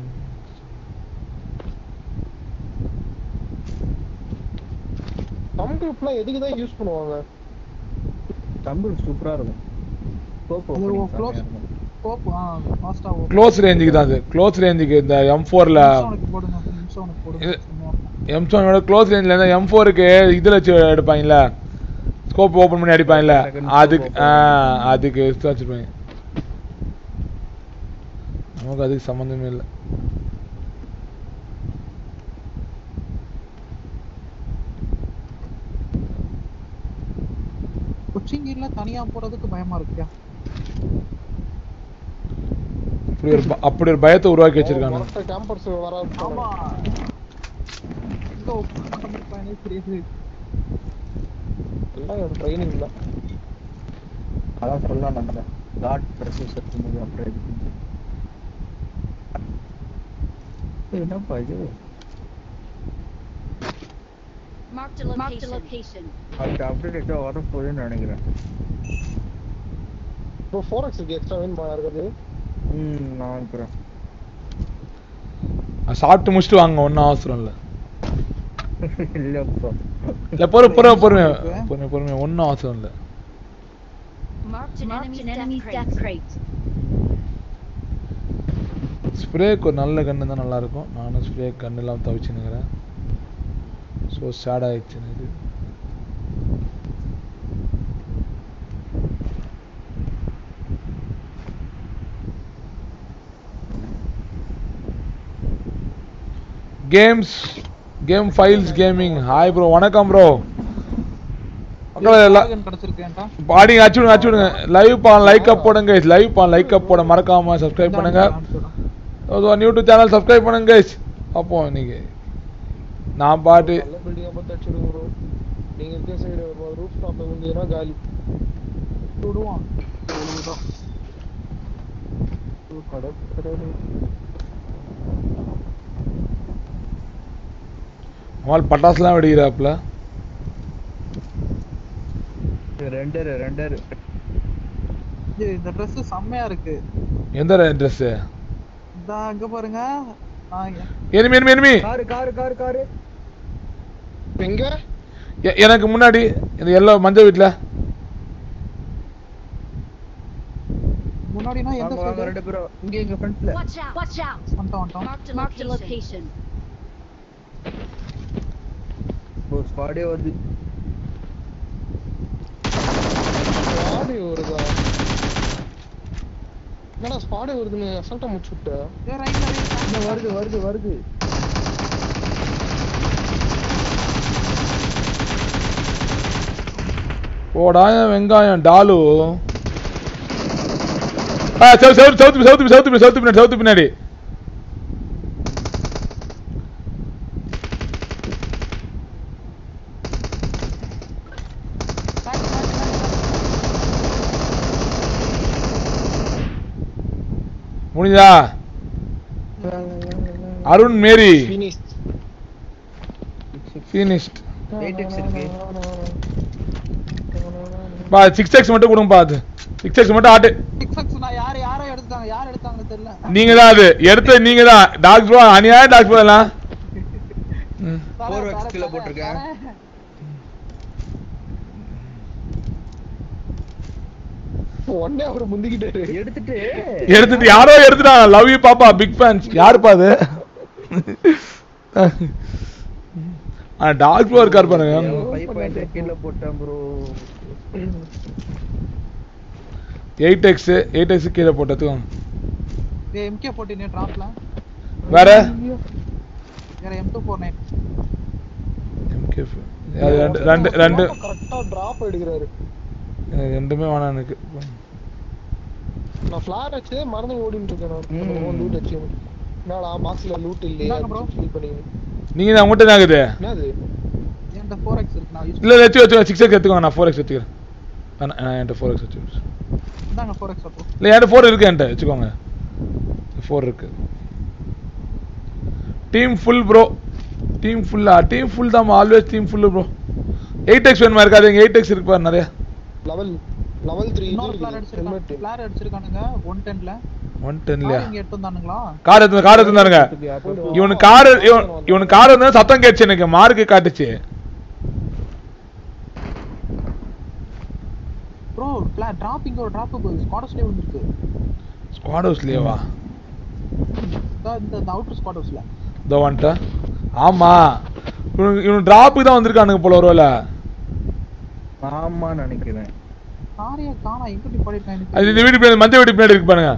தம் குரூப்லாம் எதுக்கு தான் யூஸ் பண்ணுவாங்க தமிழ் சூப்பரா இருக்கும் கோப் அது opening close. செமையா இருக்கும். கோப் ஆ ஃபாஸ்டா க்ளோஸ் ரேஞ்சுக்கு தான் அது க்ளோஸ் ரேஞ்சுக்கு இந்த எம் ஃபோரில் உனக்கு போடுங்க நிமிஷம் உனக்கு போடுங்க இது- செம்மையா இருக்கும். எம் செவனோட க்ளோஸ் ரேஞ்சில் இருந்தால் எம் ஃபோருக்கு இதில் வச்சு எடுப்பாங்கல்ல ஸ்கோப் ஓப்பன் பண்ணி அடிப்பாங்கல்ல Second அதுக்கு scope ஆ open பண்ணி. அதுக்கு எடுத்து வச்சுருப்பாங்க நமக்கு அதுக்கு சம்மந்தமே இல்லை கொச்சிங்கீர்ல தனியா போறதுக்கு பயமா இருக்குயா அப்படி ஒரு ப- அப்படி ஒரு பயத்தை உருவாக்கி வச்சிருக்காங்க கேம்பர்ஸ் வர ஆமா எங்க உட்கார்ந்திருப்பானே தெரியுது எல்லாம் ட்ரைனிங் தான் அதான் சொல்லலாம் நம்ம காட் ப்ரெஷர்ஸ் இருக்கும்போது அப்புறம் எதுக்கு ஏய், என்னப்பா இது Marked a location. Marked a location. அடுத்த அப்டேட் வர போகுதுன்னு நினைக்கிறேன் இப்போ ஃபோர் எக்ஸ் இருக்கு எக்ஸ்ட்ரா வேணுமா இருக்குது ம் நான் இருக்கிறேன் சாப்பிட்டு முடிச்சுட்டு வாங்க ஒன்றும் அவசரம் இல்லை இல்லப்பா இல்லை பொறு பொறு பொறுமையா பொறுமை பொறுமையா ஒன்றும் அவசரம் இல்லை Marked an enemy's, death, crate. ஸ்ப்ரேக்கு ஒரு நல்ல கன்று தான் நல்லா இருக்கும் நானும் ஸ்ப்ரே கன்று எல்லாம் தவிச்சுன்னுக்கிறேன் ஸோ சேட் ஆயிடுச்சுன்னு இது games game files gaming hi bro வணக்கம் ப்ரோ மக்கள் எல்லாம் Dragon கிடைச்சிருக்கேன்டா பாடிங்க அச்சு விடுங்க அச்சு விடுங்க லைவ் பா லைக் அப் போடுங்க லைவ் பா லைக் அப் போட மறக்காம சப்ஸ்கிரைப் பண்ணுங்க யூடியூப் சேனல் சப்ஸ்கிரைப் பண்ணுங்க guys அப்போ இன்னைக்கு நான் பாட்டு நல்ல பில்டிங்கா பார்த்து அடிச்சிடுங்க ப்ரோ நீங்க இருக்க சைடு ரூஃப் டாப்ல இருந்தீங்கன்னா காலி விடுவான் அவ்வளவுதான். கடற்கரை அவள் பட்டாசுலாம் வெடிக்கிறாப்புல ரெண்டரு ரெண்டரு ஏய், இந்த Dress செம்மையா இருக்கு எந்த ட்ரெஸ்ஸு இந்தா அங்க பாருங்க நான் இங்க- enemy enemy enemy car car car car எங்க எ- எனக்கு முன்னாடி இந்த எல்லோ மஞ்சள் வீட்டில் முன்னாடினா எந்த வாங்க வாங்க சைடு ரெண்டு பேரும் இங்க எங்க ஃப்ரண்ட்ல Watch out! Watch out! வந்துட்டோம் வந்துட்டோம் Marked a Marked location. ஒரு ஸ்குவாடே வருது ஸ்பாடே வருதா என்னடா ஸ்பாடே வருதுன்னு அசால்ட்டா முடிச்சு விட்ட ஏய் ரைட்ல ரைட்ல இந்த வருது வருது வருது போடா வெங்காயம் டாலு ஆ செவ செவ சவுத்து சவுத்து சவுத்து சவுத்து பின்னாடி சவுத்து பின்னாடி முடிஞ்சா Arun Mary finish finished eight x இருக்கு பா சிக்ஸ் எக்ஸ் மட்டும் கொடுங்கப்பா அது சிக்ஸ் எக்ஸ் மட்டும் ஆட்டு சிக்ஸ் எக்ஸ் நான் யார் யாரை எடுத்தாங்க யார் எடுத்தாங்கன்னு தெரியல நீங்க தான் அது எடுத்த நீங்க தான் டாக்ஸ் ப்ரோ அநியாய டாக்ஸ் ப்ரோ எல்லாம் ம். Four X கீழே போட்டிருக்கேன். உடனே அவர் முந்திக்கிட்டாரு எடுத்துட்டு எடுத்துட்டு யாரோ எடுத்துட்டாங்க லவ் யூ பாப்பா பிக் ஃபேன்ஸ் யாருப்பா அது டாக் ப்ரோ இருக்காரு பாருங்க ஃபைவ் பாயிண்ட் கீழே போட்டேன் bro eight x eight x கீழே போட்டதுக்கும் ஏய் எம்கே போட்டினே டிராப்ல வேற வேற M two four nine MK அது ரெண்டு ரெண்டு ரெண்டு கரெக்டா டிராப் எடுக்கிறாரு எனக்கு ரெண்டுமே வேணாம் எனக்கு நான் ஃபிளார் வச்சு மறந்து ஓடிட்டு இருக்கேன் ம். நான் லூட் வச்சு என்னடா பாக்ஸ்ல லூட் இல்லையே இந்தாங்க bro. ஃபீல் பண்ணி நீங்க தான் உங்கள்கிட்ட தான் இருக்குது என்னது என்கிட்ட ஃபோர் எக்ஸ் இருக்கு நான் யூஸ் இல்ல வச்சு வச்சு சிக்ஸ் எக்ஸ் எடுத்துக்கோங்க நான் ஃபோர் எக்ஸ் எடுத்துக்கிறேன் வேணாம், நான் என்கிட்ட ஃபோர் எக்ஸ் வச்சு இந்தாங்க ஃபோர் எக்ஸ் அப்போ இல்லை என்கிட்ட ஃபோர் இருக்கு என்கிட்ட வச்சுக்கோங்க ஃபோர் இருக்கு டீம் ஃபுல் ப்ரோ டீம் ஃபுல்லா டீம் ஃபுல் தான் always team full bro eight x வேணுமா இருக்காது எங்க எயிட் எக்ஸ் இருக்கு பாரு நிறைய லெவல் லெவல் 3 இன்னொரு இது பிளார் இருக்குது அடிச்சிருக்காங்க ஹெல்மெட் பிளார் அடிச்சிருக்கானுங்க ஒன் டென்ல ஒன் டென்லையா இங்க எடுத்து வந்தானுங்களா கார் எடுத்து கார் எடுத்துருந்தானுங்க இவனுக்கு கார் இவனுக்கு கார் வந்து சத்தம் கேட்டுச்சு எனக்கு மார்க்கு காட்டுச்சு ப்ரோ பிளார் டிராப் இங்க ஒரு டிராப் ஸ்குவாடஸ்லயே வந்துருக்கு ஸ்குவாட் ஹவுஸ்லயேவா இதான் இந்த இந்த அவுட்டர் ஸ்குவாட் ஹவுஸ்ல இதோ வந்துட்டேன் ஆமா இவனுக்கு இவனு டிராப்புக்கு தான் வந்திருக்கானுங்க போல ஒருவேளை ஆமா நினைக்கிறேன் காரிய காணா எங்க டி படிட்டேன் அது இந்த வீடு பின்னாடி மஞ்சள் வீடு பின்னாடி இருக்கு பாருங்க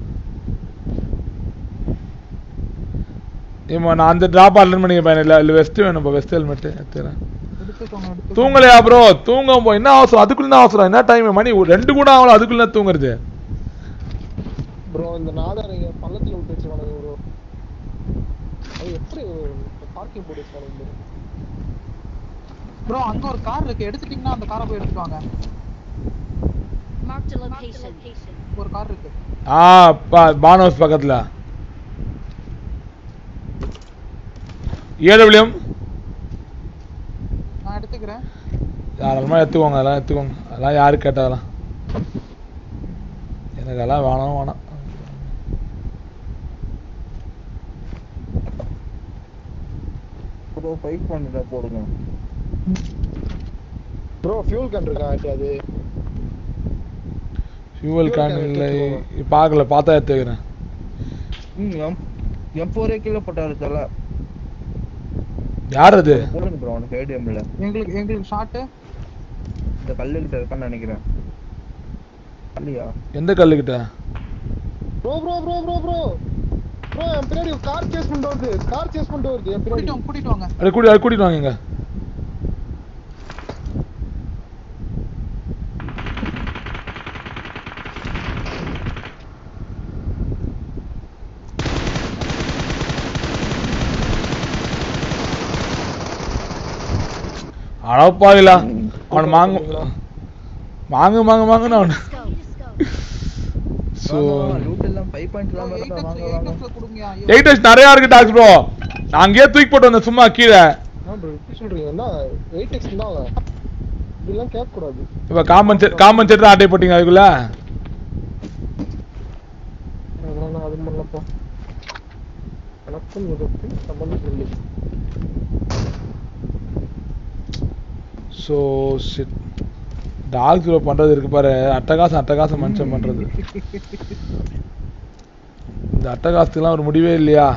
ஏமா நான் அந்த டிராப் அட்டன் பண்ணி பையன் இல்ல இல்ல வெஸ்ட் வேணும் வெஸ்ட் ஹெல்மெட் எடுத்துறேன் எடுத்துக்கோங்க எடுத்துக்கோங்க தூங்கலையா ப்ரோ தூங்க போ என்ன அவசரம் அதுக்குள்ள என்ன அவசரம் என்ன டைம் மணி ஒரு ரெண்டு கூட ஆகல அதுக்குள்ள என்ன தூங்குறது ப்ரோ இந்த நாதாரிங்க பள்ளத்துல விட்டு வச்சிருக்கானுங்க ப்ரோ அது எப்படி பார்க்கிங் போட்டு வச்சிருக்கானுங்க ப்ரோ அங்க ஒரு கார் இருக்கு எடுத்துட்டீங்கன்னா அந்த காரை போய் எடுத்துட்டு வாங்க Marked a location. ஒரு கார் இருக்கு ஆ பா பானோஸ் பக்கத்துல ஏடபிள்யூஎம் நான் எடுத்துக்கிறேன் தாராளமாக எடுத்துக்கோங்க அதெல்லாம் எடுத்துக்கோங்க அதெல்லாம் யாரு கேட்டாலாம் எனக்கு அதெல்லாம் வேணாம் வேணாம் ப்ரோ ஃபைவ் பண்ணிட்டா போடுங்க ப்ரோ ஃபியூல் கன் இருக்கா ஆண்டி அது ஃபியூவல் Fuel கேன் can இல்லை எடுத்துக்கோ. பார்க்கல பார்த்தா எடுத்துக்கிறேன் ம் எம் எம் ஃபோரே கீழே போட்டாரு தல யார் அது போடுங்க ப்ரோ அவனுக்கு ஏடிஎம்ல எங்களுக்கு எங்களுக்கு ஷார்ட் இந்த கல்லு கிட்ட இருக்கான்னு நினைக்கிறேன் இல்லையா எந்த கல்லுக்கிட்ட bro bro bro bro bro bro என் பின்னாடி கார் சேஸ் பண்ணிட்டு வருது கார் சேஸ் பண்ணிட்டு வருது என் பின்னாடி கூட்டிட்டு வாங்க கூட்டிட்டு வாங்க அப்படி கூட்டி அப்படி கூட்டிட்டு வாங்க இங்க அழப்பாவிலா அவன் மாங்கு மாங்கு மாங்கு மாங்குன்னு அவன் Let's go. ஸோ லூட் எல்லாம் ஃபைவ் பாயிண்ட் எல்லாம் Eight இருந்தா X, வாங்க eight வாங்க X ல கொடுங்கயா. ஐயோ. எயிட் எஸ் நிறையா இருக்கு டாக்ஸ் ப்ரோ நான் அங்கேயே தூக்கி போட்டு வந்தேன் சும்மா கீழே ஆ bro, இப்படி சொல்றீங்க என்ன எயிட் எக்ஸ் தாங்க இப்படிலாம் கேட்க கூடாது இப்போ காம்பன்சேட் காம்பன்சேட் தான் ஆட்டை போட்டீங்க அதுக்குள்ள அதெல்லாம் நான் அது பண்ணலப்பா எனக்கும் இதற்கு சம்பந்தம் இல்லை ஸோ ஷிட் டாக் ப்ரோ பண்றது இருக்கு பாரு அட்டகாசம் அட்டகாசம் மனுஷன் பண்றது இந்த அட்டகாசத்துக்குலாம் ஒரு முடிவே இல்லையா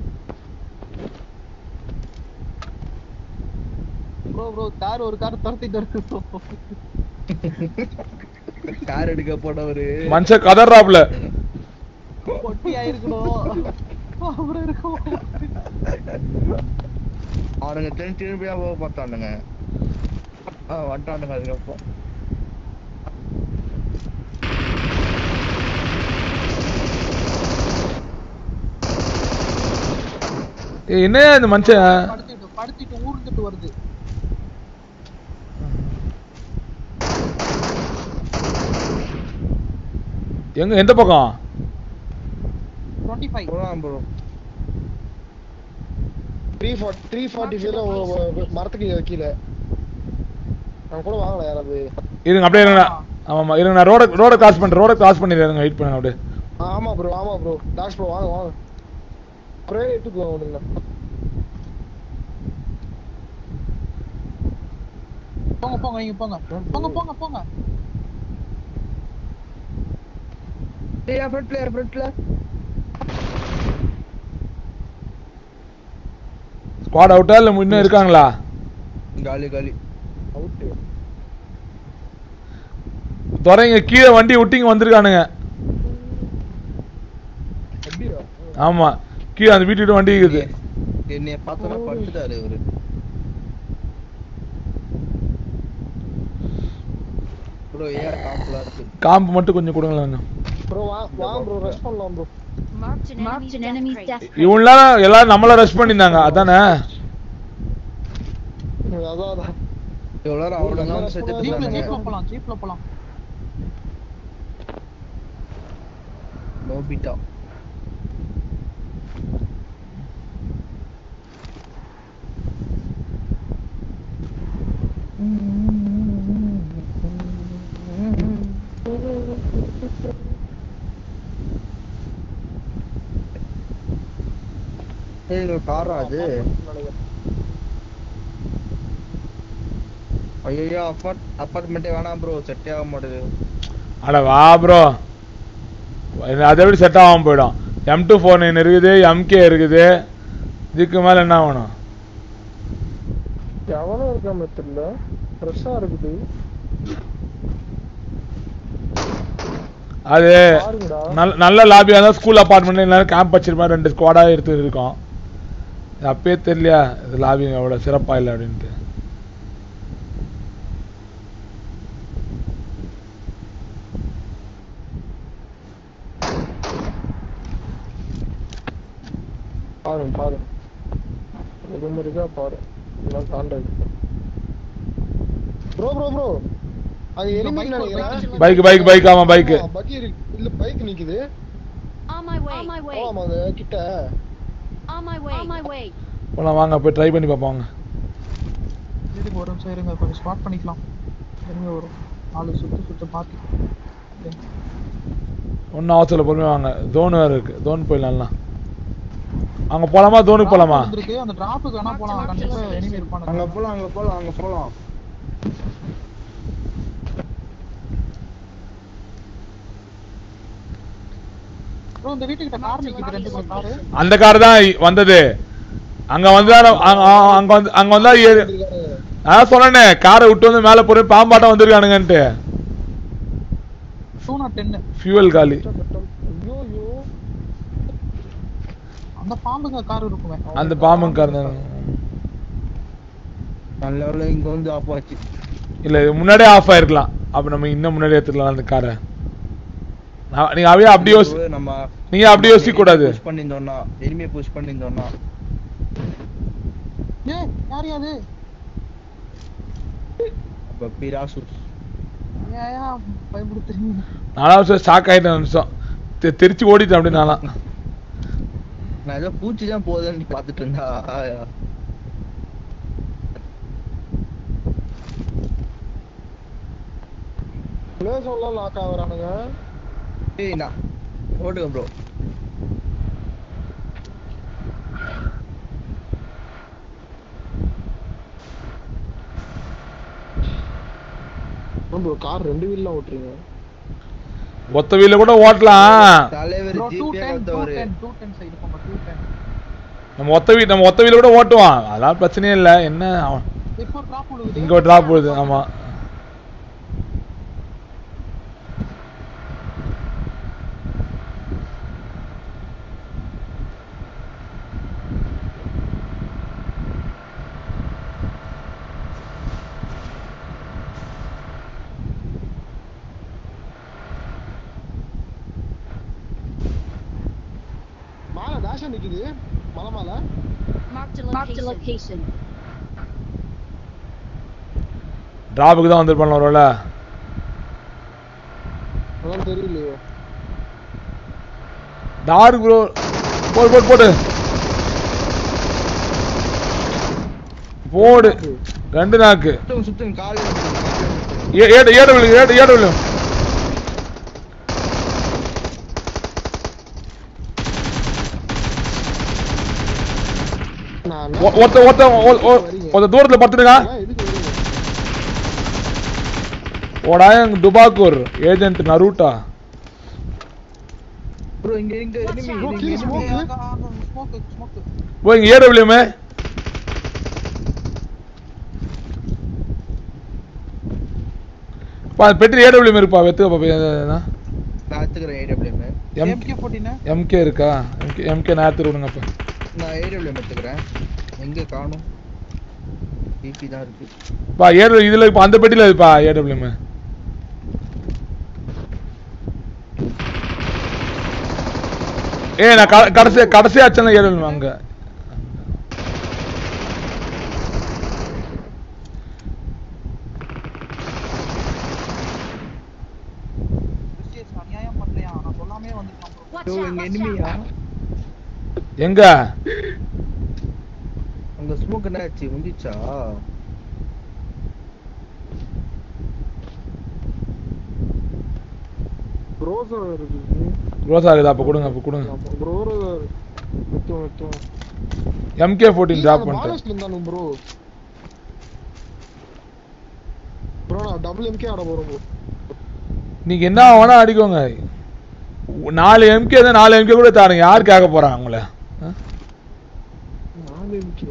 Bro, bro, car ஒரு car துரத்திட்டு வருது bro. கார் எடுக்க போனவரு மனுஷன் கதறாப்ல பொட்டி ஆயிருக்கணும். அப்புறம் இருக்கும். அவனுங்க திரும்பி திரும்பியா போக பார்த்தானுங்க ஆ வந்துட்டானுங்க அதுக்கப்புறம் ஏய், என்னய்யா இந்த மனுஷன் படுத்திட்டு படுத்திட்டு ஊர்ந்துட்டு வருது எங்க எந்த பக்கம் டுவெண்ட்டி ஃபைவ் போலாம் bro three forty three forty ஃபைவ்ல மரத்துக்கு கீழே நான் கூட வாங்கல யாராவது இருங்க அப்படியே இருங்க ஆமா ஆமா இருங்க நான் ரோட ரோட கிராஸ் பண்றேன் ரோட கிராஸ் பண்ணிடுறேன் வெயிட் பண்ணுங்க அப்படியே ஆ, ஆமா ப்ரோ ஆமா ப்ரோ டாக்ஸ் ப்ரோ வாங்க வாங்க அப்படியே எடுத்துக்குவோம் விடுங்க போங்க போங்க நீங்க போங்க போங்க போங்க போங்க டேய் ஃப்ரண்ட்ல யார் ஃப்ரண்ட்ல ஸ்குவாட் அவுட்டா இல்ல இன்னும் இருக்காங்களா காலி காலி அவுட்டு துறைங்க கீழே வண்டி விட்டிங்க வந்திருக்கானுங்க அப்படியா ஆமா கீழே அந்த வீட்டு வண்டி இருக்குது என்னைய பார்த்தோன்னா பட்டுட்டாரு இவரு ப்ரோ ஏஆர் காம்பலா இருக்கு காம்பு மட்டும் கொஞ்சம் கொடுங்களேன் ப்ரோ வா வாங்க ப்ரோ ரெஸ்ட் பண்ணலாம் bro Marked an Marked an enemy's enemy's death death crate. இவங்களாம் எல்லாரும் நம்மள ரஷ் பண்ணியிருந்தாங்க அதானே அதான் அதான் இவ்வளோ நேரம் அவனுங்க வந்து செத்துட்டு ஜீப்ல இருந்தானுங்க ஜீப்ல போலாம் ஜீப்ல போலாம் நோபிட்டா ஏய் காரா அது ஐயோ அப்பார்ட் அப்பார்ட்மெண்ட்டே வேணாம் ப்ரோ செட்டே ஆக மாட்டேது அட வா ப்ரோ அதை விட செட் ஆகாம போயிடும் எம் டூ ஃபோர் நைன் இருக்குது எம்கே இருக்குது இதுக்கு மேல என்ன வேணும் எவனும் இருக்காம தெரியல ஃப்ரெஷ்ஷா இருக்குது அது பாருங்கடா நல்ல நல்ல லாபியாக இருந்தால் ஸ்கூல் அப்பார்ட்மெண்ட் எல்லாரும் கேம்ப் வச்சிருப்பேன் ரெண்டு ஸ்குவாடாக எடுத்து இருக்கோம் இது அப்பயே தெரியலையா இது லாபி அவ்வளோ சிறப்பா இல்லை அப்படின்ட்டு பாருங்க பாருங்க இது மாதிரிதா பாரு இதெல்லாம் தாண்டது ப்ரோ ப்ரோ ப்ரோ அது எனிமி bike நினைக்கிறேன் பைக் பைக் பைக் ஆமா பைக்கு பக்கி இருக்கு இல்ல பைக் நிக்குது On my way. On my way. ஆமா அது கிட்ட On my way. On my way. போலாம் வாங்க போய் ட்ரை பண்ணி பார்ப்போம் வாங்க இதுக்கு ஒரு நிமிஷம் இருங்க கொஞ்சம் ஸ்பாட் பண்ணிக்கலாம் இருங்க ஒரு நாலு சுத்து சுத்து பார்த்து ஒன்றும் அவசரம் பொறுமையாக வாங்க ஜோன் வேறு இருக்கு ஜோன் போயிடலாம் அங்கே போலாமா ஜோனுக்கு போலாமா இருக்கு அந்த டிராப்புக்கு வேணா போலாம் கண்டிப்பா எனிமி அங்க இருப்பானுங்க போலாம் அங்க போலாம் அங்க போலாம் ப்ரோ இந்த வீட்டுக்கிட்ட கார் நிக்குது ரெண்டு மூணு காரு அந்த கார் தான் இ- வந்தது அங்க வந்தா நம்ம- அங்க அங்க- அங்க வந்து அங்க வந்தா ஏறு நான் சொன்னேனே காரை விட்டு வந்து மேல போய் பாம்பாட்டம் வந்திருக்கானுங்கன்ட்டு டூ நாட் டென்னு ஃபியூவல் காலி ஐயோ ஐயோ அந்த பாம்புங்க கார் இருக்குமே அந்த பாம்பு கார் தான் நல்ல வேளை இங்க வந்து ஆஃப் ஆச்சு இல்ல இது முன்னாடியே ஆஃப் ஆயிருக்கலாம் அப்ப நம்ம இன்னும் முன்னாடி எடுத்துக்கலாம் அந்த காரை நான்- நீங்க அப்படியே அப்படி யோசி நம்ம நீங்க அப்படி யோசிக்க கூடாது புஷ் பண்ணியிருந்தோம்னா எனிமே புஷ் பண்ணியிருந்தோம்னா ஏ யார் அது அப்ப பிராசூஸ் ஏன் ஏன் பயன்படுத்துறீங்க நாலாவது ஸ்டாக் ஆயிட்டேன் நிமிஷம் தெ- தெரிச்சு ஓடிட்டேன் அப்படி நான்லாம் நான் ஏதோ பூச்சி தான் போகுதுன்னு பாத்துட்டு இருந்தா ஆயா. பிளே எல்லாம் லாக் ஆகுறானுங்க ஏய் நான் ஓடுங்க ப்ரோ ப்ரோ கார் ரெண்டு வீல்லாம் ஓட்டுறீங்க ஒத்த வீல கூட ஓட்டலாம் தலைவர் bro two GPay ten two வந்தவரு டென் டூ டென் சைடு போங்க டூ டென் நம்ம ஒத்த வீ நம்ம ஒத்த வீல கூட ஓட்டுவான் அதெல்லாம் பிரச்சனையே இல்லை என்ன அவன் இப்போ டிராப் விழுகுது இங்க ஒரு டிராப் விழுது ஆமா மேல டேஷா நிக்குது மலை மேல Marked a location. Marked a location. டிராப்புக்கு தான் வந்திருப்பான் ஒருவேளை அதான் தெரியலையே டார்க் ப்ரோ போடு போடு போடு போடு ரெண்டு நாக்கு சுத்துங்க சுத்துங்க கால் ஏ ஏடு ஏடு விழு ஏடு ஏடு விழு நான் ஒ- ஒருத்த ஒருத்த ஒ- ஒ- ஒருத்த தூரத்துல படுத்துடுங்க எதுக்கு வரீங்க ஓடாயங் டுபாக்கூர் ஏஜென்ட் நரூட்டா ப்ரோ இங்க இங்க enemy, Bro, இங்க kill enemy. smoke. Smoke smoke போய் இங்க ஏடு விழுமே பா பெட்ரி ஏடு விழுமே இருப்பா வெத்து நான் எடுத்துக்கிறேன் ஏடபிள்யூஎம் எம் எம்கே போட்டினா எம்கே இருக்கா எம்கே எம்கே நான் எடுத்துட்டு விடுங்க அப்ப நான் ஏடபிள்யூஎம் எடுத்துக்கிறேன் எங்க காணும் பிபி தான் இருக்கு பா ஏடு இதுல இப்ப அந்த பெட்டில இருப்பா ஏடபிள்யூஎம் ஏய் நான் க- கடைசி கடைசி ஆச்சுல ஏடபிள்யூஎம் அங்க கிறிஸ்டியன்ஸ் அநியாயம் பண்ணலையா நான் சொல்லாமே வந்திருக்கான் bro. Watch bro out. இங்க Watch எனிமியா out. எங்க அங்க ஸ்மோக் என்ன ஆச்சு முடிச்சா ப்ரோஸா இருக்கு ரோசா இருக்குதா அப்ப கொடுங்க அப்ப கொடுங்க ப்ரோ விட்டோம் விட்டோம் எம்கே ஃபோர்டீன் டிராப் பண்ணிட்டேன் பாலஸ்ல இருந்தானு ப்ரோ ப்ரோ நான் டபுள் எம்கே ஆட போறோம் bro. நீங்க என்ன வேணா அடிக்கோங்க நாலு எம்கே தான் நாலு எம்கே கூட தாருங்க யார் கேட்க போறாங்க உங்கள ஆ? நாலு எம்கே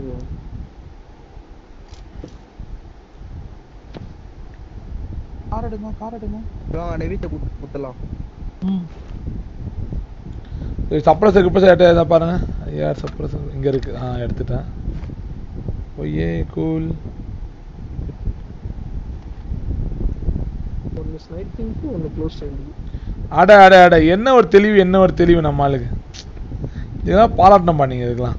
கார் எடுங்க கார் எடுங்க ப்ரோ அந்த வீட்டை குத்து குத்தலாம் ம் சப்ரஸர் கிப்ரஸர் ஏட்டா எதா பாருங்க யார் சப்ரஸர் இங்க இருக்கு ஆ எடுத்துட்டேன் ஒய்யே கூல் ஒன்னு ஸ்னைப்பிங்க்கு ஒன்னு க்ளோஸ் டைமிங் அட அட அட என்ன ஒரு தெளிவு என்ன ஒரு தெளிவு நம்ம ஆளுக்கு இதெல்லாம் பாராட்டணும் பண்ணீங்க இதுக்கெல்லாம்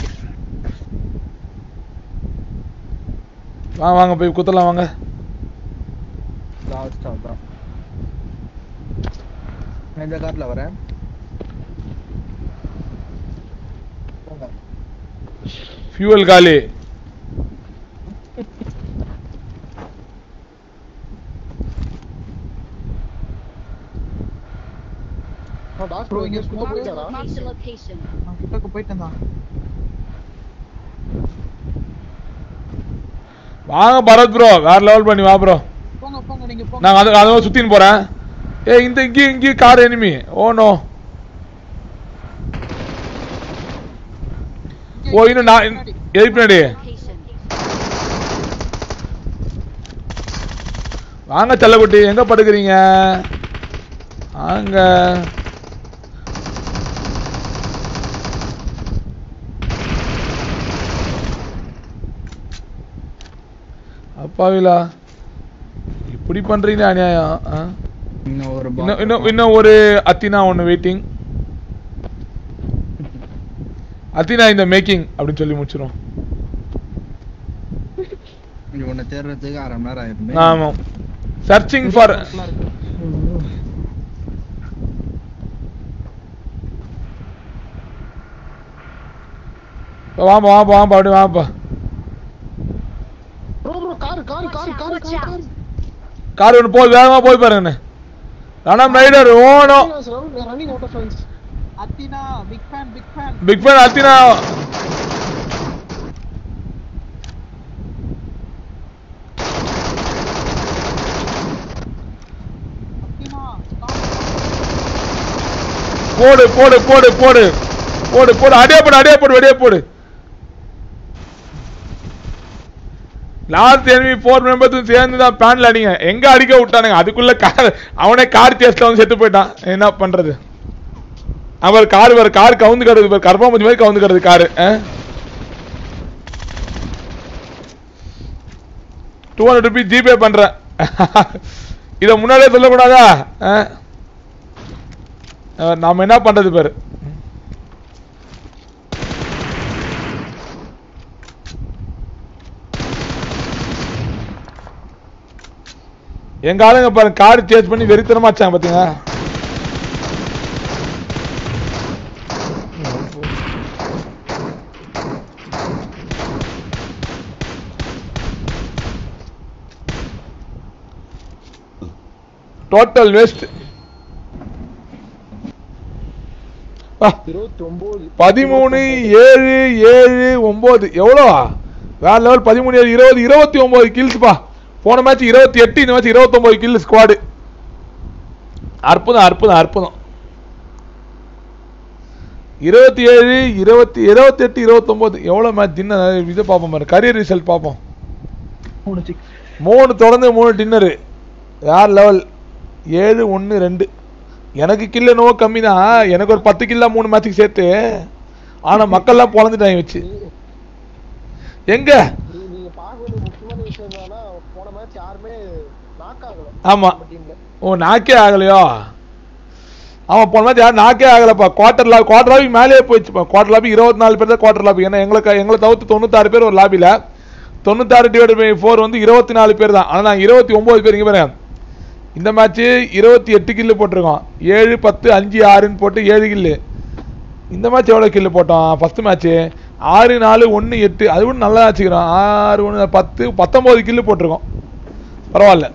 வாங்க வாங்க போய் குத்தலாம் வாங்க லாஸ்ட் தான் நான் இந்த கார்ல வரேன் போங்க. ஃபியூவல் காலி டாக்டர் Bro, இங்க இங்க ஸ்மோக் Marked a, போயிட்டாரா marked a location. நான் கிட்டக்கு போயிட்டேன் தான் வாங்க பரத் ப்ரோ வேற லெவல் பண்ணி வா ப்ரோ போங்க போங்க நீங்க போங்க நாங்க அது அதை சுத்தின்னு போறேன் ஏய் இந்த இங்கேயும் இங்கேயும் கார் எனிமி ஓ நோ ஓ இன்னும் நான் எதுக்கு பின்னாடி Location. வாங்க செல்லக்குட்டி எங்க படுக்கிறீங்க வாங்க அப்பாவிலா இப்படி பண்றீங்க அநியாயம் ஆ? இன்னும் ஒரு இன்னும் box இன்னும் இன்னும் ஒரு அத்தினா ஒன்று வெயிட்டிங் அத்தினா இந்த மேக்கிங் அப்படின்னு சொல்லி முடிச்சிரும் இது ஒண்ணு தேடுறதுக்கு அரை மணி நேரம் ஆயிருமே ஆமாம் சர்ச்சிங் ஃபார் எல்லாம் இருக்கு வாப்பா வாப்பா வாப்பா அப்படி வாப்பா bro bro car car car car car car car ஒன்று போய் வேகமாக போய் பாருங்கண்ணே ரணம் ரைடர் ஓனோ ரன்னிங் அவுட் ஆஃப் ஃப்ரெண்ட்ஸ் அத்தினா big fan big fan big fan அத்தினா அத்தினா போடு போடு போடு போடு போடு போடு அடியே போடு அடியே போடு வெடியே போடு லாஸ்ட் enemy ஃபோர் மெம்பர்ஸும் சேர்ந்து தான் பேன்ல அடிங்க எங்க அடிக்க விட்டானுங்க அதுக்குள்ள கார் அவனே கார் சேஸ்ல வந்து செத்து போயிட்டான் என்ன பண்றது அவர் கார் வேற கார் கவுந்து கிடக்குது பாரு கருப்பாம்பூச்சி மாதிரி கவுந்து கிடக்குது car two hundred rupees GPay பண்றேன் இதை முன்னாடியே சொல்லக்கூடாதா ஆ? அஹ் நாம என்ன பண்றது பாரு எங்க ஆளுங்க பாருங்க கார் சேஸ் பண்ணி வெறித்தனமா வச்சாங்க பாத்தீங்க டோட்டல் வேஸ்ட் இருபத்தி ஒன்பது பதிமூணு ஏழு ஏழு ஒன்பது எவ்வளோவா வேற லெவல் பதிமூணு ஏழு இருபது இருபத்தி ஒன்பது கில்ஸ்ப்பா போன மேட்ச் இருபத்தி எட்டு இந்த மேட்ச் இருபத்தொன்பது கில் ஸ்குவாடு அற்புதம் அற்புதம் அற்புதம் இருபத்தி ஏழு இருபத்தி இருபத்தி எட்டு இருபத்தொன்பது எவ்வளோ மேட்ச் டின்னர் இதை பார்ப்போம் பாரு கரியர் ரிசல்ட் பார்ப்போம் மூணு சிக்ஸ் மூணு தொடர்ந்து மூணு டின்னரு யார் லெவல் ஏழு ஒன்று ரெண்டு எனக்கு கில்ல என்னவோ கம்மி தான் எனக்கு ஒரு பத்து கில்லா மூணு மேட்சுக்கு சேர்த்து ஆனால் மக்கள்லாம் பொழந்துட்டாங்க வச்சு எங்க நீ- நீங்க பார்க்க வேண்டிய முக்கியமான விஷயம் என்னன்னா போன மேட்ச் யாருமே நாக் ஆகல ஆமா நம்ம டீம்ல ஓ நாக்கே ஆகலையோ ஆமாம் போன மேட்ச் யாரும் நாக்கே ஆகலப்பா குவார்டர் லாபி குவார்டர் லாபி மேலேயே போயிடுச்சுப்பா குவார்டர் லாபி இருபத்தி நாலு பேர் தான் குவார்டர் லாபி ஏன்னா எங்களுக்கு எங்களை தவிர்த்து தொண்ணூத்தாறு பேர் ஒரு லாபியில் தொண்ணூத்தாறு டிவைட் பை ஃபோர் வந்து இருபத்தி நாலு பேர் தான் ஆனால் நாங்கள் இருபத்தி ஒம்பது பேர் இங்கே பாருங்க இந்த மேட்ச்சு இருபத்தி எட்டு கில்லு போட்டிருக்கோம் ஏழு பத்து அஞ்சு ஆறுன்னு போட்டு ஏழு கில்லு இந்த மேட்ச் எவ்வளோ கில்லு போட்டோம் ஃபஸ்ட்டு மேட்ச்சு ஆறு நாலு ஒன்று எட்டு அது கூட நல்லா வச்சுக்கிறோம் ஆறு ஒன்று பத்து பத்தொம்போது கில்லு போட்டிருக்கோம் பரவாயில்ல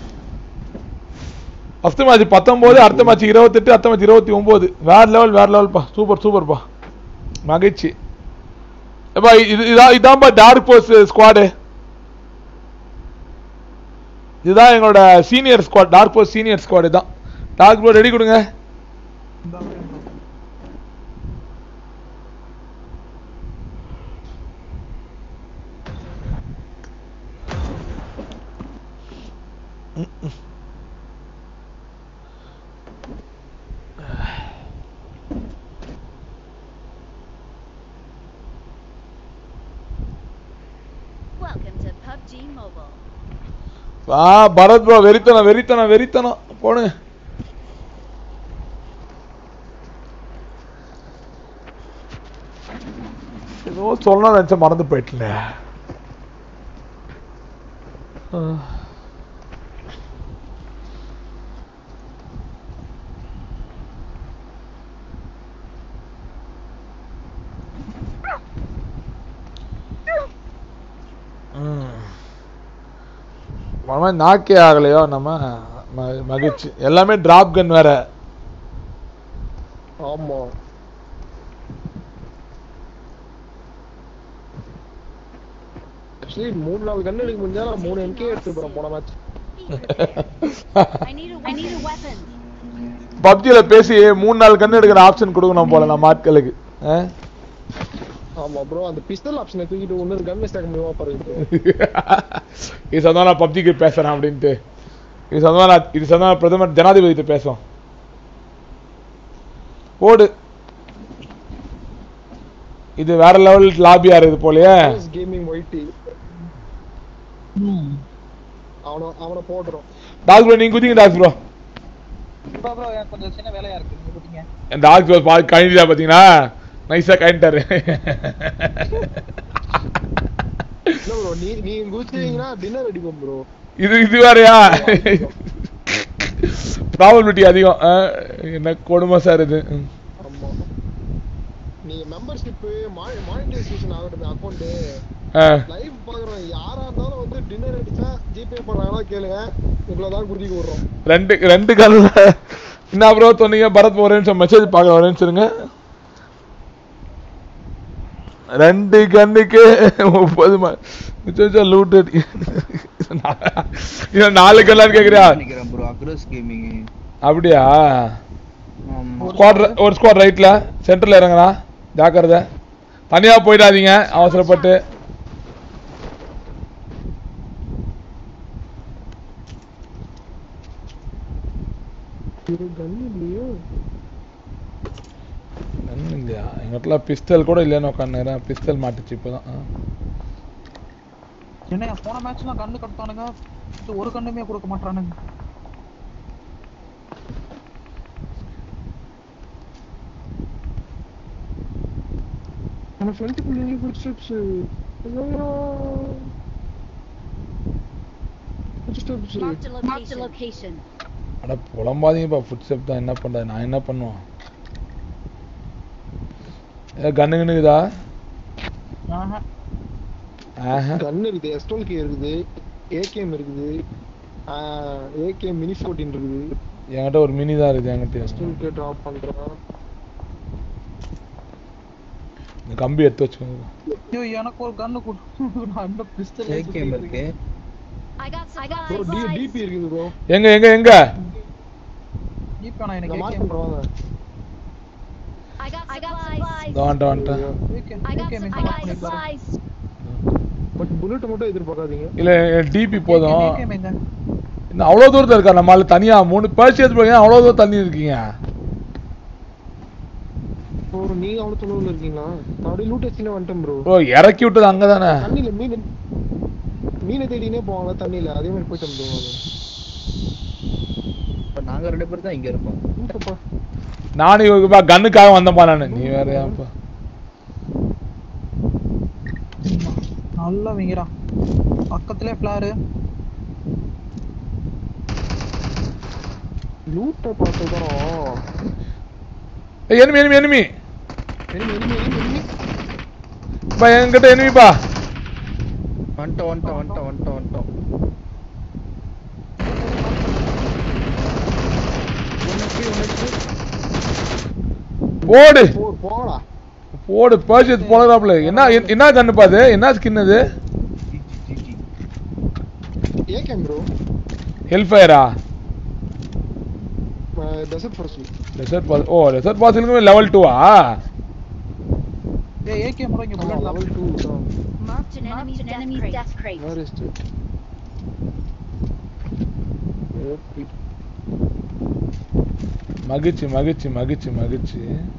ஃபஸ்ட்டு மேட்ச் பத்தொம்போது அடுத்த மேட்ச் இருபத்தெட்டு அடுத்த மேட்ச் இருபத்தி ஒம்பது வேற லெவல் வேற லெவல்ப்பா சூப்பர் சூப்பர்ப்பா மகிழ்ச்சி எப்பா இது இதான் இதான்ப்பா டார்க் போஸ் ஸ்குவாடு இதுதான் எங்களோட senior squad dark boss senior squad தான் டார்க் ப்ரோ ரெடி கொடுங்க Welcome to PUBG Mobile. ஆ பரத் ப்ரோ வெறித்தனம் வெறித்தனம் வெறித்தனம் போடுங்க ஏதோ சொல்லணும் நினைச்ச மறந்து போயிட்டல மனமா நாக்கே ஆகலையோ நம்ம ம- மகிழ்ச்சி எல்லாமே டிராப் கன் வேற ஆமா ஆக்சுவலி மூணு நாலு கண்ணு எடுக்க முடிஞ்சா நான் மூணு எம்கே எடுத்து போறேன் போன match I need a I need a weapon. பப்ஜில பேசி மூணு நாலு கண்ணு எடுக்கிற ஆப்ஷன் கொடுக்கணும் போல நம்ம ஆட்களுக்கு ஆ? ஆமா ப்ரோ அந்த பிஸ்டல் ஆப்ஷனை தூக்கிட்டு ஒன்னு கன் மிஸ்டேக் முடியுமா பாருங்க இது சொன்னா நான் பப்ஜிக்கு பேசுறேன் அப்படின்ட்டு இது சொன்னா நான் இது சொன்னா நான் பிரதமர் ஜனாதிபதி பேசுவோம் ஓடு இது வேற லெவல் லாபியா இருக்குது போலயே கேமிங் ஒயிட்டி அவன அவனை போடுறோம் டாக் ப்ரோ நீங்க குதிங்க டாக் ப்ரோ ப்ரோ ப்ரோ எனக்கு கொஞ்சம் சின்ன வேலையா இருக்கு நீங்க போட்டீங்க டாக் ப்ரோ பா கழிஞ்சா பாத்தீங்கன்னா நைஸா கழிட்டாரு இல்ல ப்ரோ நீ நீ குதிச்சீங்கன்னா டின்னர் அடிப்போம் ப்ரோ இது இது வேறயா ப்ராபபிலிட்டி அதிகம் ஆ, என்ன கொடுமை சார் இது ம். ஆமா நீங்க மெம்பர்ஷிப் மானிட்டைசேஷன் ஆகட்டும் அக்கௌண்ட் ஆ, லைவ் பாக்குறோம் யாரா இருந்தாலும் வந்து டின்னர் அடிச்சா ஜிபே பண்றாங்களா கேளுங்க இவ்வளவுதான் குடிக்க விடுறோம் ரெண்டு ரெண்டு கல்ல என்ன ப்ரோ சொன்னீங்க பரத் ஒரு நிமிஷம் மெசேஜ் பார்க்க ஒரு நிமிஷம் இருங்க ரெண்டு கண்ணுக்கு முப்பது லூட்டு நாலு கல்லான்னு கேக்குறியா நினைக்கிறேன் ப்ரோ அக்ரோஸ் கேமிங் அப்படியா ஆமா ஸ்குவாட் ஒரு ஸ்குவாட் ரைட்ல சென்டர்ல இறங்குறா ஜாக்கிரதை தனியா போயிடாதீங்க அவசரப்பட்டு இது கன் இல்லையோ ஒன்றும் இல்லையா எங்கிட்ட பிஸ்டல் கூட இல்லைன்னு உட்காந்துக்கிறேன் பிஸ்டல் மாட்டுச்சு இப்போதான் ஆ. என்ன போன மேட்ச்லாம் கண்ணு கட்டானுங்க இது ஒரு கண்ணுமே கொடுக்க மாட்டானுங்க நம்ம ஃப்ரெண்ட்ஸுக்கு நீங்க footsteps footsteps Marked a location. Marked a location. அட புலம்பாதீங்கப்பா ஃபுட் ஸ்டெப் தான் என்ன பண்றது நான் என்ன பண்ணுவேன் ஏ கண்ணு கண்ணுக்குதா ஆஹா. ஆஹா கன் இருக்குது எஸ்டோல் கே இருக்குது ஏகேஎம் இருக்குது ஏகேஎம் மினி ஃபோர்டீன் இருக்குது என்கிட்ட ஒரு மினி தான் இருக்குது என்கிட்ட எஸ்டோல் கே ட்ராப் பண்றேன் இந்த கம்பி எடுத்து வச்சுக்கோங்க ஐயோ எனக்கு ஒரு கண்ணு கொடு நான் இந்த பிஸ்டல் ஏகேம் இருக்கு I got bro supplies. D DP இருக்குது ப்ரோ எங்க எங்க எங்க இப்போ நான் எனக்கு நான் மார்க் ஏகேம் பண்றேன் வாங்க I got supplies. இதோ வந்துட்டேன் வந்துட்டேன் AKM I got AKM sup- I got supplies. But bullet மட்டும் எதிர்பார்க்காதீங்க இல்ல டிபி போதும் ஏகேம் எங்க இன்னும் அவ்வளவு தூரத்துல இருக்கா நம்ம ஆளு தனியா மூணு பர்ச்சேஸ் போய் அவ்வளவு தூரம் தண்ணி இருக்கீங்க ப்ரோ நீங்க அவ்வளவு தொலைவுல இருக்கீங்களா நான் அப்படியே லூட் வச்சுனே வந்துட்டேன் ப்ரோ ப்ரோ இறக்கி விட்டது அங்கதானே தண்ணியில மீன் மீனை தேடினே போவாங்க தண்ணியில அதே மாதிரி போயிட்டு ப்ரோ இப்ப நாங்க ரெண்டு பேரும் தான் இங்க இருக்கோம் சூப்பர்ப்பா நானும் இவருக்குப்பா கண்ணுக்காக வந்தேன்ப்பா நானு நீ வேற ஏன்ப்பா நல்லா வீங்கிறா பக்கத்துலயே ஃபிளாரு லூட்டை பார்த்ததும் enemy enemy enemy enemy enemy enemy enemy பா என்கிட்ட எனிமிப்பா வந்துட்டோம் வந்துட்டோம் வந்துட்டோம் வந்துட்டோம் வந்துட்டோம் உனக்கு உனக்கு போடு போ போங்கடா போடு பர்ச்சேஸ் போனதாப்ல என்ன என்ன கண்ணுப்பா அது என்ன ஸ்கின் அது ஜி, ஜி, ஜி, ஜி. ஏகேம் ப்ரோ ஹெல்ஃபயரா desert forest desert pass oh desert பாஸ்லுக்குமே லெவல் டூவா ஏய் ஏகேம் கூட இங்க ஆமா புல்லட் லெவல் 2 தான் Marked an enemy's death crate. Death crate. Where is it மகிழ்ச்சி மகிழ்ச்சி மகிழ்ச்சி மகிழ்ச்சி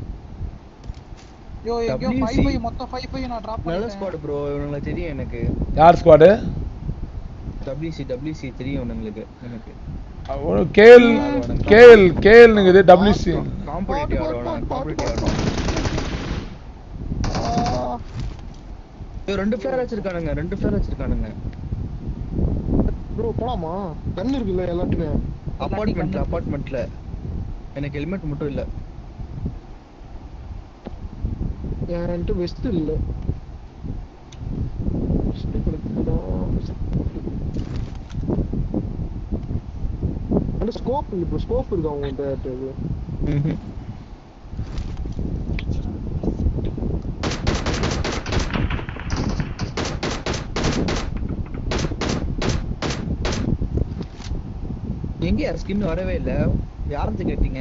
யோ எங்கயோ WC. 5 5 மொத்தம் 5 5 நான் டிராப் நல்ல பண்ணிட்டேன் ஸ்குவாட் ப்ரோ இவனுங்களுக்கு தெரியும் எனக்கு யார் ஸ்குவாடு டபிள்யூசி டபிள்யூசி தெரியும் இவனுங்களுக்கு எனக்கு கேஎல் கேஎல் கேஎல்னுங்குது டபிள்யூசி காம்படிட்டிவ் ஆடுவாங்க காம்படிட்டிவ் ஆடுவாங்க ரெண்டு பேர் வச்சிருக்கானுங்க ரெண்டு பேர் வச்சிருக்கானுங்க ப்ரோ போலாமா கன் இருக்குல்ல எல்லாத்துக்குமே அபார்ட்மெண்ட்ல அபார்ட்மெண்ட்ல எனக்கு ஹெல்மெட் மட்டும் இல்ல என்கிட்ட வெஸ்ட் இல்ல Vest கிடைக்குதா? அந்த ஸ்கோப் இல்ல ப்ரோ ஸ்கோப் இருக்கா உங்ககிட்ட இது? எங்க ஸ்கின் வரவே இல்ல யாருந்து கேட்டீங்க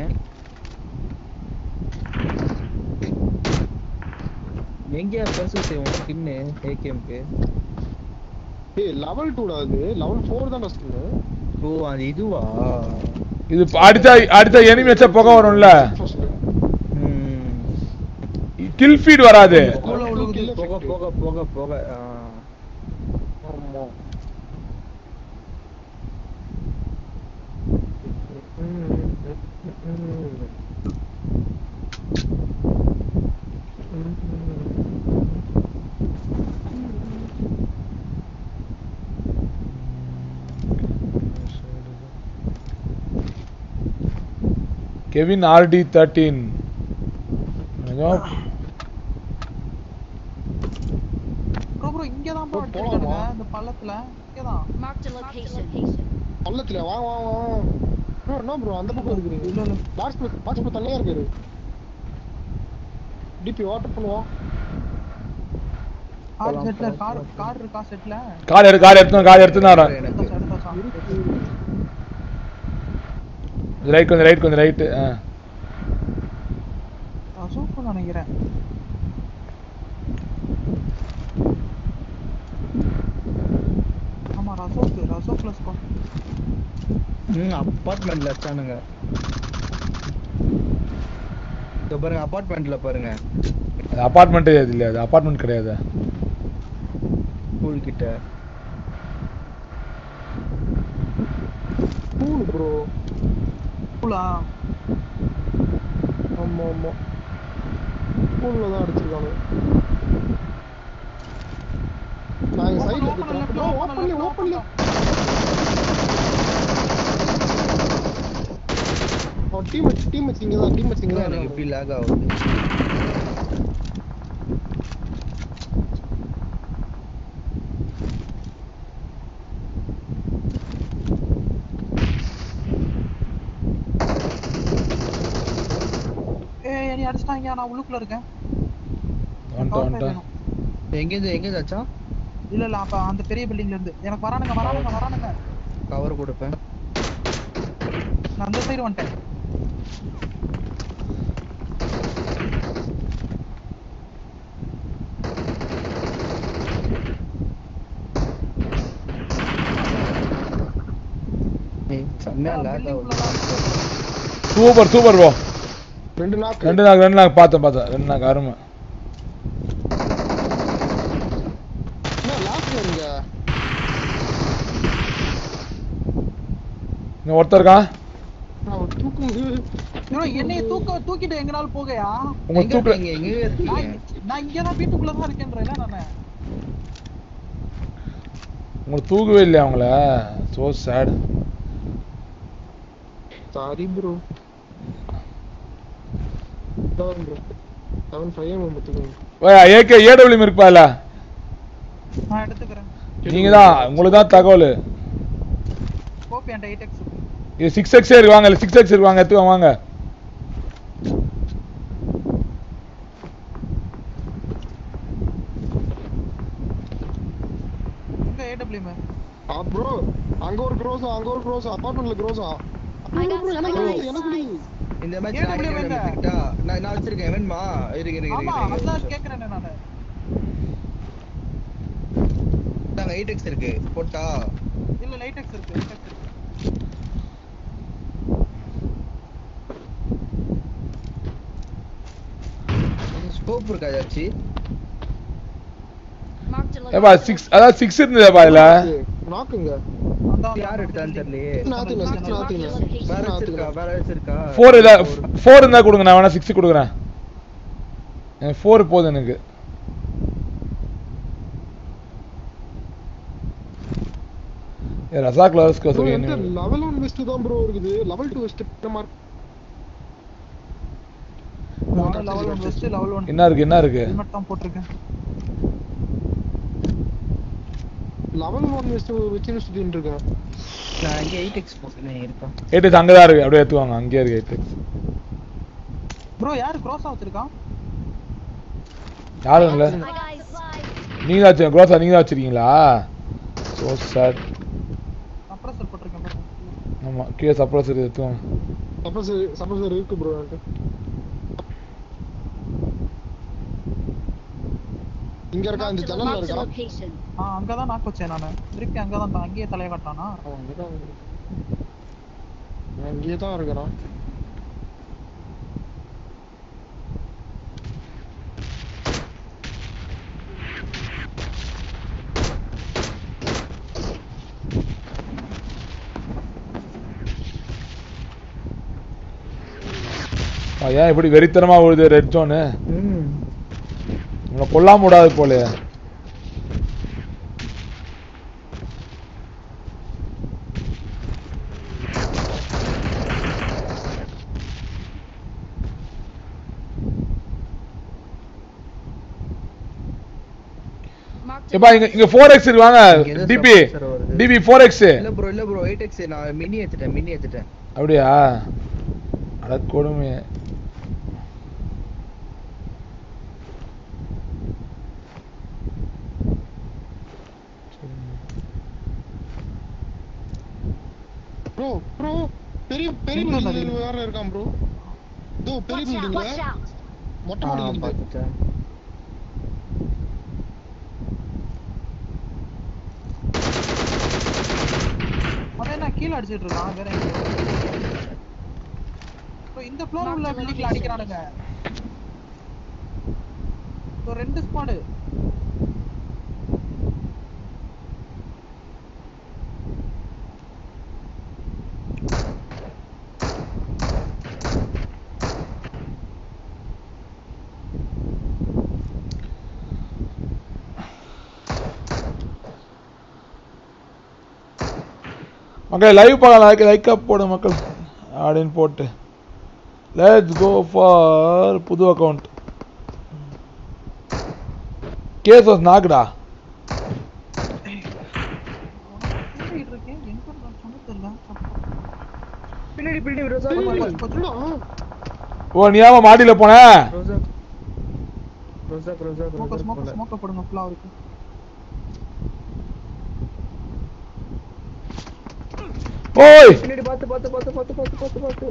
எங்க பர்சஸ் உங்க ஸ்கின் ஏகேம்க்கு ஏய் லெவல் 2 டா அது லெவல் 4 தான் ஸ்கின் ஓ அது இதுவா இது அடிச்சா அடிச்சா எனிமி வச்சா புகை வரும்ல ம். கில் ஃபீட் வராது போக போக போக போக போக ஆ. ஆமா கெவின் ஆர்டி தேர்ட்டீன் கொஞ்சம் ப்ரோ ப்ரோ இங்க தான் ப்ரோ Bro, அடிச்சிருக்கானுங்க போலாமா? இந்த பள்ளத்துல இங்க தான் Marked a location. பள்ளத்துல வாங்க வாங்க வாங்க ப்ரோ என்ன ப்ரோ அந்த பக்கம் இருக்கிறீங்க இல்ல இல்ல பாக்ஸ் பாக்ஸ் தனியா இருக்காரு டிபி வாட்டர் பண்ணுவோம் கார் செட்ல கார் கார் இருக்கா செட்ல கார் எடு கார் எடுத்து கார் எடுத்து வரேன் எனக்கு ரைட் கொஞ்சம் ரைட் கொஞ்சம் ரைட்டு ஆ சூப்பர் நினைக்கிறேன் ஆமா ரசோக் ரசோக்ல ஸ்கோர் ம் அப்பார்ட்மெண்ட்ல இருக்கானுங்க இதோ பாருங்க அப்பார்ட்மெண்ட்ல பாருங்க அது அப்பார்ட்மெண்ட்டே இது இல்லையா அது அப்பார்ட்மெண்ட் கிடையாது ஸ்கூல் கிட்ட கூல் ப்ரோ கூலா ஆமா ஆமா கூல்ல தான் அடிச்சிருக்காங்க நான் சைடுல Open இருக்கேன் left, ப்ரோ open ஓப்பன்ல left, ஓப்பன்ல அவன் டீம் டீம் இங்க தான் டீம் இங்க தான் எனக்கு எப்படி லாக் ஆகுது ஏய் நீ அடிச்சிட்டாங்க நான் உள்ளுக்குள்ள இருக்கேன் வந்துட்டேன் Cover வந்துட்டேன் வேணும். எங்கேருந்து எங்கேருந்து ஆச்சா இல்ல இல்ல அப்ப அந்த பெரிய பில்டிங்ல இருந்து எனக்கு வரானுங்க வரானுங்க வரானுங்க கவர் கொடுப்பேன் நான் அந்த சைடு வந்துட்டேன் ஏய், செம்மையா லாக் ஆகுது சூப்பர் சூப்பர் ப்ரோ ரெண்டு நாக்கு ரெண்டு நாள் ரெண்டு நாள் பார்த்தேன் பார்த்தேன் ரெண்டு நாள் அருமை என்ன லாஸ்ட் நீங்க இன்னும் ஒருத்தர் இருக்கான் நான் தூக்கும் ப்ரோ என்னைய தூக்க தூக்கிட்டு எங்கனாலும் போகையா உங்க எங்க தூக்க இருக்கீங்க எங்க இருக்கீங்க நான் நான் இங்க தான் வீட்டுக்குள்ள தான் இருக்கேன்றேன் நானு உங்களை தூக்கவே இல்லையா அவங்கள so sad sorry bro bro seven five M பார்த்துக்கோங்க ஏகே ஏடபிள்யூ இருப்பா இல்ல நான் எடுத்துக்கிறேன் நீங்க தான் உங்களுக்கு தான் தகவல் கோப்பி என்கிட்ட எயிட் எக்ஸ் இது சிக்ஸ் எக்ஸ் இருக்கு வாங்க சிக்ஸ் எக்ஸ் இருக்கு வாங்க எடுத்துக்கோங்க வாங்க இங்க ஏடபிள்யூ ஆ ப்ரோ அங்க ஒரு க்ரோஸா அங்க ஒரு க்ரோஸா அபார்ட்மெண்ட்ல க்ரோஸா I got எனக்கு supplies. எனக்கு இந்த மேட்ச் ஏன் நான் இப்படி கேம் வைங்க? எடுத்துக்கிட்டா நான் நான் வச்சிருக்கேன் வேணுமா இருங்க இருங்க ஆமா இருங்க அதான் இருங்க கேக்குறேன் நானு நாங்க 8x இருக்கு போட்டா இல்ல லைட் எக்ஸ் இருக்கு லைட் எக்ஸ் இருக்கு ஸ்கோப் இருக்கா ஏதாச்சு Marked a ஏப்பா location. சிக்ஸ் அதாவது சிக்ஸ் இருந்ததுப்பா இதுல நாக்குங்க அதான் யார் எடுத்தான்னு தெரியலையே நாத்துங்க சிக்ஸ் நாத்துங்க வேற வச்சிருக்கா வேற வச்சிருக்கா ஃபோர் இல்ல ஃபோர் இருந்தா கொடுங்க நான் வேணா சிக்ஸ் கொடுக்குறேன் எனக்கு ஃபோர் போதும் எனக்கு ஏ, ரசாக் லவர்ஸ்க்கு ப்ரோ வசதி என்கிட்ட என்ன லெவல் ஒன் வெஸ்ட் தான் ப்ரோ இருக்குது லெவல் டூ வெஸ்ட் என்ன mark level one vest level one என்ன இருக்கு என்ன இருக்கு ஹெல்மெட் தான் போட்டிருக்கேன் லெவல் ஒன் வெஸ்ட் வச்சு சுத்திட்டு இருக்கேன் நான் இங்க 8x போட்டுனே இருக்கேன் எயிட் எக்ஸ் அங்கதான் இருக்கு அப்படியே எடுத்துவாங்க அங்கேயே இருக்கு எயிட் எக்ஸ் ப்ரோ யாரு க்ரோஸா வச்சிருக்கான் யாரும் இல்ல I got supplies. நீங்க தான் வச்சு க்ரோஸா நீங்க தான் வச்சிருக்கீங்களா ஸோ சேட் கம்ப்ரஸர் போட்டிருக்கேன் பாருங்க. ஆமா கீழே சப்ரஸ் எடுத்துவாங்க சப்போஸ் சப்போஸ் இருக்கு ப்ரோ என்கிட்ட இங்க இருக்கா இந்த Marked a ஜன்னல்ல marked a இருக்கா location. ஆ அங்கதான் நாக்கு வச்சேன் நானு திருப்பி அங்கதான் தான் அங்கேயே தலைய காட்டானா அவன் அங்கதான் இருக்கு. அவன் இங்கேயே தான் இருக்கிறான் ஆ, ஏன் இப்படி வெறித்தனமா விழுது ரெட் ஜோனு ம் உங்களை கொல்லாம விடாது போல Marked a ஏப்பா இங்க இங்க ஃபோர் எக்ஸ் வாங்க இங்க ஏதோ டிபி suppressor வருது. டிபி ஃபோர் எக்ஸ் இல்ல ப்ரோ இல்ல ப்ரோ எயிட் எக்ஸ் நான் மினி எடுத்துட்டேன் மினி எடுத்துட்டேன் அப்படியா அட கொடுமை ப்ரோ ப்ரோ பெரிய பெரிய எங்க பில்டிங்ல நதி? வேற இருக்கான் ப்ரோ இதோ பெரிய Watch out! பில்டிங்ல Watch out! மொட்டை ஆ மாடியில இருந்து பாத்துட்டேன் அவன் என்ன கீழே அடிச்சிட்டு இருக்கான் வேற எங்க இப்போ இந்த ஃப்ளோர் உள்ள பில்டிங்ல அடிக்கிறானுங்க இப்போ ரெண்டு ஸ்குவாடு மக்கள் லைவ் பார்க்கலாம் லைக் லைக் அப் போடு மக்கள் அப்படின்னு போட்டு லெட்ஸ் கோ ஃபார் புது அக்கவுண்ட் கேஸ் வாஸ் நாக்குடா தேடிட்டு இருக்கேன் எங்க நான் சொன்ன தெரியல பின்னாடி பின்னாடி ரோசா என்னடா? ஓ நீ ஏன் மாடியில போன ரோசா ரோசா ரோசா ஸ்மோக்க ரோசா ஸ்மோக்க போல. ஸ்மோக்க போடுங்க ஃபுல்லா இருக்கு ஓய் பின்னாடி பாத்து பாத்து பாத்து பாத்து பாத்து பாத்து பாத்து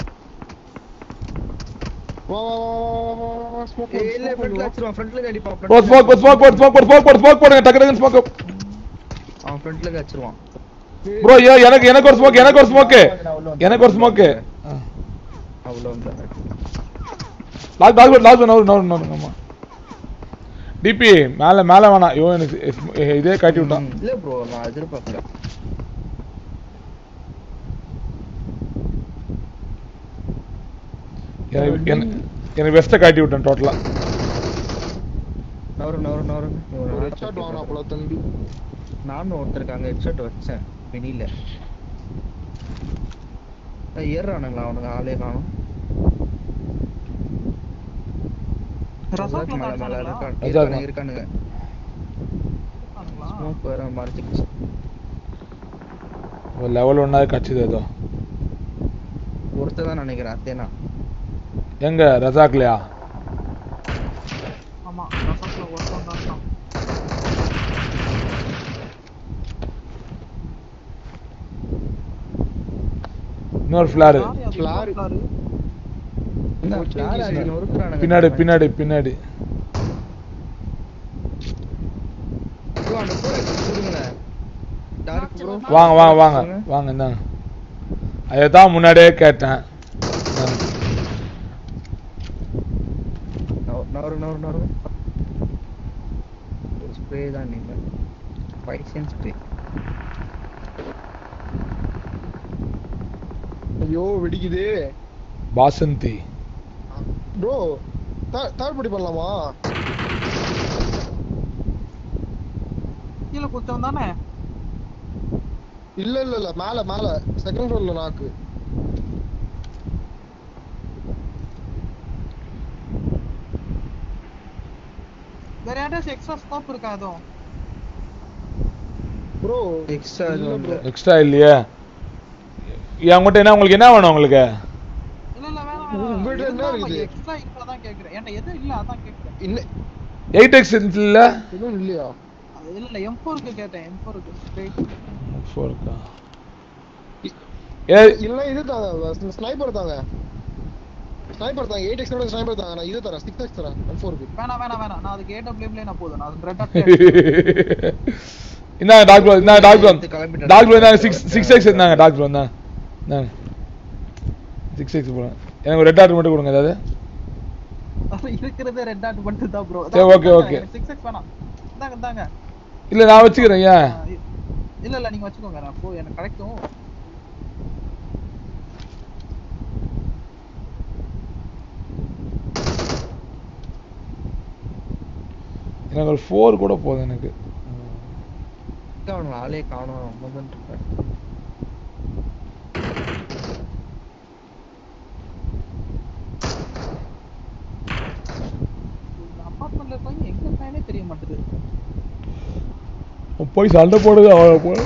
வா வா வா வா வா வா வா ஸ்மோக் ஏய் இல்ல ஃப்ரண்ட்ல அடிச்சிருவான் ஃப்ரண்ட்ல அடிப்பான் ஓ ஸ்மோக் ஸ்மோக் போடு ஸ்மோக் போடு ஸ்மோக் போடு ஸ்மோக் போடுங்க டக்கு டக்கு ஸ்மோக் அவன் ஃப்ரண்ட்ல அடிச்சிருவான் ப்ரோ ஏ எனக்கு எனக்கு ஒரு ஸ்மோக் எனக்கு ஒரு ஸ்மோக் எனக்கு ஒரு ஸ்மோக் அவ்வளவு வந்து லாக் லாக் லாக் நவர் நவர் நவர் ஆமா டிபி மேல மேல வேணாம் ஐயோ எனக்கு எஸ்- இதே காட்டி விட்டான் இல்ல ப்ரோ நான் எதிர்பார்க்கல எனக்கு எனக்கு- எனக்கு வெஸ்ட்டை காட்டி விட்டேன் டோட்டலா நவரு நவரு நவரு ஒரு ஹெட்ஷாட் வாங்கினா போல தம்பி நானும் ஒருத்தருக்காங்க ஹெட்ஷாட் வச்சேன் வெளியில அஹ் ஏறுறானுங்களா அவனுங்க ஆளே காணும் ரசாக்ல மேல மேல தான் இருக்கான் ரசாக் இருக்கானுங்க இருக்கானுங்க இருக்கானுங்களா? ஸ்மோக் வேற மறைச்சிக்கிச்சு ஒரு லெவல் ஒன்னாவது கச்சுது ஏதோ ஒருத்தர் தான் நினைக்கிறேன் அத்தேனா எங்க ரசாக்லையா ஆமா ரசாக்ல ஒருத்தன் தான் இருக்கான். இன்னொரு ஃபிளாரு யாரு அது? Flower. Flower. என்ன ஃபிளார் அடிச்சு நொறுக்குறானுங்க பின்னாடி பின்னாடி பின்னாடி ப்ரோ அந்த ப்ரோ கொடுங்களேன் டார்க் ப்ரோ வாங்க வாங்க வாங்க வாங்க இந்தாங்க அதை தான் முன்னாடியே கேட்டேன் இந்தாங்க. நவரு நவரு நவரு ஸ்ப்ரே தான் நீங்க பைசன் ஸ்ப்ரே ஐயோ வெடிக்குது பாசந்தி ப்ரோ தேர்ட் படி பண்ணலாமா கீழே குத்தவன் தானே இல்ல இல்ல இல்ல மேல மேல செகண்ட் ஃப்ளோர்ல நாக்கு வேற யாராச்சும் எக்ஸ்ட்ரா ஸ்கோப் இருக்கா எதுவும் ப்ரோ எக்ஸ்ட்ரா இல்ல இது bro. எக்ஸ்ட்ரா இல்லையே என்கிட்ட என்ன உங்களுக்கு என்ன வேணும் உங்களுக்கு இல்ல இல்ல வேணாம் உங்ககிட்ட என்ன வேணாம் இருக்குது? எக்ஸ்ட்ரா இருக்கா தான் கேக்குறேன் என்கிட்ட எதுவும் இல்ல அதான் கேக்குறேன் இன்னும் எயிட் எக்ஸ் இல்ல இன்னும் இல்லையா அது இல்ல இல்ல M4 க்கு கேட்டேன் M4 க்கு ஸ்ட்ரைட் ஃபோர்க்கா ஏ இல்ல இது தாங்க ஸ்னைப்பர் தாங்க ஸ்னைப்பர் தாங்க எயிட் எக்ஸ் ஸ்னைப்பர் தாங்க நான் இது தரேன் சிக்ஸ் எக்ஸ் தரேன் எம் ஃபோருக்கு வேணாம் வேணாம் வேணாம் நான் அதுக்கு ஏடபிள்யூம்ல நான் போதும் நான் அது ரெட் இந்தாங்க டாக்டர் இந்தாங்க டாக்டர் கிளம்பிட்டேன். டாக்டர் இந்தாங்க சிக்ஸ் சிக்ஸ் எக்ஸ் இருந்தாங்க டாக்டர் இந்தாங்க இந்தாங்க சிக்ஸ் எக்ஸ் போடுங்க எனக்கு ஒரு ரெட் ஆர்டர் மட்டும் கொடுங்க ஏதாவது இருக்கிறதே ரெட் டாட் மட்டும் தான் ப்ரோ சரி, okay, okay. 6x வேணாம் இந்தாங்க இந்தாங்க இல்ல நான் வச்சுக்கிறேன் ஏன் ஆ, இ- இல்ல இல்ல நீங்க வச்சுக்கோங்க நான் போ எனக்கு கிடைக்கும் எனக்கு ஒரு ஃபோர் கூட போதும் எனக்கு அவனுங்க ஆளே காணும் ரொம்ப தான் இருப்பேன் அப்பார்ட்மெண்ட்ல இருக்கவங்க எங்க இருக்கானே தெரிய மாட்டேது போய் சண்டை போடுது அவளை போ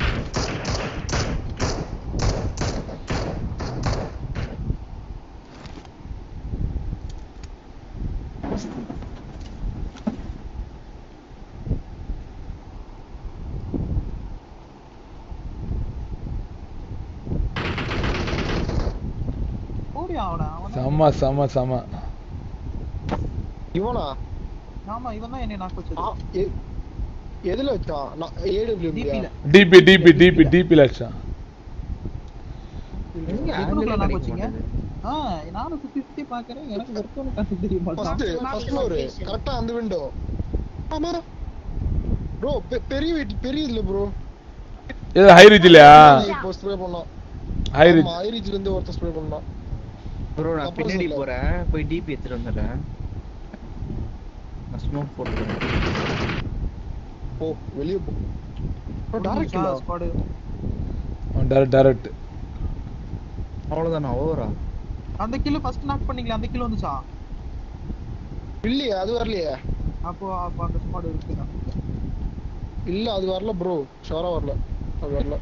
ஓடி அவன அவன செம்ம செம்ம செம்ம இவனா ஆமா இவன் தான் என்னை நாக்கு ஆ, வச்சது எ- எதுல வச்சான் நான் ஏடபிள்யூ டிபில டிபி டிபி டிபி டிபி லட்சம் எங்க எதுக்குள்ள angle நாக்கு கிடைக்க வச்சீங்க மாட்டேங்குது. ஆ நானும் சுத்தி சுத்தி பாக்குறேன் எனக்கு ஒருத்தவனு கண்ணு தெரிய மாட்டான் ஃபர்ஸ்ட் ஃபர்ஸ்ட் ஃப்ளோர் கரெக்டா அந்த விண்டோ ஆமா ப்ரோ பெரிய வீட்டு பெரிய இல்ல ப்ரோ இது ஹை ரீச் இல்லையா இப்போ ஸ்ப்ரே பண்ணோம் ஹை ரீச் ஆமா ஐரிஜ்ல இருந்து ஒருத்தர் ஸ்ப்ரே பண்ணோம் ப்ரோ நான் அப்புறம் பின்னாடி சொல்லு. போறேன் போய் டிபி எடுத்துட்டு வந்துடுறேன் நான் ஸ்மோக் போட்டுக்கிறேன் போ வெளிய போ ப்ரோ டைரக்ட் இல்ல ஸ்குவாடு டேரக்ட் டேரக்ட் அவ்வளவுதானா ஓவரா அந்த கில்லு ஃபர்ஸ்ட் நாக் பண்ணீங்களே அந்த கில்லு வந்துச்சா இல்லையே அது வரலையே அப்போ அப்போ அந்த ஸ்குவாடு இருக்கு இல்ல அது வரல ப்ரோ ஷோரா வரல அது வரல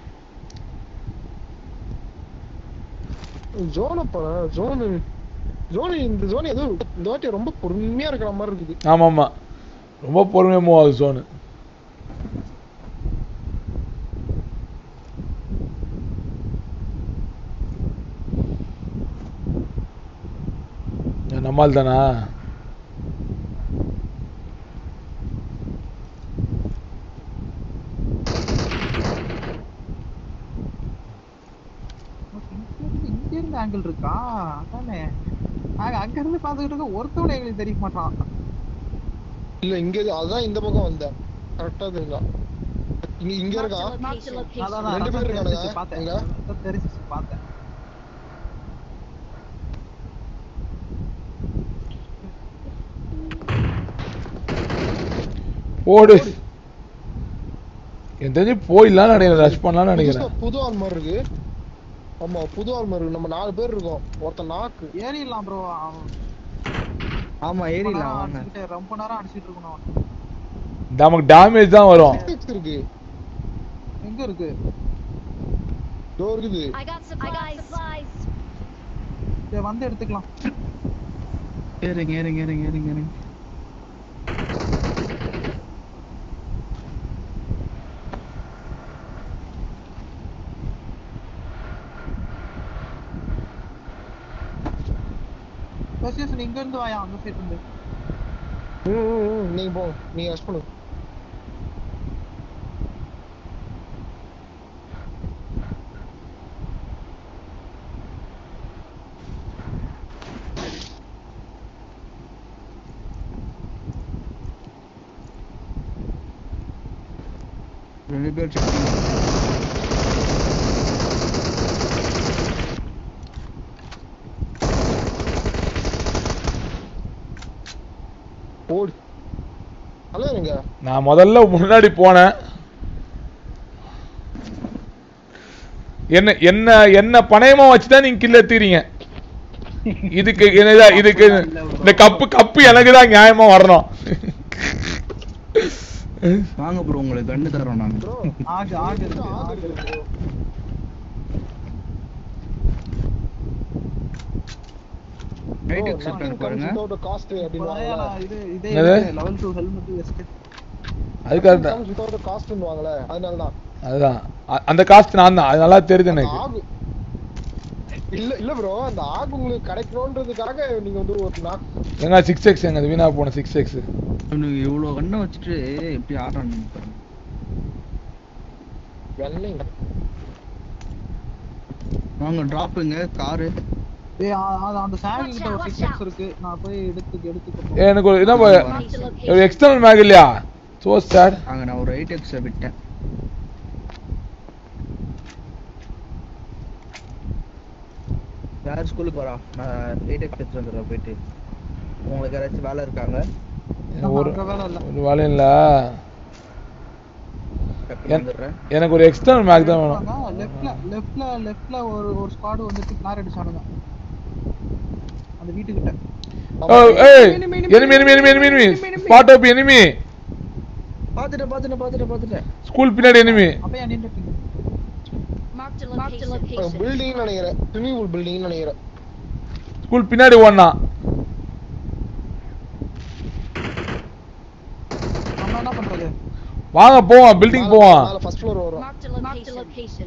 ஜோன பாரு ஜோனு ஜோனு இந்த ஜோன் ஏதோ இந்த வாட்டி ரொம்ப பொறுமையா இருக்கிற மாதிரி இருக்குது ஆமா ஆமா ரொம்ப பொறுமையா மூவ் ஆகுது சோனு நம்மால் தானா இங்க இருந்து ஆங்கிள் இருக்கா அதானே நாங்க அங்க இருந்து பாத்துக்கிட்டு இருக்க ஒருத்தவனை எங்களுக்கு தெரிய மாட்டான் இல்ல இங்க இது- அதான் இந்த பக்கம் வந்தேன் கரெக்டா தெரிஞ்சா இங்க இங்க இருக்கா Marked a location. அதான் ரெண்டு அதான் பேர் இருக்கானுங்க, தெரிஞ்சிச்சு, பார்த்தேன் அங்க. அதான் தெரிஞ்சிச்சு பார்த்தேன் ஓடு எனக்கு தெரிஞ்சு போயிடலாம்னு நினைக்கிறேன் ரஷ் பண்ணலாம்னு நினைக்கிறேன் புதுசா புது ஆல்மர் இருக்கு ஆமா புது ஆல்மர் இருக்கு நம்ம நாலு பேர் இருக்கோம் ஒருத்தன் நாக்கு ஏறிடலாம் ப்ரோ ஆமா ஏறிடலாம் வாங்க அடிச்சுக்கிட்டே ரொம்ப நேரம் அடிச்சிட்டு இருக்கணும் அவனை. நமக்கு டேமேஜ் தான் வரும் Six இருக்கு எங்க இருக்கு இதோ இருக்குது I got supplies. சரி, வந்து எடுத்துக்கலாம் ஏறுங்க ஏறுங்க ஏறுங்க ஏறுங்க ஏறுங்க பஸ் நீ இங்க இருந்து வாயா அந்த சைடு இருந்து ம், ம், ம், நீங்க போ நீங்க ரஷ் பண்ணு ரெண்டு பேர் check பண்ணுங்க. ஓடு ஹலோ இருங்க நான் முதல்ல முன்னாடி போனேன் என்ன என்ன என்ன பணயமா வச்சுதான் நீங்க கில்ல எடுத்துக்கிறீங்க இதுக்கு என்னதா இதுக்கு இந்த கப்பு கப்பு எனக்கு தான் நியாயமா வரணும் வாங்க ப்ரோ உங்களுக்கு கண்ணு தரோம் நாங்க ப்ரோ ஆகு ஆகு இருக்கு ஆகு ஆகு இருக்கு இருக்கு bro. Right Bro, except nothing comes பாருங்க without a cost இப்போதான் அப்படின்னுவாங்கல்ல. நான் இது இதே என்னது? லெவல் டூ ஹெல்மெட் வெஸ்ட் அதுக்காக Nothing தான் comes without a cost ன்னுவாங்கல்ல, அதனாலதான். அதுதான் அ- அந்த காஸ்ட் நான் தான் அது நல்லா தெரியுது அந்த எனக்கு ஆகு இல்ல இல்ல ப்ரோ அந்த ஆகு உங்களுக்கு கிடைக்கணும்ன்றதுக்காக நீங்க வந்து ஒரு நாக் எங்க சிக்ஸ் எக்ஸ் எங்க அது வீணா போன சிக்ஸ் எக்ஸ் இவனுக்கு இவ்வளவு கண்ணை வச்சுட்டு எப்படி ஆடுறான்னு பாருங்க வெள்ளைங்க வாங்க டிராப்புங்க காரு ஏய் ஆ- அது அந்த சாமி கிட்ட ஒரு சிக்ஸ் இருக்கு நான் போய் எடுத்து எடுத்துக்கிறேன் ஏ, எனக்கு ஒரு என்ன Marked a ஒரு location. எக்ஸ்டர்னல் மேக் இல்லையா சோ சேட் அங்க நான் ஒரு எயிட் எக்ஸ விட்டேன் யார் ஸ்கூலுக்கு வரா நான் எயிட் எக்ஸ் எடுத்து வந்துடுறேன் போயிட்டு உங்களுக்கு யாராச்சும் வேலை இருக்காங்க ஒரு அங்க வேலை இல்ல ஒரு வேலையும் இல்ல டக்குனு வந்துடுறேன் எனக்கு ஒரு எக்ஸ்டர்னல் மேக் தான் வேணும் லெஃப்ட்ல லெஃப்ட்ல லெஃப்ட்ல ஒரு ஒரு ஸ்குவாட் வந்துட்டு கிளார் அடிச்சானுங்க அந்த வீட்டுக்கிட்ட Oh, hey! Enemy, enemy, enemy, enemy, enemy! Spot up enemy! பாத்துட்டேன் பாத்துட்டேன் பாத்துட்டேன் பாத்துட்டேன் ஸ்கூல் பின்னாடி எனிமி அப்பயா நின்றுட்டு Marked a location. பில்டிங் நினைக்கிறேன் ஸ்விமிங் பூல் பில்டிங் நினைக்கிறேன் ஸ்கூல் பின்னாடி ஓடனான் நம்ம என்ன பண்றது வாங்க போவோம் பில்டிங் போவோம் மேல ஃபர்ஸ்ட் ஃப்ளோர் வரும் Marked a location.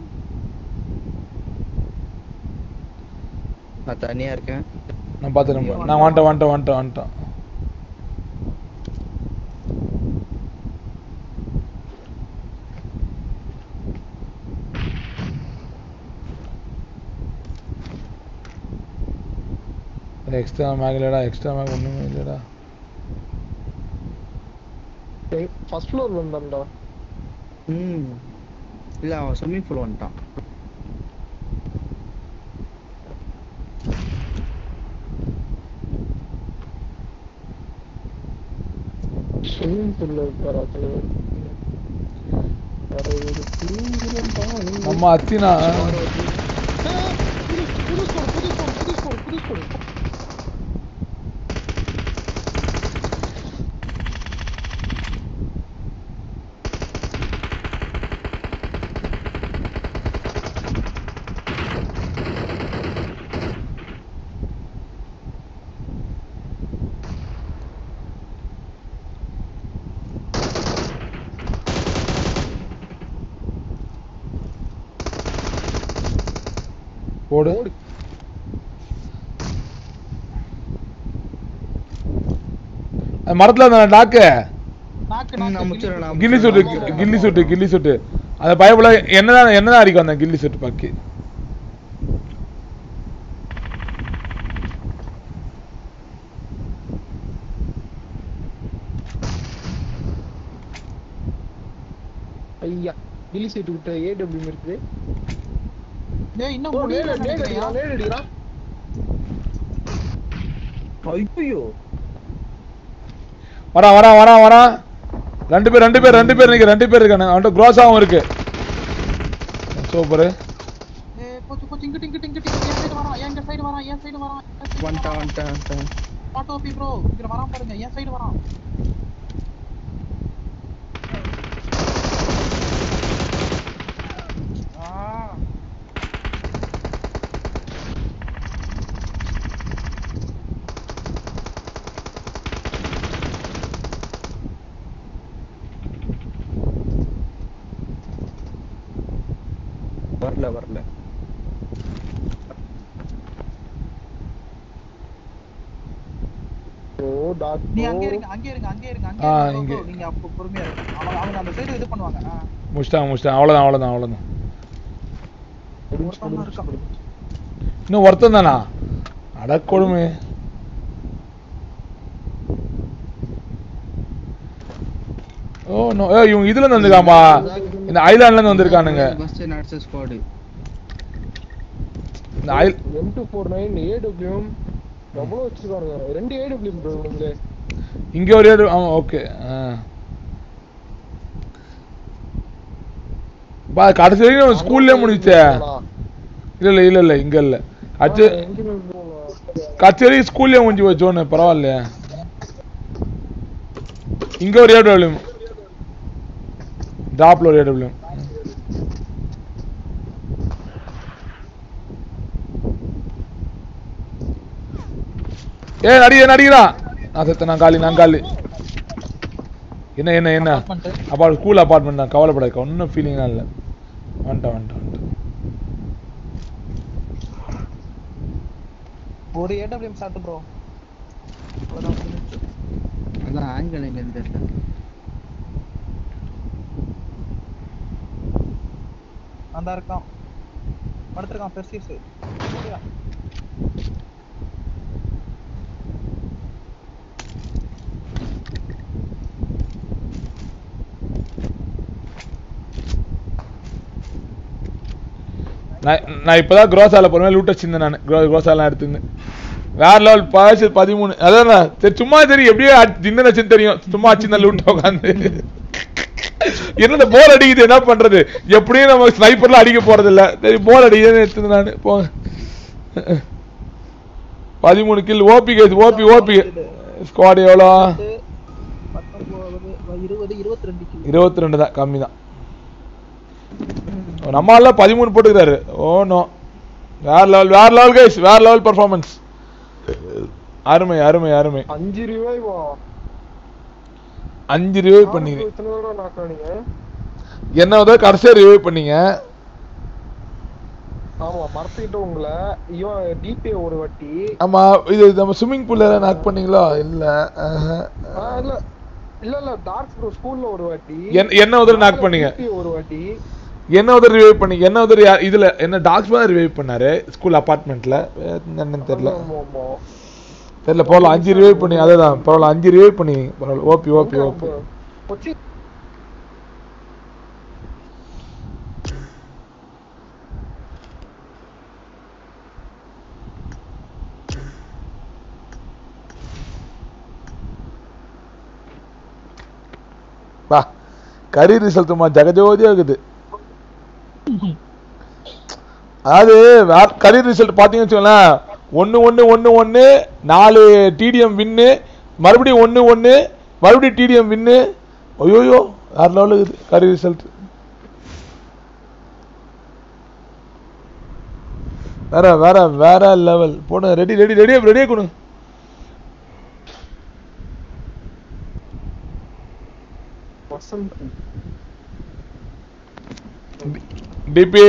நான் தனியா இருக்கேன் நான் பார்த்துட்டேன் நான் வந்துட்டேன் வந்துட்டேன் வந்துட்டேன் வந்துட்டேன் எக்ஸ்ட்ரா மேக் இல்லடா எக்ஸ்ட்ரா மேக் ஒன்றுமே இல்லைடா ஃபர்ஸ்ட் ஃப்ளோர் வந்தான்டா ம் இல்ல அவன் ஸ்விம்மிங் பூல் வந்துட்டான் ஸ்விமிங் பூல்ல இருக்காரா தலைவர் வேற ஒரு தூங்குறேன் பாரு. நம்ம அத்தினா ஏய், புது புது ஸ்கோர் புது ஸ்கோர் புது ஸ்கோர் புது ஸ்கோர் போடு அது மரத்துல இருந்தா டாக்கு நாக்கு ம், நான் நாக்கு முச்சிடுறேன், நான் கில்லி சுட்டு முச்சிடுறேன். கில்லி சுட்டு கில்லி சுட்டு அந்த பயப்புல என்னதான் என்னதான் அடிக்கும் அந்த கில்லி சுட்டு பாக்கி ஐயா கில்லி சீட்டு விட்ட ஏடபிள்யூ இருக்குது டேய் இன்னும் ஓ நேடு முடியல நேடு நினைக்கிறியா? அடிக்கிறான் நேடு அடிக்கிறான் ஐயோ வரா வரா வரா வரா ரெண்டு பேர் ரெண்டு பேர் ரெண்டு பேர் நிக்க ரெண்டு பேர் இருக்கானு அவன்கிட்ட க்ரோஸாவும் இருக்கு சூப்பர் ஏய் போச்சு போச்சு இங்கிட்டு இங்கிட்டு இங்கிட்டு என் சைடு வரான் என் சைடு வரான் என் சைடு வரான் வந்துட்டான் வந்துட்டான் வந்துட்டான் ஆட்டோ பி ப்ரோ இங்க வரான் பாருங்க என் சைடு வரான் ஆ வரல வரல ஓ டாக் நீ அங்கே இருங்க அங்கே இருங்க அங்கே இருங்க அங்கே ஆ, இருங்க இங்கே. bro, நீங்க அப்போ பொறுமையா இருங்க அவங்க அவங்க அந்த சைடு இது பண்ணுவாங்க ஆ. முடிச்சிட்டாங்க முடிச்சிட்டாங்க அவ்வளோதான் அவ்வளோதான் அவ்வளோதான் ஒருத்தன் தான் இருக்கான் இன்னும் ஒருத்தன் தானா அடக்கொடுமை ஓ நோ ஏ இவங்க இதுல இருந்து வந்திருக்காம்பா இந்த ஐலாண்ட்ல இருந்து வந்திருக்கானுங்க பஸ் நட்ஸ் ஸ்குவாடு இந்த I M two four nine AWM எவ்வளோ வச்சிருக்கானுங்க ரெண்டு ஏடபிள்யூஎம் ப்ரோ உங்களே இங்க ஒரு ஏடு ஆமா ஓகே பா கடைசி வரைக்கும் நம்ம ஸ்கூல்லே முடிச்சே இல்ல இல்ல இல்ல இல்ல இங்க இல்ல அச்சு எங்கேயுமே போகல. கடைசி வரைக்கும் ஸ்கூல்லே முடிஞ்சு போச்சோன்னு பரவாயில்லையே இங்க ஒரு ஏடபிள்யூ டாப்ல ஒரு ஏடபிள்யூ ஏ நடிகை நடிகிறான் நான் செத்த நான் காலி நான் காலி என்ன என்ன என்ன Apartment. அப்பா ஸ்கூல் அபார்ட்மெண்ட் தான் கவலைப்படாது ஒன்றும் ஃபீலிங்லாம் இல்லை வந்துட்டேன் வந்துட்டேன் வந்துட்டேன் ஒரு ஏடபிள்யூஎம் சாப்பிட்டு ப்ரோ அதான் ஆங்கிள் எங்க இருந்து தெரியல அந்த இருக்கான் படுத்திருக்கான் பெர்சிஸ் நான் நான் இப்போதான் குரோசால போனேன் லூட் வச்சிருந்தேன் நான் க்ரோ குரோசாலாம் எடுத்துருந்தேன் வேற லெவல் பாய்ச்சி பதிமூணு அதான் நான் சரி சும்மா தெரியும் எப்படியோ தின்னு வச்சுன்னு தெரியும் சும்மா வச்சிருந்தேன் லூட் உட்காந்து என்ன போர் அடிக்குது என்ன பண்றது எப்படியும் நம்ம ஸ்னைப்பர்லாம் அடிக்க போறது இல்ல சரி போர் அடிக்குதுன்னு எடுத்துருந்தேன் நான் போங்க பதிமூணு கில் ஓபி கேஸ் ஓபி ஓபி ஸ்குவாட் எவ்வளோ பத்தொன்பது இருபது இருபத்தி இருபத்தி ரெண்டு கிலோ இருபத்தி ரெண்டு தான் கம்மி தான் நம்ம ஆள்ல பதிமூணு போட்டுக்கிறாரு ஓ நோ வேற லெவல் வேற லெவல் கைஸ் வேற லெவல் பர்ஃபார்மன்ஸ் அருமை அருமை அருமை அஞ்சு ரிவைவா அஞ்சு ரிவைவ் பண்ணீங்க இத்தனை தடவை knock ஆனீங்க என்ன உதவி கடைசியா ரிவைவ் பண்ணீங்க ஆமா மறந்துக்கிட்ட உங்களை இவன் டிபே ஒரு வாட்டி ஆமா இது நம்ம ஸ்விம்மிங் பூல்ல நாக் பண்ணீங்களா இல்ல ஆஹா. ஆ, இல்ல இல்ல இல்ல டார்க் ப்ரோ ஸ்கூல்ல ஒரு வாட்டி என்ன- என்ன உதவி knock பண்ணீங்க? DPA ஒரு வாட்டி என்ன உதவி ரிவைவ் பண்ணீங்க என்ன உதவி யா- இதுல என்ன டாக்ஸ் தான் ரிவைவ் பண்ணாரு ஸ்கூல் அபார்ட்மெண்ட்ல என்னன்னு தெரியல ஆமா, ஆமா. தெரியல பரவாயில்ல அஞ்சு ரிவைவ் பண்ணி அதுதான் பரவாயில்ல அஞ்சு ரிவைவ் பண்ணி பரவாயில்ல ஓபி ஓபி ஓபி கொச்சி பா கரி ரிசல்ட்டுமா ஜெகஜோதியா இருக்குது அதாவது வே- கரி ரிசல்ட் பார்த்தீங்கன்னு வச்சுக்கோங்களேன் ஒன்று ஒன்று ஒன்று ஒன்று நாலு டிடிஎம் வின்னு மறுபடியும் ஒன்று ஒன்று மறுபடியும் டிடிஎம் வின்னு ஐயோயோ வேற லெவலில் இருக்குது கரி ரிசல்ட் வேற வேற வேற லெவல் போடுங்க ரெடி ரெடி ரெடியா ரெடியா கொடுங்க Vasanth DP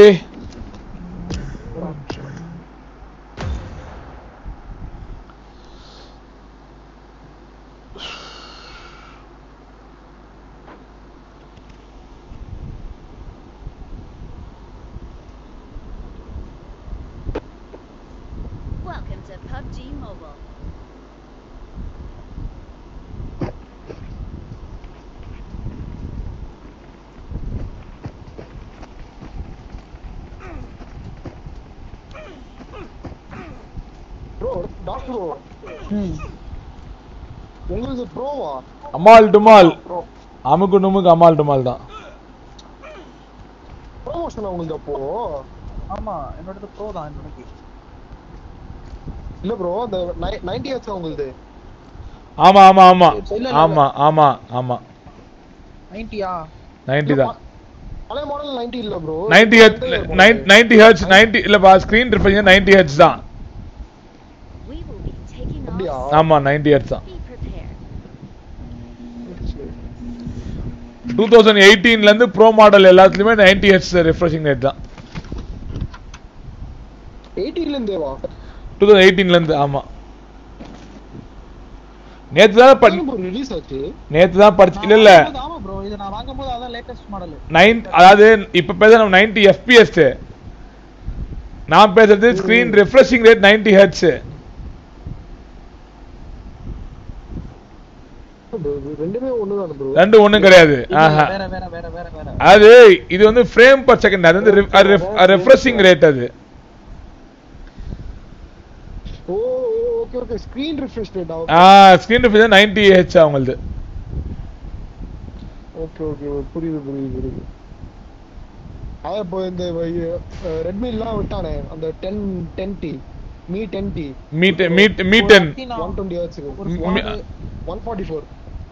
Welcome to PUBG Mobile. Bro doctor bro உங்களுக்கு ப்ரோவா அமால் டுமால் ப்ரோ அமுக்கு நுமுக்கு அமால் டுமால் தான் ப்ரோமோஷன் உங்களுக்கு அப்போ ஆமா என்னோடது ப்ரோ தான் என்னோடது இல்ல ப்ரோ அந்த நைன்டி ஹெச் உங்களுது ஆமா ஆமா ஆமா இல்ல, இல்ல, ஆமா ஆமா ஆமா நைன்டியா நைன்டி தான் பழைய மாடல் நைன்டி இல்ல bro ninety H ninety H ninety இல்லப்பா ஸ்க்ரீன் ரிஃப்ரெஷ் நைன்டி ஹெச் தான் We will be taking அப்படியா off. ஆமா நைன்டி ஹெச் தான் Be prepared. டூ தௌசண்ட் எயிட்டீன்ல இருந்து ப்ரோ மாடல் எல்லாத்துலயுமே நைன்டி ஹெச் ரிஃப்ரெஷிங் ரேட் தான் எயிட்டில இருந்தேவா டூ தௌசண்ட் எயிட்டீன்ல இருந்து ஆமா நேத்து தான் படி ரிலீஸ் ஆச்சு நேத்து தான் படிச்சு இல்ல இல்ல ஆமா ப்ரோ இது நான் வாங்கும்போது அதான் லேட்டஸ்ட் மாடல் நைன் அதாவது இப்ப பேச நம்ம நைன்டி எஃபிஎஸ் நான் பேசுறது screen refreshing rate ninety H ரெண்டுமே ஒண்ணுதான் ப்ரோ ரெண்டு ஒண்ணும் கிடையாது ஆஹா வேற வேற வேற வேற வேற அது இது வந்து ஃப்ரேம் பர் செகண்ட் அது வந்து ரெஃப்ரெஷிங் ரேட் அது oh okay okay screen refresh rate ஆ ஸ்கிரீன் ரிஃப்ரெஷ் நைன்டி ஹெச் அவங்களது ஓகே ஓகே புரியுது புரியுது புரியுது அதான் இப்போ இந்த ரெட்மிலாம் விட்டானே அந்த டென் டென் டி மீ டென் டி மீட் மீட் மீட்டன் ஒன் டுவெண்ட்டி ஹெச் ஒரு ம், squad, ஒன் ஃபார்ட்டி ஃபோர்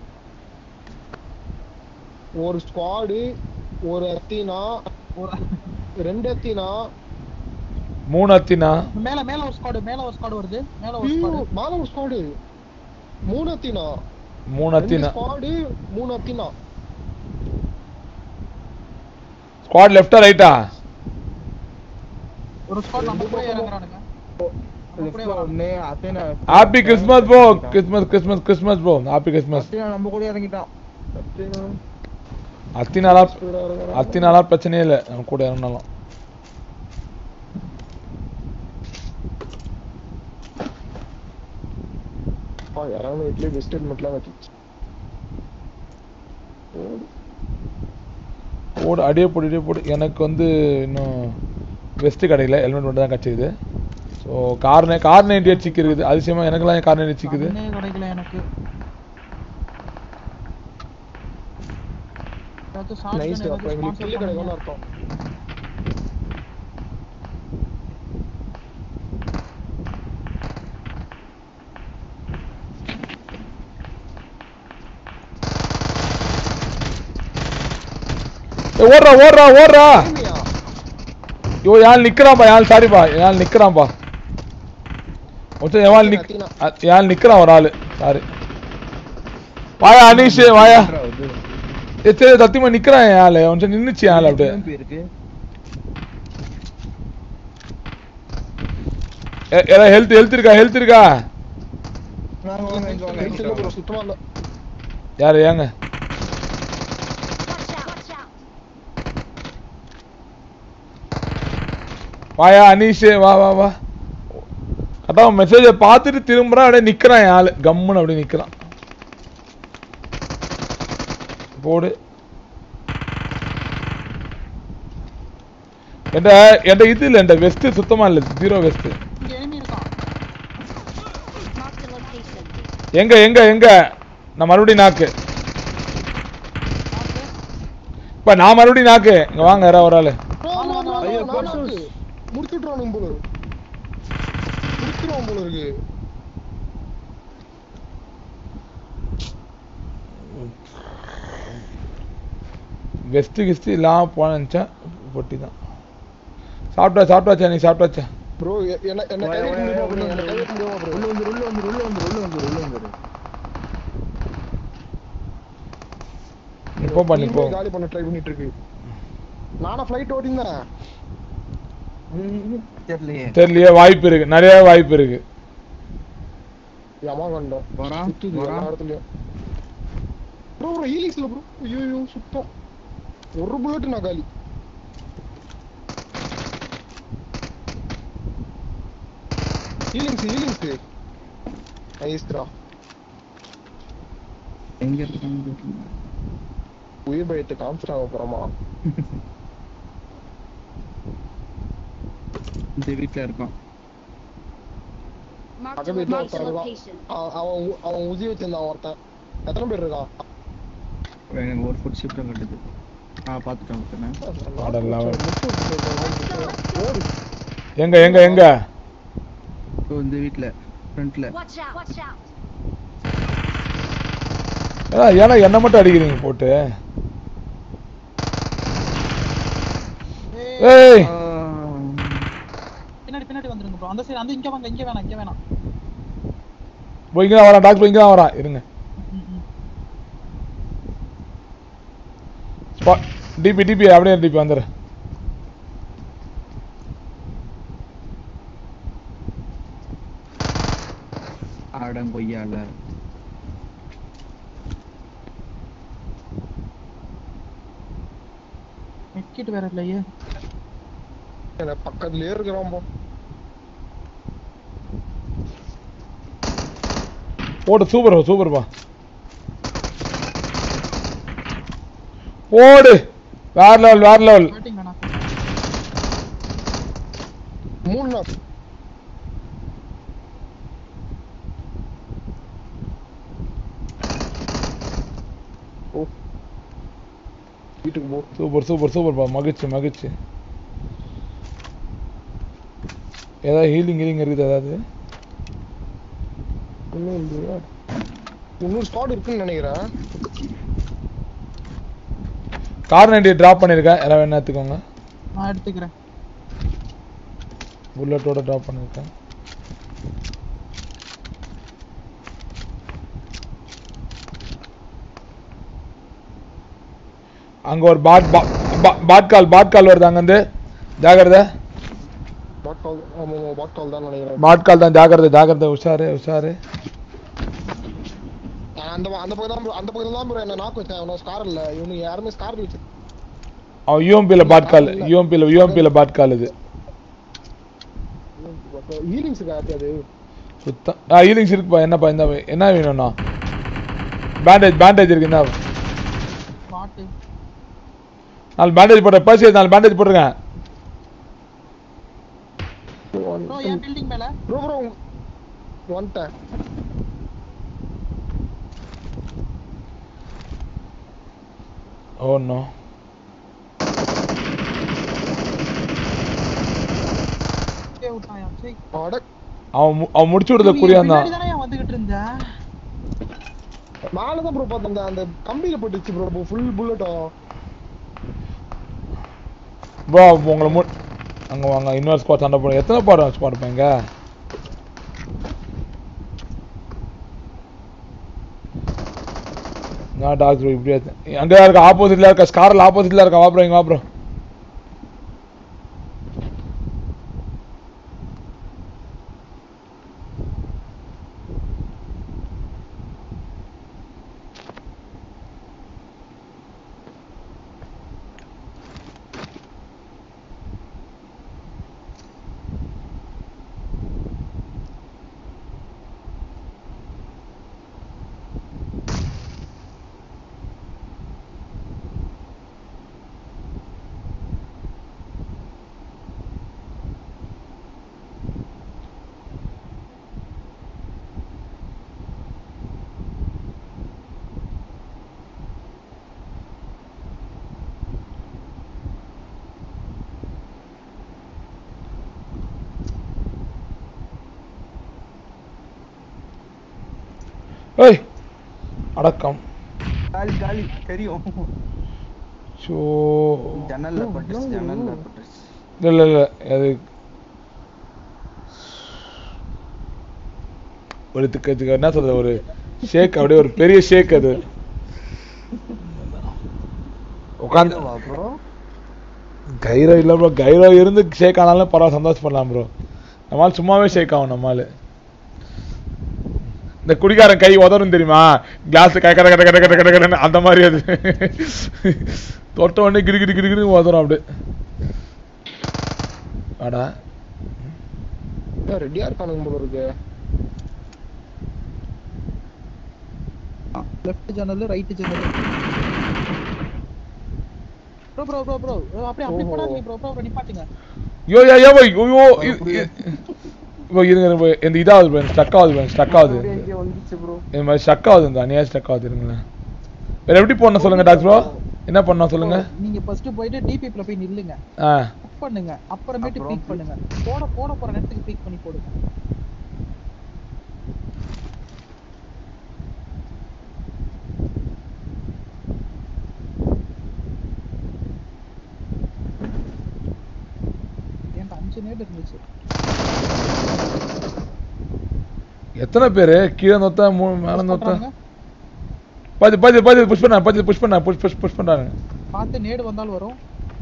ஒரு ஸ்குவாடு ஒரு அத்தினா ஒரு ரெண்டு அத்தினா மூணு அத்தினா மேல மேல ஒரு ஸ்குவாட் மேல ஒரு ஸ்குவாட் வருது மேல ஒரு ஸ்குவாட் மேல ஒரு ஸ்குவாடு மூணு அத்தினா மூணு ரெண்டு அத்தினா ஸ்குவாடு மூணு அத்தினா ஸ்குவாட் லெஃப்டா ரைட்டா ஒரு ஸ்குவாட் நம்ம கூட இறங்குறானுங்க நம்ம கூட வரானுங்க. ஒண்ணு அத்தனை happy Christmas bro Christmas Christmas Christmas bro happy Christmas அத்தனை நம்ம கூட இறங்கிட்டான் அத்தினாலா அத்தினாலா பிரச்சனையே இல்லை நம்ம கூட இறங்கினாலும் யாராவது வீட்லயே பெஸ்ட் ஹெல்மெட்லாம் வச்சு போடு அடியே போடு அடியே போடு எனக்கு வந்து இன்னும் வெஸ்ட் கிடைக்கல ஹெல்மெட் மட்டும் தான் கிடச்சிக்குது so car car ninety eight சிக்கு இருக்குது அதிசயமா எனக்கெல்லாம் ஏன் கார் நைன்டி சிக்குது கண்ணே கிடைக்கல எனக்கு ஏதாச்சும் shotgun நைஸ் ஏதாச்சும் அப்ப எங்களுக்கு sponsor கில்லு கிடைக்கும்னு பண்ணுங்க. அர்த்தம் ஏய், ஓடுறா ஓடுறா ஓடுறா ஏமியா? ஐயோ யாழ் நிக்கிறான்பா யாழ் சாரிப்பா யாழ் நிக்கிறான்பா மொத்தம் எவாள் நிக் அ- யாழ் நிக்கிறான் ஒரு ஆளு சாரி வாயா அனீஷ் வாயா இது ஏ சரி சத்தியமா நிக்கிறான் என் ஆளு கொஞ்சம் நின்னுச்சு ஆள் அப்படியே UMP இருக்கு ஏ- ஏதாவது ஹெல்த் ஹெல்த் இருக்கா ஹெல்த் இருக்கா வாங்க வாங்க இங்க வாங்க Health இல்ல bro, சுத்தமா இல்ல. யாரு ஏங்க Watch out! Watch out! வாயா அனீஷ் வா வா வா கரெக்டாக மெசேஜை பார்த்துட்டு திரும்புறான் அப்படியே நிக்கிறான் என் ஆளு கம்முன்னு அப்படியே நிக்கிறான் போடு என்ட என்ட இது இல்லை என்ட வெஸ்ட் சுத்தமா இல்லை ஜீரோ வெஸ்ட் இங்க enemy இருக்கான் Marked a location. எங்க எங்க எங்க நான் மறுபடியும் நாக்கு இப்ப நான் மறுபடியும் நாக்கு இங்க வாங்க யாரா ஒரு ஆளு bro, bro, bro, ஐயோ, bro, Persus. நானாக்கு. முடிச்சு விட்டுருவானுங்க போல இருக்கு. முடிச்சிருவான் போல இருக்கு வெஸ்ட் கிஸ்ட் இல்லாம போனச்சா பொட்டி தான் சாப்பிட்டா சாப்பிட்டாச்சா நீ சாப்பிட்டாச்சா ப்ரோ என்ன என்ன வாயா, கைவிட வாயா, முடியுமா உள்ள bro? என்ன கைவிட முடியுமா bro? உள்ள வந்து உள்ள வந்து உள்ள வந்து உள்ள வந்து உள்ள வந்து நீ போப்பா நீ போ திரும்பி காலி பண்ண ட்ரை பண்ணிட்டு இருக்கு நானா ஃப்ளைட் ஓட்டினேன் தெரியலையே தெரியலையே வாய்ப்பு இருக்கு நிறைய வாய்ப்பு இருக்கு யமா கண்டோம் வரான், சுத்துது எல்லா வரான். இடத்துலயும் ப்ரோ ப்ரோ ஹீலிங்ஸ்ல ப்ரோ ஐயோ சுத்தம் ஒரு புல்லட் நான் காலி ஹீலிங்ஸ் ஹீலிங்ஸ் ஐஸ்ரா எங்க இருக்காங்க உயிர் பயத்தை காமிச்சிட்டாங்க அப்புறமா இந்த வீட்ல இருக்கான் Marked a, பக்கத்து வீட்டுல marked a ஒருத்தன் இருக்கான் location. அவன் அவன் உ- அவன் உதி வச்சிருந்தான் ஒருத்தன் எத்தனை பேர் இருக்கான் எனக்கு ஒரு ஃபுட் ஷிப்டும் கட்டுது ஆ பார்த்துட்டேன் ஒருத்தனை அடல்ல. ஓடு எங்க எங்க எங்க ஸோ இந்த வீட்ல ஃப்ரண்ட்ல Watch out! Watch out! ஏன்னா ஏன்னா என்ன மட்டும் அடிக்கிறீங்க போட்டு ஏய் பின்னாடி பின்னாடி வந்துருங்க ப்ரோ அந்த சைடு அந்த இங்க வாங்க இங்க வேணாம் இங்க வேணாம் போய் இங்க தான் வரான் டாக்டர் இங்க தான் வரான் இருங்க ம், ம். ஸ்பாட் டிபி டிபி அப்படியே டிபி வந்துடு ஆடம் கொய்யால மெட்கிட் வேற இல்லையே எனக்கு பக்கத்துலயே இருக்கிறான் போ போடு சூப்பர் சூப்பர்ப்பா போடு வேற லெவல் வேற லெவல் ஸ்டார்டிங் வேணாம் மூணு நாள் ஓ வீட்டுக்கு போ சூப்பர் சூப்பர் சூப்பர்ப்பா மகிழ்ச்சி மகிழ்ச்சி ஏதாவது ஹீலிங் ஹீலிங் இருக்குது ஏதாவது இன்னும் இல்லையா? இன்னொரு ஸ்குவாட் இருக்குன்னு நினைக்கிறேன் கார் நைன்டி ட்ராப் பண்ணியிருக்கேன் யாராவது வேணா எடுத்துக்கோங்க நான் எடுத்துக்கிறேன் புல்லட்டோட ட்ராப் பண்ணியிருக்கேன் அங்க ஒரு பாட் பா- பா- பாட் கால் பாட் கால் வருது அங்கேருந்து ஜாகிரதை பாட் கால் ஆமா ஆமா பாட் கால் தான் நினைக்கிறேன் பாட் கால் தான் ஜாகிரதை ஜாகிரதை உஷாரு உஷாரு நான் அந்த ப- அந்த பக்கம் தான் bro- அந்த பக்கத்துல தான் bro என்ன நாக்கு வச்சேன் அவன ஸ்கார் இல்ல இவனுக்கு யாருமே ஸ்கார் வச்சு அவன் யூஎம்பியில் பாட் கால் யூஎம்பியில் யூஎம்பியில் பாட் கால் இது ஹீலிங்ஸுக்கு ஆச்சு அது சுத்தம் ஆ ஹீலிங்ஸ் இருக்குப்பா என்னப்பா இந்த என்ன வேணும்ண்ணா பேண்டேஜ் பேண்டேஜ் இருக்கு என்ன பாட்டு நாலு பேண்டேஜ் போட்ட பர்ஸ் நாலு பேண்டேஜ் போட்டிருக்கேன் ப்ரோ என் பில்டிங் மேல ப்ரோ ப்ரோ வந்துட்டேன் ஓ நோ கே விட்டாயா சரி அட அவன் மு- அவன் முடிச்சு விடுறத குறியான் தான் தானே வந்துகிட்டு இருந்தேன் மேல தான் ப்ரோ பார்த்தேன் அந்த- அந்த கம்பியில போட்டுச்சு ப்ரோ ஃபுல் புல்லட்டும் ப்ரோ உங்களை மு அங்கே வாங்க இன்னொரு ஸ்குவாட் சண்டை போடுங்க எத்தனை பாடம் ஸ்குவாட் இருப்பாங்க நான் டாக்டர் இப்படியா அங்கே இருக்க ஆப்போசிட்ல இருக்க ஸ்காரில் ஆப்போசிட்ல இருக்க வா ப்ரோ இங்க வா ப்ரோ ஏய் அடக்கம் காலி காலி தெரியும் ஷோ ஜன்னல்ல பட்டுச்சு ஜன்னல்ல பட்டுச்சு இல்லை இல்லை அது ஒரு திக்கு திக்கு என்ன சொல்றது ஒரு ஷேக் அப்படியே ஒரு பெரிய ஷேக் அது உட்காந்து வா ப்ரோ கைரோ இல்லை ப்ரோ கைரோ இருந்து ஷேக் ஆனாலும் பரவாயில்ல சந்தோஷப்படலாம் ப்ரோ நம்மால் சும்மாவே ஷேக் ஆகும் நம்மால் இந்த குடிகாரன் கை உதறும் தெரியுமா கிளாஸ் கை கட கட கட கட கட கடன்னு அந்த மாதிரி அது தொட்ட உடனே கிரி கிரி கிரி கிரி உதறும் அப்படியே ஆடா ரெடியா இருக்கானுங்க போல இருக்கு லெஃப்ட் ஜன்னல் ரைட் ஜன்னல் ப்ரோ ப்ரோ ப்ரோ ப்ரோ அப்படியே அப்படி போடாதீங்க ப்ரோ ப்ரோ நிப்பாட்டுங்க யோ யோ யோ போய் ஐயோ இப்போ இருங்க இருங்க, போய் இந்த இதாகுது ப்ரோ ஸ்டக் ஆகுது ப்ரோ ஸ்டக் ஆகுது இங்க வந்துச்சு ப்ரோ இந்த மாதிரி ஸ்டக் ஆகுது இந்த அநியாயம் ஸ்டக் ஆகுது இருங்களேன் வேற எப்படி போடணும் சொல்லுங்க டாக்டர் ப்ரோ என்ன பண்ணணும் சொல்லுங்க நீங்க ஃபர்ஸ்ட் போயிட்டு டிபிப்ல போய் நில்லுங்க ஆ புக் பண்ணுங்க அப்புறமேட்டு பீக் பண்ணுங்க போட போட போற நேரத்துக்கு பீக் பண்ணி போடுங்க ஏன்டா அஞ்சு நேட் இருந்துச்சு எத்தனை பேர் கீழே நொத்தா மூணு மேலே நொத்தா பண்றாங்க. பாதி பாதி பாதி புஷ் பண்ணா பாதி புஷ் பண்ணா புஷ் புஷ் புஷ் பண்றாங்க பார்த்து நேடு வந்தாலும் வரும்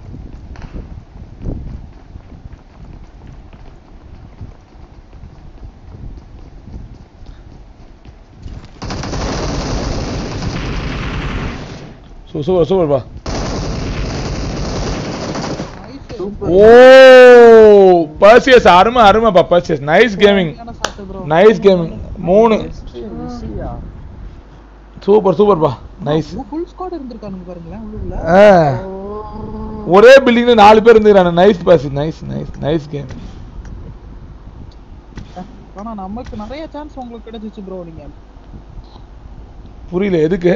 சூ சூப்பர் சூப்பர் பா Nice. ஓ பர்சியஸ் அருமை அருமைப்பா பர்சியஸ் நைஸ் கேமிங் சரியான shot bro. நைஸ் கேமிங் மூணு சூப்பர் சூப்பர் பா நைஸ் உங்க full squad இருந்திருக்கானுங்க பாருங்களேன் உள்ளுக்குள்ள ஒரே பில்டிங்ல நாலு பேர் இருந்துக்கிறாங்க nice boss nice nice nice game ஆனா நமக்கு நிறைய சான்ஸ் உங்களுக்கு கிடைச்சிச்சு ப்ரோ நீங்க புரியல எதுக்கு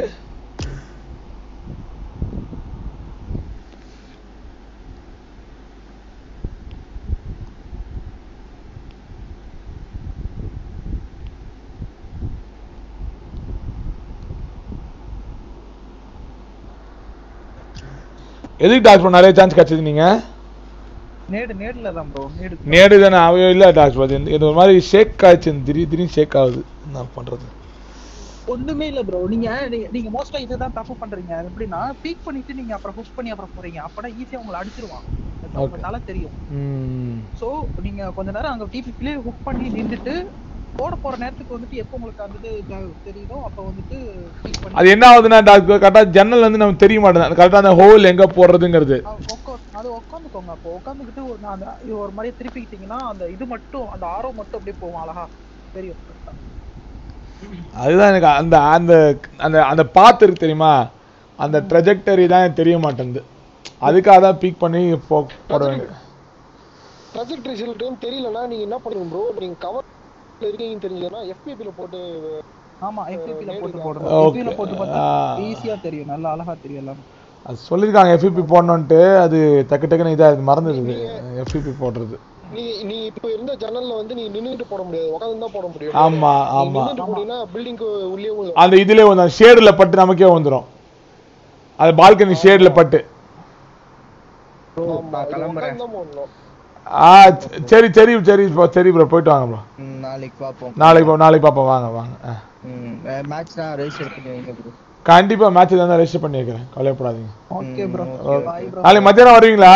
எதுக்கு டாக்டர் நிறைய சான்ஸ் கிடைச்சது நீங்க நேடு நேடுல தான் ப்ரோ நேடு நேடு தானே அவையோ இல்ல டாக்டர் அது இந்த- இது ஒரு மாதிரி ஷேக் ஆச்சு திடீர் திடீர்னு ஷேக் ஆகுது என்ன பண்றது ஒண்ணுமே இல்ல ப்ரோ நீங்க நீங்க- நீங்க மோஸ்டா இதுதான் தப்பு பண்றீங்க அது எப்படின்னா பீக் பண்ணிட்டு நீங்க அப்புறம் புஷ் பண்ணி அப்புறம் போறீங்க அப்பதான் ஈஸியா உங்களை அடிச்சிருவான் அது Okay. உங்க தலை தெரியும் ம் சோ நீங்க கொஞ்ச நேரம் அங்க டிபிக்குள்ளே ஹுக் பண்ணி நின்றுட்டு போட போற நேரத்துக்கு வந்துட்டு எப்போ உங்களுக்கு அந்த இது த- தெரியுதோ அப்ப வந்துட்டு பீக் பண்ணி அது என்ன ஆகுதுன்னா டாக்டர் கரெக்டா ஜன்னல் வந்து நமக்கு தெரிய மாட்டேங்குது கரெக்டா அந்த ஹோல் எங்க போடுறதுங்கிறது அ- உக்கா- அது உட்காந்துக்கோங்க அப்போ உட்காந்துக்கிட்டு ஒரு நான் அந்த இது ஒரு மாதிரியே திருப்பிக்கிட்டீங்கன்னா அந்த இது மட்டும் அந்த ஆரோ மட்டும் அப்படியே போகும் அழகா தெரியும் correct ஆ. அதுதான் எனக்கு அந்த அந்த அந்த அந்த பாத்து இருக்கு தெரியுமா அந்த ட்ரெஜெக்டரி தான் எனக்கு தெரிய மாட்டேங்குது அதுக்காக தான் பீக் பண்ணி போ போட வேண்டியது ப்ராஜெக்ட் ரிசல்ட்டும் தெரியலனா நீங்க என்ன பண்ணுங்க ப்ரோ நீங்க கவர் இருக்கீங்கன்னு தெரிஞ்சதுன்னா FPP ல போட்டு ஆமா FPP ல போட்டு நேடுங்க. போடுங்க Okay. FPP ல போட்டு பார்த்தா ஆ. ஈஸியா தெரியும் நல்லா அழகா தெரியும் எல்லாம் அது சொல்லியிருக்காங்க எஃபிபி போடணுன்ட்டு அது டக்கு டக்குன்னு இதாக மறந்துடுது எஃபிபி போடுறது நீ நீ இப்போ இருந்த ஜன்னல்ல வந்து நீ நின்னுட்டு போட முடியாது உட்கார்ந்து தான் போட முடியும் ஆமா நீ ஆமா நின்னுட்டு போனீங்கன்னா பில்டிங்க்கு உள்ளே உள்ள அந்த இதுலயே வந்து ஷேடில் பட்டு நமக்கே வந்துடும் அது பால்கனி ஷேடில் பட்டு ப்ரோ ஆமா, நான் இது கிளம்புறேன் உட்கார்ந்து தான் போடணும். ஆ ச- சரி சரி சரி bro, சரி ப்ரோ போயிட்டு வாங்க ப்ரோ ம், நாளைக்கு பார்ப்போம் நாளைக்கு பா- நாளைக்கு பார்ப்போம் வாங்க வாங்க ஆ. மேட்ச் நான் ரெஜிஸ்டர் பண்ணி வைங்க ப்ரோ கண்டிப்பா மேட்ச் தான் ரெஜிஸ்டர் பண்ணி வைக்கிறேன் கவலைப்படாதீங்க ஓகே ப்ரோ ம், ஓகே பாய் ப்ரோ நாளைக்கு மத்தியானம் வருவீங்களா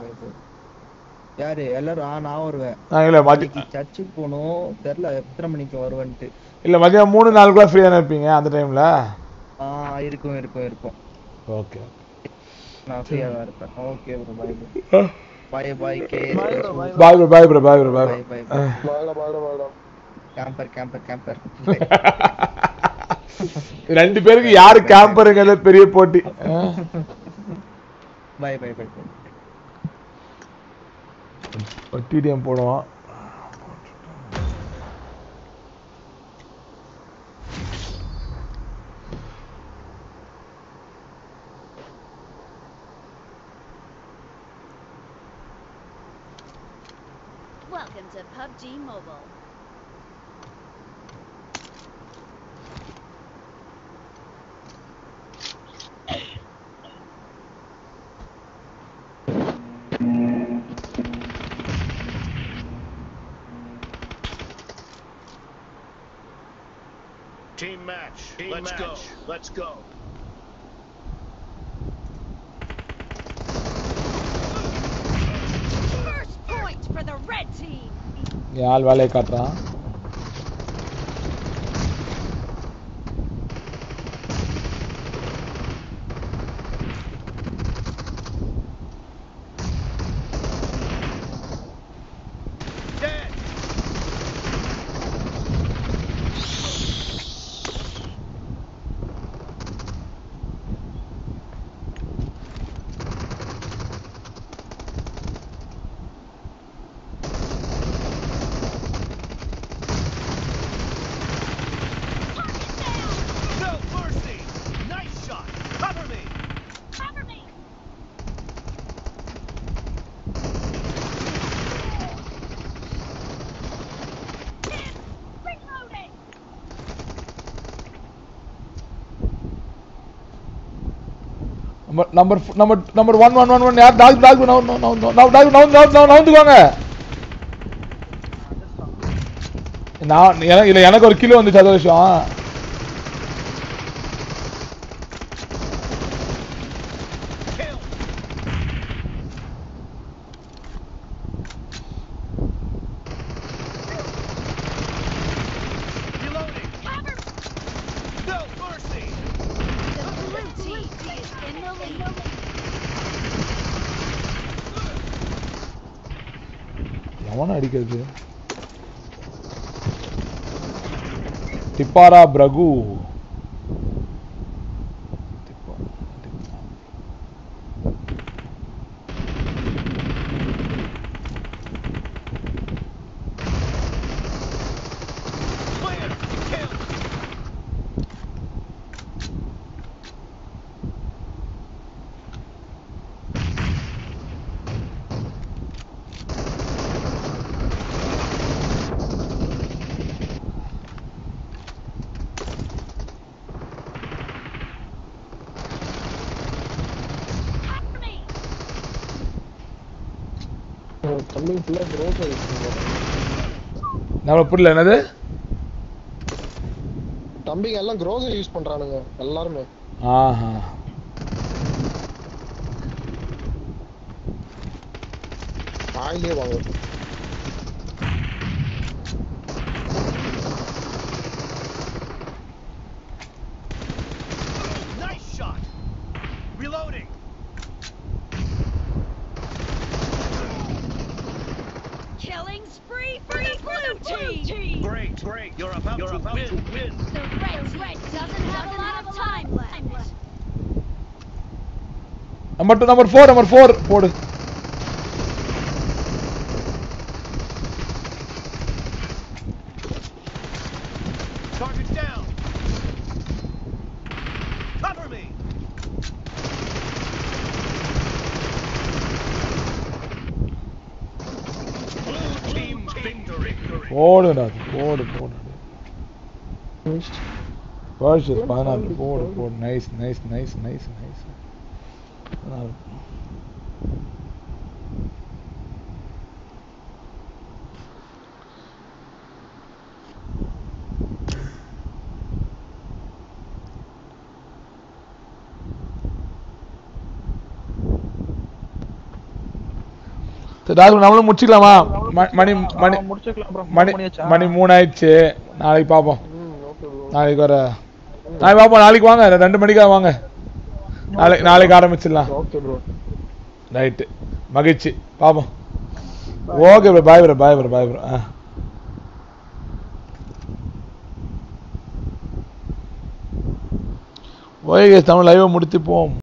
யாரு எல்லாரும் ஆ நான் வருவேன் ஆ, இல்ல மதி நாளைக்கு சர்ச்சுக்கு போகணும் தெரியல எத்தனை மணிக்கு வருவேன்ட்டு இல்ல மதியம் மூணு நாலு கூட ஃப்ரீயா இருப்பீங்க அந்த டைம்ல ஆ இருக்கும் இருக்கும் இருக்கும் ஓகே நான் ஃப்ரீயா தான் இருப்பேன் okay bro bye bye bye K bye bro bye bye bro bye bro bye bro bye bye bye வாடா, வாடா, வாடா. கேம்பர் கேம்பர் கேம்பர் ரெண்டு பேருக்கு யாரு கேம்பருங்கிறது பெரிய போட்டி பாய் பாய் பாய் டிடிஎம் போடுவோம் Welcome to PUBG Mobile. Team match. Let's go. Let's go. First point for the red team. Yazh வேலையை காட்டுறான் Dead. No mercy. Nice shot. Cover me. Cover me. Reloading. Number number number number one one one one யார் டாக் டாக் நவு நவு நவு நவு டாக் நவு நவு நவு நவுந்துக்கோங்க நான் எனக்கு இல்ல எனக்கு ஒரு கிலோ வந்துச்சு அது விஷயம் Kill. Reloading. Cover. No mercy. The blue team is in the lead. எவன அடிக்கிறது டிப்பாரா பிரகு டிப்பாரா, டிப்பாரா. Clear. Kill. Cover me. தம்பி full ஆ grocery இருக்குங்க. நம்மள புரியல என்னது தம்பிங்க எல்லாம் grocery யூஸ் பண்றானுங்க எல்லாருமே ஆஹா ஆயிலே வாங்க Nice shot. Reloading. Killing spree for the blue team. Great. Great. You're about, You're to, about win. to win. The red team doesn't have a lot of time left. Number two number four number four போடு Target down. Cover me. Blue team victory. போடுடா அது, போடு போடு Perseus பதினாறு போடு போடு nice nice nice nice nice சரி ராஜு நம்மளும் முடிச்சுக்கலாமா ம- மணி மணி ஆ, முடிச்சுக்கலாம் bro மணி மூணு ஆச்சா? மணி மூணு ஆயிடுச்சு நாளைக்கு பார்ப்போம் ம் ஓகே ப்ரோ நாளைக்கு வர நாளைக்கு பார்ப்போம் நாளைக்கு வாங்க ரெண்டு மணிக்கா வாங்க நாளைக்கு நாளைக்கு ஆரம்பிச்சிடலாம் ஓகே ப்ரோ ரைட்டு மகிழ்ச்சி பார்ப்போம் okay bro bye bro bye bro bye bro ஆ ஓகே தமிழ் லைவை முடித்துப்போம்